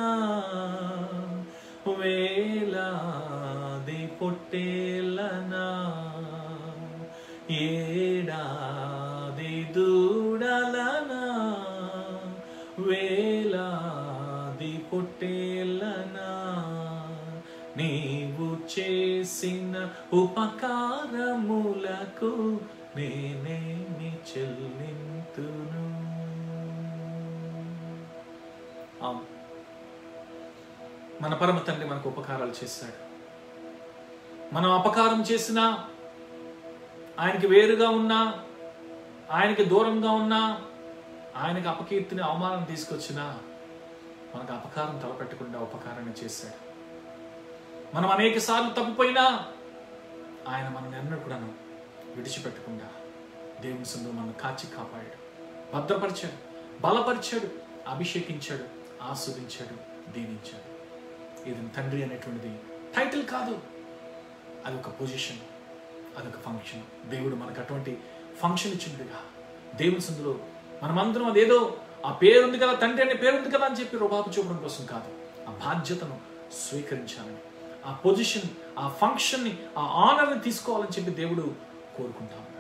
వేలాది పొట్టేలనా ఏడాది దూడలనా వేలాది పొట్టేలనా నీవు చేసిన ఉపకారములకు నేనేమి చెల్లింతును అవును మన పరమ తండ్రి మనకు ఉపకారాలు చేశాడు మనం అపకారం చేసినా ఆయనకి వేరుగా ఉన్నా ఆయనకి దూరంగా ఉన్నా ఆయనకి అపకీర్తిని అవమానం తీసుకొచ్చినా మనకు అపకారం తలపెట్టకుండా ఉపకారాన్ని చేశాడు మనం అనేక సార్లు తప్పిపోయినా ఆయన మనం ఎన్నడూ కూడాను విడిచిపెట్టకుండా దేవుని సందు మనం కాచి కాపాడాడు భద్రపరిచాడు బలపరిచాడు అభిషేకించాడు ఆస్వాదించాడు దీవించాడు ఇది తండ్రి అనేటువంటిది టైటిల్ కాదు అది ఒక పొజిషన్ అదొక ఫంక్షన్ దేవుడు మనకు అటువంటి ఫంక్షన్ ఇచ్చిండుగా దేవుని సందులో మనమందరం అదేదో ఆ పేరు ఉంది కదా తండ్రి అనే పేరు ఉంది కదా అని చెప్పి రుబాబు చూపడం కోసం కాదు ఆ బాధ్యతను స్వీకరించాలని ఆ పొజిషన్ ఆ ఫంక్షన్ని ఆ ఆనర్ని తీసుకోవాలని చెప్పి దేవుడు కోరుకుంటా ఉన్నాడు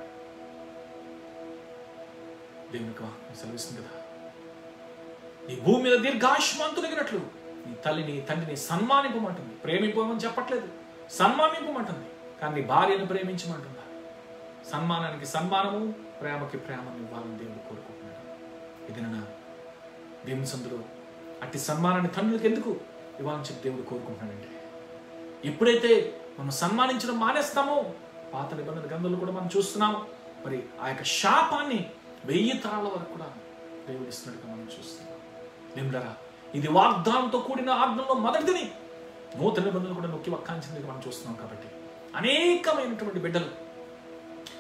దేవునికి వాక్యం సెలవిస్తుంది కదా నీ భూమి మీద దీర్ఘాయుష్మాంతులగినట్లు నీ తల్లిని తండ్రిని సన్మానింపమంటుంది ప్రేమింపమని చెప్పట్లేదు సన్మానింపమంటుంది కానీ నీ భార్యను ప్రేమించమంటుంది సన్మానానికి సన్మానము ప్రేమకి ప్రేమను ఇవ్వాలని దేవుడు కోరుకుంటున్నాడు ఇది నా దేవుని సందులో అట్టి సన్మానాన్ని తండ్రులకు ఎందుకు ఇవ్వాలని చెప్పి దేవుడు కోరుకుంటున్నాడంటే ఎప్పుడైతే మనం సన్మానించడం మానేస్తామో పాత నిబంధన గ్రంథాలు కూడా మనం చూస్తున్నాం మరి ఆ యొక్క శాపాన్ని వెయ్యి తరాల వరకు కూడా దేవుడు ఇస్తున్నట్టుగా మనం చూస్తున్నాం దేవుడరా ఇది వాగ్దానంతో కూడిన ఆజ్ఞలో మొదటిదని నూతన నిబంధనలు కూడా నొక్కి వక్కాంచినట్టుగా మనం చూస్తున్నాం కాబట్టి అనేకమైనటువంటి బిడ్డలు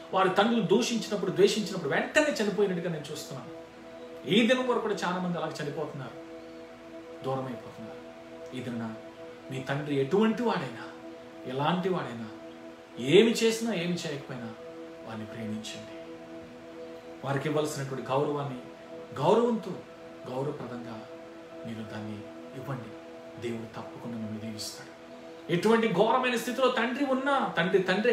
వారి తండ్రులు దూషించినప్పుడు ద్వేషించినప్పుడు వెంటనే చనిపోయినట్టుగా నేను చూస్తున్నాను ఈ దినం వరకు కూడా చాలా మంది అలా చనిపోతున్నారు దూరం అయిపోతున్నారు ఈ దిన మీ తండ్రి ఎటువంటి వాడైనా ఎలాంటి వాడైనా ఏమి చేసినా ఏమి చేయకపోయినా వారిని ప్రేమించండి వారికి ఇవ్వాల్సినటువంటి గౌరవాన్ని గౌరవంతో గౌరవప్రదంగా మీరు దాన్ని ఇవ్వండి దేవుడు తప్పకుండా మిమ్మల్ని దీవిస్తాడు ఎటువంటి ఘోరమైన స్థితిలో తండ్రి ఉన్నా తండ్రి తండ్రే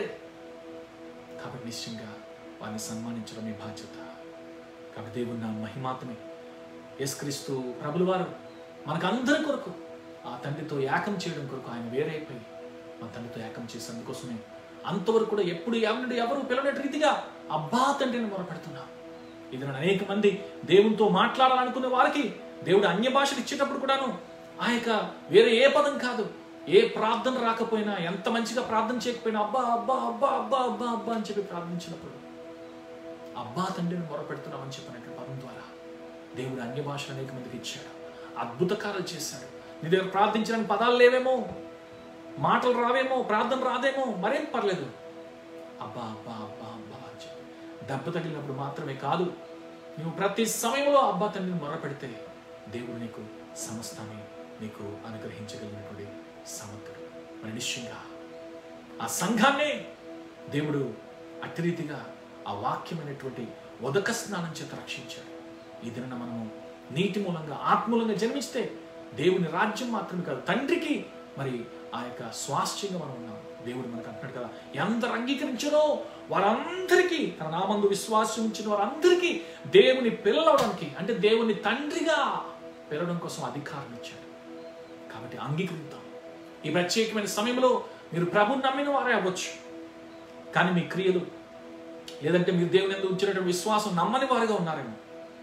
కాబట్టి నిశ్చయంగా వారిని సన్మానించడం మీ బాధ్యత కాబట్టి దేవుని నా మహిమాతమే యేసుక్రీస్తు ప్రభులు వారు మనకందరి కొరకు ఆ తండ్రితో ఏకం చేయడం కొరకు ఆయన వేరైపోయి మా తండ్రితో ఏకం చేసి అందుకోసమే అంతవరకు కూడా ఎప్పుడు ఎవరిని ఎవరు పిలవనట్టు రీతిగా అబ్బా తండ్రిని మొరపెడుతున్నాం ఇది నన్ను అనేక మంది దేవునితో మాట్లాడాలనుకునే వారికి దేవుడు అన్య భాషలు ఇచ్చేటప్పుడు కూడాను ఆ యొక్క వేరే ఏ పదం కాదు ఏ ప్రార్థన రాకపోయినా ఎంత మంచిగా ప్రార్థన చేయకపోయినా అబ్బా అబ్బా అబ్బా అబ్బా అబ్బా అబ్బా అని చెప్పి ప్రార్థించినప్పుడు అబ్బా తండ్రిని మొరపెడుతున్నామని చెప్పినట్టు పదం ద్వారా దేవుడు అన్య భాషలు అనేక మందికి ఇచ్చాడు అద్భుత కార్యాలు చేశాడు నీ దగ్గర ప్రార్థించడానికి పదాలు లేవేమో మాటలు రావేమో ప్రార్థన రాదేమో మరేం పర్లేదు అబ్బా అబ్బా అబ్బా అబ్బా అని చెప్పి దెబ్బ తగిలినప్పుడు మాత్రమే కాదు నువ్వు ప్రతి సమయంలో అబ్బా తండ్రిని మొరపెడితే దేవుడు నీకు సమస్తాన్ని నీకు అనుగ్రహించగలిగినటువంటి సమర్థుడు మరి నిశ్చయంగా ఆ సంఘాన్ని దేవుడు అట్టి రీతిగా ఆ వాక్యమైనటువంటి ఉదక స్నానం చేత రక్షించాడు ఈ దిన మనము నీటి మూలంగా ఆత్మూలంగా జన్మిస్తే దేవుని రాజ్యం మాత్రమే కాదు తండ్రికి మరి ఆ యొక్క స్వాస్థ్యంగా మనం ఉన్నాం దేవుడు మనకు అంటున్నాడు కదా ఎందరు అంగీకరించారో వారందరికీ తన నామందు విశ్వాసం ఉంచిన వారందరికీ దేవుని పిల్లలవడానికి అంటే దేవుని తండ్రిగా పిలవడం కోసం అధికారం ఇచ్చాడు కాబట్టి అంగీకరిద్దాం ఈ ప్రత్యేకమైన సమయంలో మీరు ప్రభుని నమ్మిన వారే అవ్వచ్చు కానీ మీ క్రియలు లేదంటే మీరు దేవుని ఎందుకు ఉంచినటువంటి విశ్వాసం నమ్మని వారుగా ఉన్నారేమో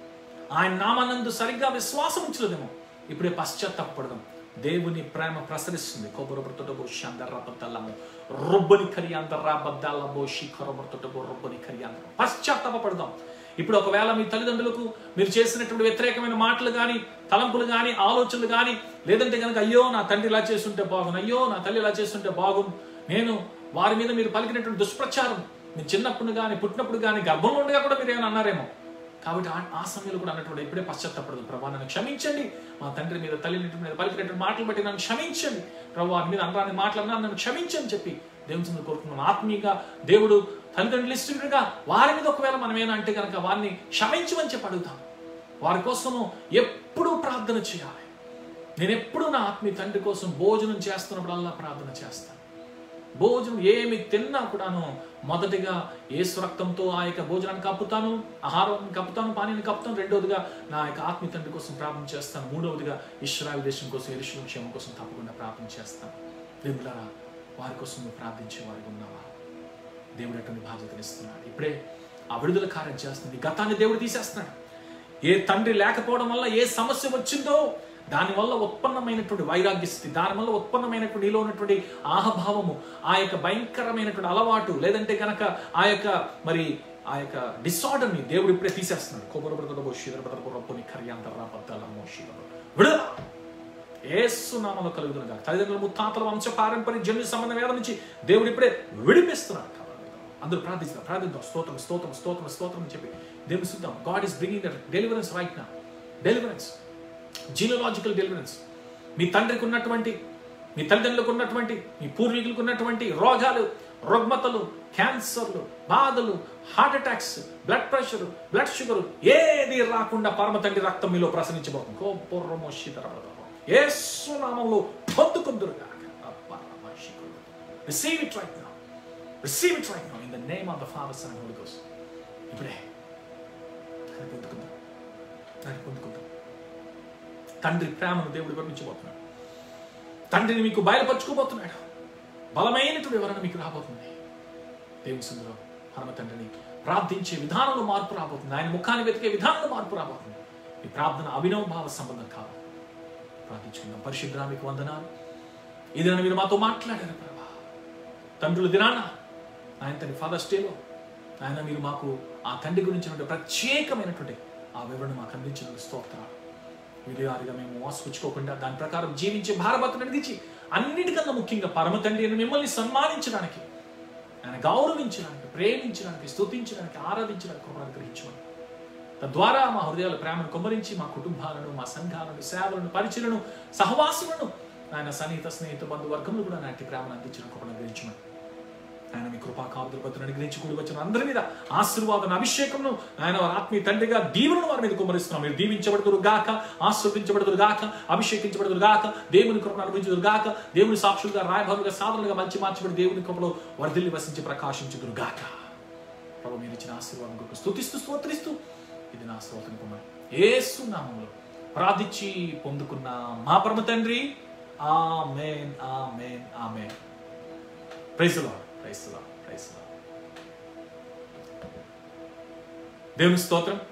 ఆయన నామానందు సరిగ్గా విశ్వాసం ఉంచలేదేమో ఇప్పుడే పశ్చాత్తాపడదాం దేవుని ప్రేమ ప్రసరిస్తుంది కొబ్బరిబొట్టుటబో షందర్రబద్దల్లము రొబ్బని కరియాందర్రాబద్దాలబో శిఖరబొట్టుటబో రొబ్బని కరియాందర పశ్చాత్తాపడదాం ఇప్పుడు ఒకవేళ మీ తల్లిదండ్రులకు మీరు చేసినటువంటి వ్యతిరేకమైన మాటలు కానీ తలంపులు కానీ ఆలోచనలు కానీ లేదంటే కనుక అయ్యో నా తండ్రి ఇలా చేస్తుంటే బాగుంది అయ్యో నా తల్లి ఇలా చేస్తుంటే బాగుంది నేను వారి మీద మీరు పలికినటువంటి దుష్ప్రచారం మీ చిన్నప్పుడు కానీ పుట్టినప్పుడు కానీ గర్భంలో ఉండగా కూడా మీరు ఏమైనా అన్నారేమో కాబట్టి ఆ- ఆ సమయంలో కూడా అన్నటువంటి ఇప్పుడే పశ్చాత్తపడదు ప్రభా నన్ను క్షమించండి మా తండ్రి మీద తల్లి మీద పలికినటువంటి మాటలు బట్టి నన్ను క్షమించండి ప్రభు వారి మీద అనరాని మాటలన్నా నన్ను క్షమించని చెప్పి దేవుని సందు కోరుకున్నాను ఆత్మీయంగా దేవుడు తల్లిదండ్రులు ఇస్తుండగా వారి మీద ఒకవేళ మనం ఏమైనా అంటే కనుక వారిని క్షమించమని చెప్పి అడుగుతాం వారి కోసము ఎప్పుడూ ప్రార్థన చేయాలి నేను ఎప్పుడు నా ఆత్మీయ తండ్రి కోసం భోజనం చేస్తున్నప్పుడల్లా ప్రార్థన చేస్తాను భోజనం ఏమి తిన్నా కూడాను మొదటిగా ఏసు రక్తంతో ఆ యొక్క భోజనాన్ని కప్పుతాను ఆహారం కప్పుతాను పానీయాన్ని కప్పుతాను రెండవదిగా నా యొక్క ఆత్మీయ తండ్రి కోసం ప్రార్థన చేస్తాను మూడవదిగా ఇస్రాయల్ దేశం కోసం ఎరుషుల క్షేమం కోసం తప్పకుండా ప్రార్థన చేస్తాను దేవులారా వారి కోసం నువ్వు ప్రార్థించే వారికి ఉన్నావా దేవుడు అటువంటి బాధ్యతలు ఇస్తున్నాడు ఇప్పుడే ఆ విడుదల కార్యం చేస్తుంది గతాన్ని దేవుడు తీసేస్తున్నాడు ఏ తండ్రి లేకపోవడం వల్ల ఏ సమస్య వచ్చిందో దానివల్ల ఉత్పన్నమైనటువంటి వైరాగ్య స్థితి దానివల్ల ఉత్పన్నమైనటువంటి నీలో ఉన్నటువంటి ఆహభావము ఆ యొక్క భయంకరమైనటువంటి అలవాటు లేదంటే కనుక ఆ యొక్క మరి ఆ యొక్క డిసార్డర్ ని దేవుడు ఇప్పుడే తీసేస్తున్నాడు కొబ్బరి శిదరపొని కర్యాంతర బద్దాలమో శివరు విడుదల ఏసు నామలో కలుగుతున్న కాక తల్లిదండ్రుల ముత్తాతల వంశ పారంపర్య జన్యు సంబంధం వేద నుంచి దేవుడు ఇప్పుడే విడిపిస్తున్నాడు అందరూ ప్రార్థిస్తారు ప్రార్థిద్దాం స్తోత్రం స్తోత్రం స్తోత్రం స్తోత్రం అని చెప్పి దేవుని చూద్దాం God is bringing that deliverance right నా డెలివరెన్స్ జీనలాజికల్ డెలివరెన్స్ మీ తండ్రికి ఉన్నటువంటి మీ తల్లిదండ్రులకు ఉన్నటువంటి మీ పూర్వీకులకు ఉన్నటువంటి రోగాలు రుగ్మతలు క్యాన్సర్లు బాధలు heart attacks blood pressure blood sugar ఏది రాకుండా పరమ తండ్రి రక్తం మీలో ప్రసరించబోతుంది కోపూర్వమో శీతరపడము యేసు నామంలో పొందుకుందురుగా receive it right now receive it right now in the name of the Father Son Holy గోస్ ఇప్పుడే దాన్ని పొందుకుందాం దాన్ని పొందుకుందాం తండ్రి ప్రేమను దేవుడు వివరించబోతున్నాడు తండ్రిని మీకు బయలుపరచుకోబోతున్నాడు బలమైనటువంటి వివరణ మీకు రాబోతుంది దేవుని సుందరం పరమ తండ్రిని ప్రార్థించే విధానంలో మార్పు రాబోతుంది ఆయన ముఖాన్ని వెతికే విధానంలో మార్పు రాబోతుంది ఈ ప్రార్థన అభినవ భావ సంబంధం కాదు ప్రార్థించుకుందాం పరిశుద్ధ మీకు వందనాలు ఇది మీరు మాతో మాట్లాడారు ప్రభా తండ్రుల దినాన ఆయన తండ్రి ఫాదర్స్ డేలో ఆయన మీరు మాకు ఆ తండ్రి గురించినటువంటి ప్రత్యేకమైనటువంటి ఆ వివరణ మాకు అందించినందుకు స్తోత్రాలు విడియారిగా మేము మోసపుచ్చుకోకుండా దాని ప్రకారం జీవించే భారభక్తులు నడిచి అన్నిటికన్నా ముఖ్యంగా పరమ తండ్రి అయిన మిమ్మల్ని సన్మానించడానికి ఆయన గౌరవించడానికి ప్రేమించడానికి స్తుతించడానికి ఆరాధించడానికి కృపను అనుగ్రహించమని తద్వారా మా హృదయాల ప్రేమను కుమ్మరించి మా కుటుంబాలను మా సంఘాలను సేవలను పరిచయలను సహవాసులను ఆయన సన్నిహిత స్నేహిత బంధువర్గములు కూడా నాటి ప్రేమను అందించిన కృపను అనుగ్రహించమని ఆయన మీ కృపా కాపుదృపతిని అనుగ్రహించి కూడి వచ్చిన అందరి మీద ఆశీర్వాదం అభిషేకంను ఆయన వారి ఆత్మీయ తండ్రిగా దీవులను వారి మీద కుమ్మరిస్తున్నాం మీరు దీవించబడుతురు గాక ఆశీర్వదించబడుతురు గాక అభిషేకించబడుతురు గాక దేవుని కృపను అనుభవించుదురు గాక దేవుని సాక్షులుగా రాయభారులుగా సాధనలుగా మంచి మార్చబడి దేవుని కృపలో వర్ధిల్లి వసించి ప్రకాశించుదురు గాక ప్రభు మీరు ఇచ్చిన ఆశీర్వాదం కొరకు స్తుతిస్తూ స్తోత్రిస్తూ ఇది నా స్తోత్రం కుమార్ ఏసు నామంలో ప్రార్థించి పొందుకున్న మా పరమ తండ్రి ఆమేన్ ఆమేన్ ఆమేన్ praise Lord praise Lord praise Lord దేవుని స్తోత్రం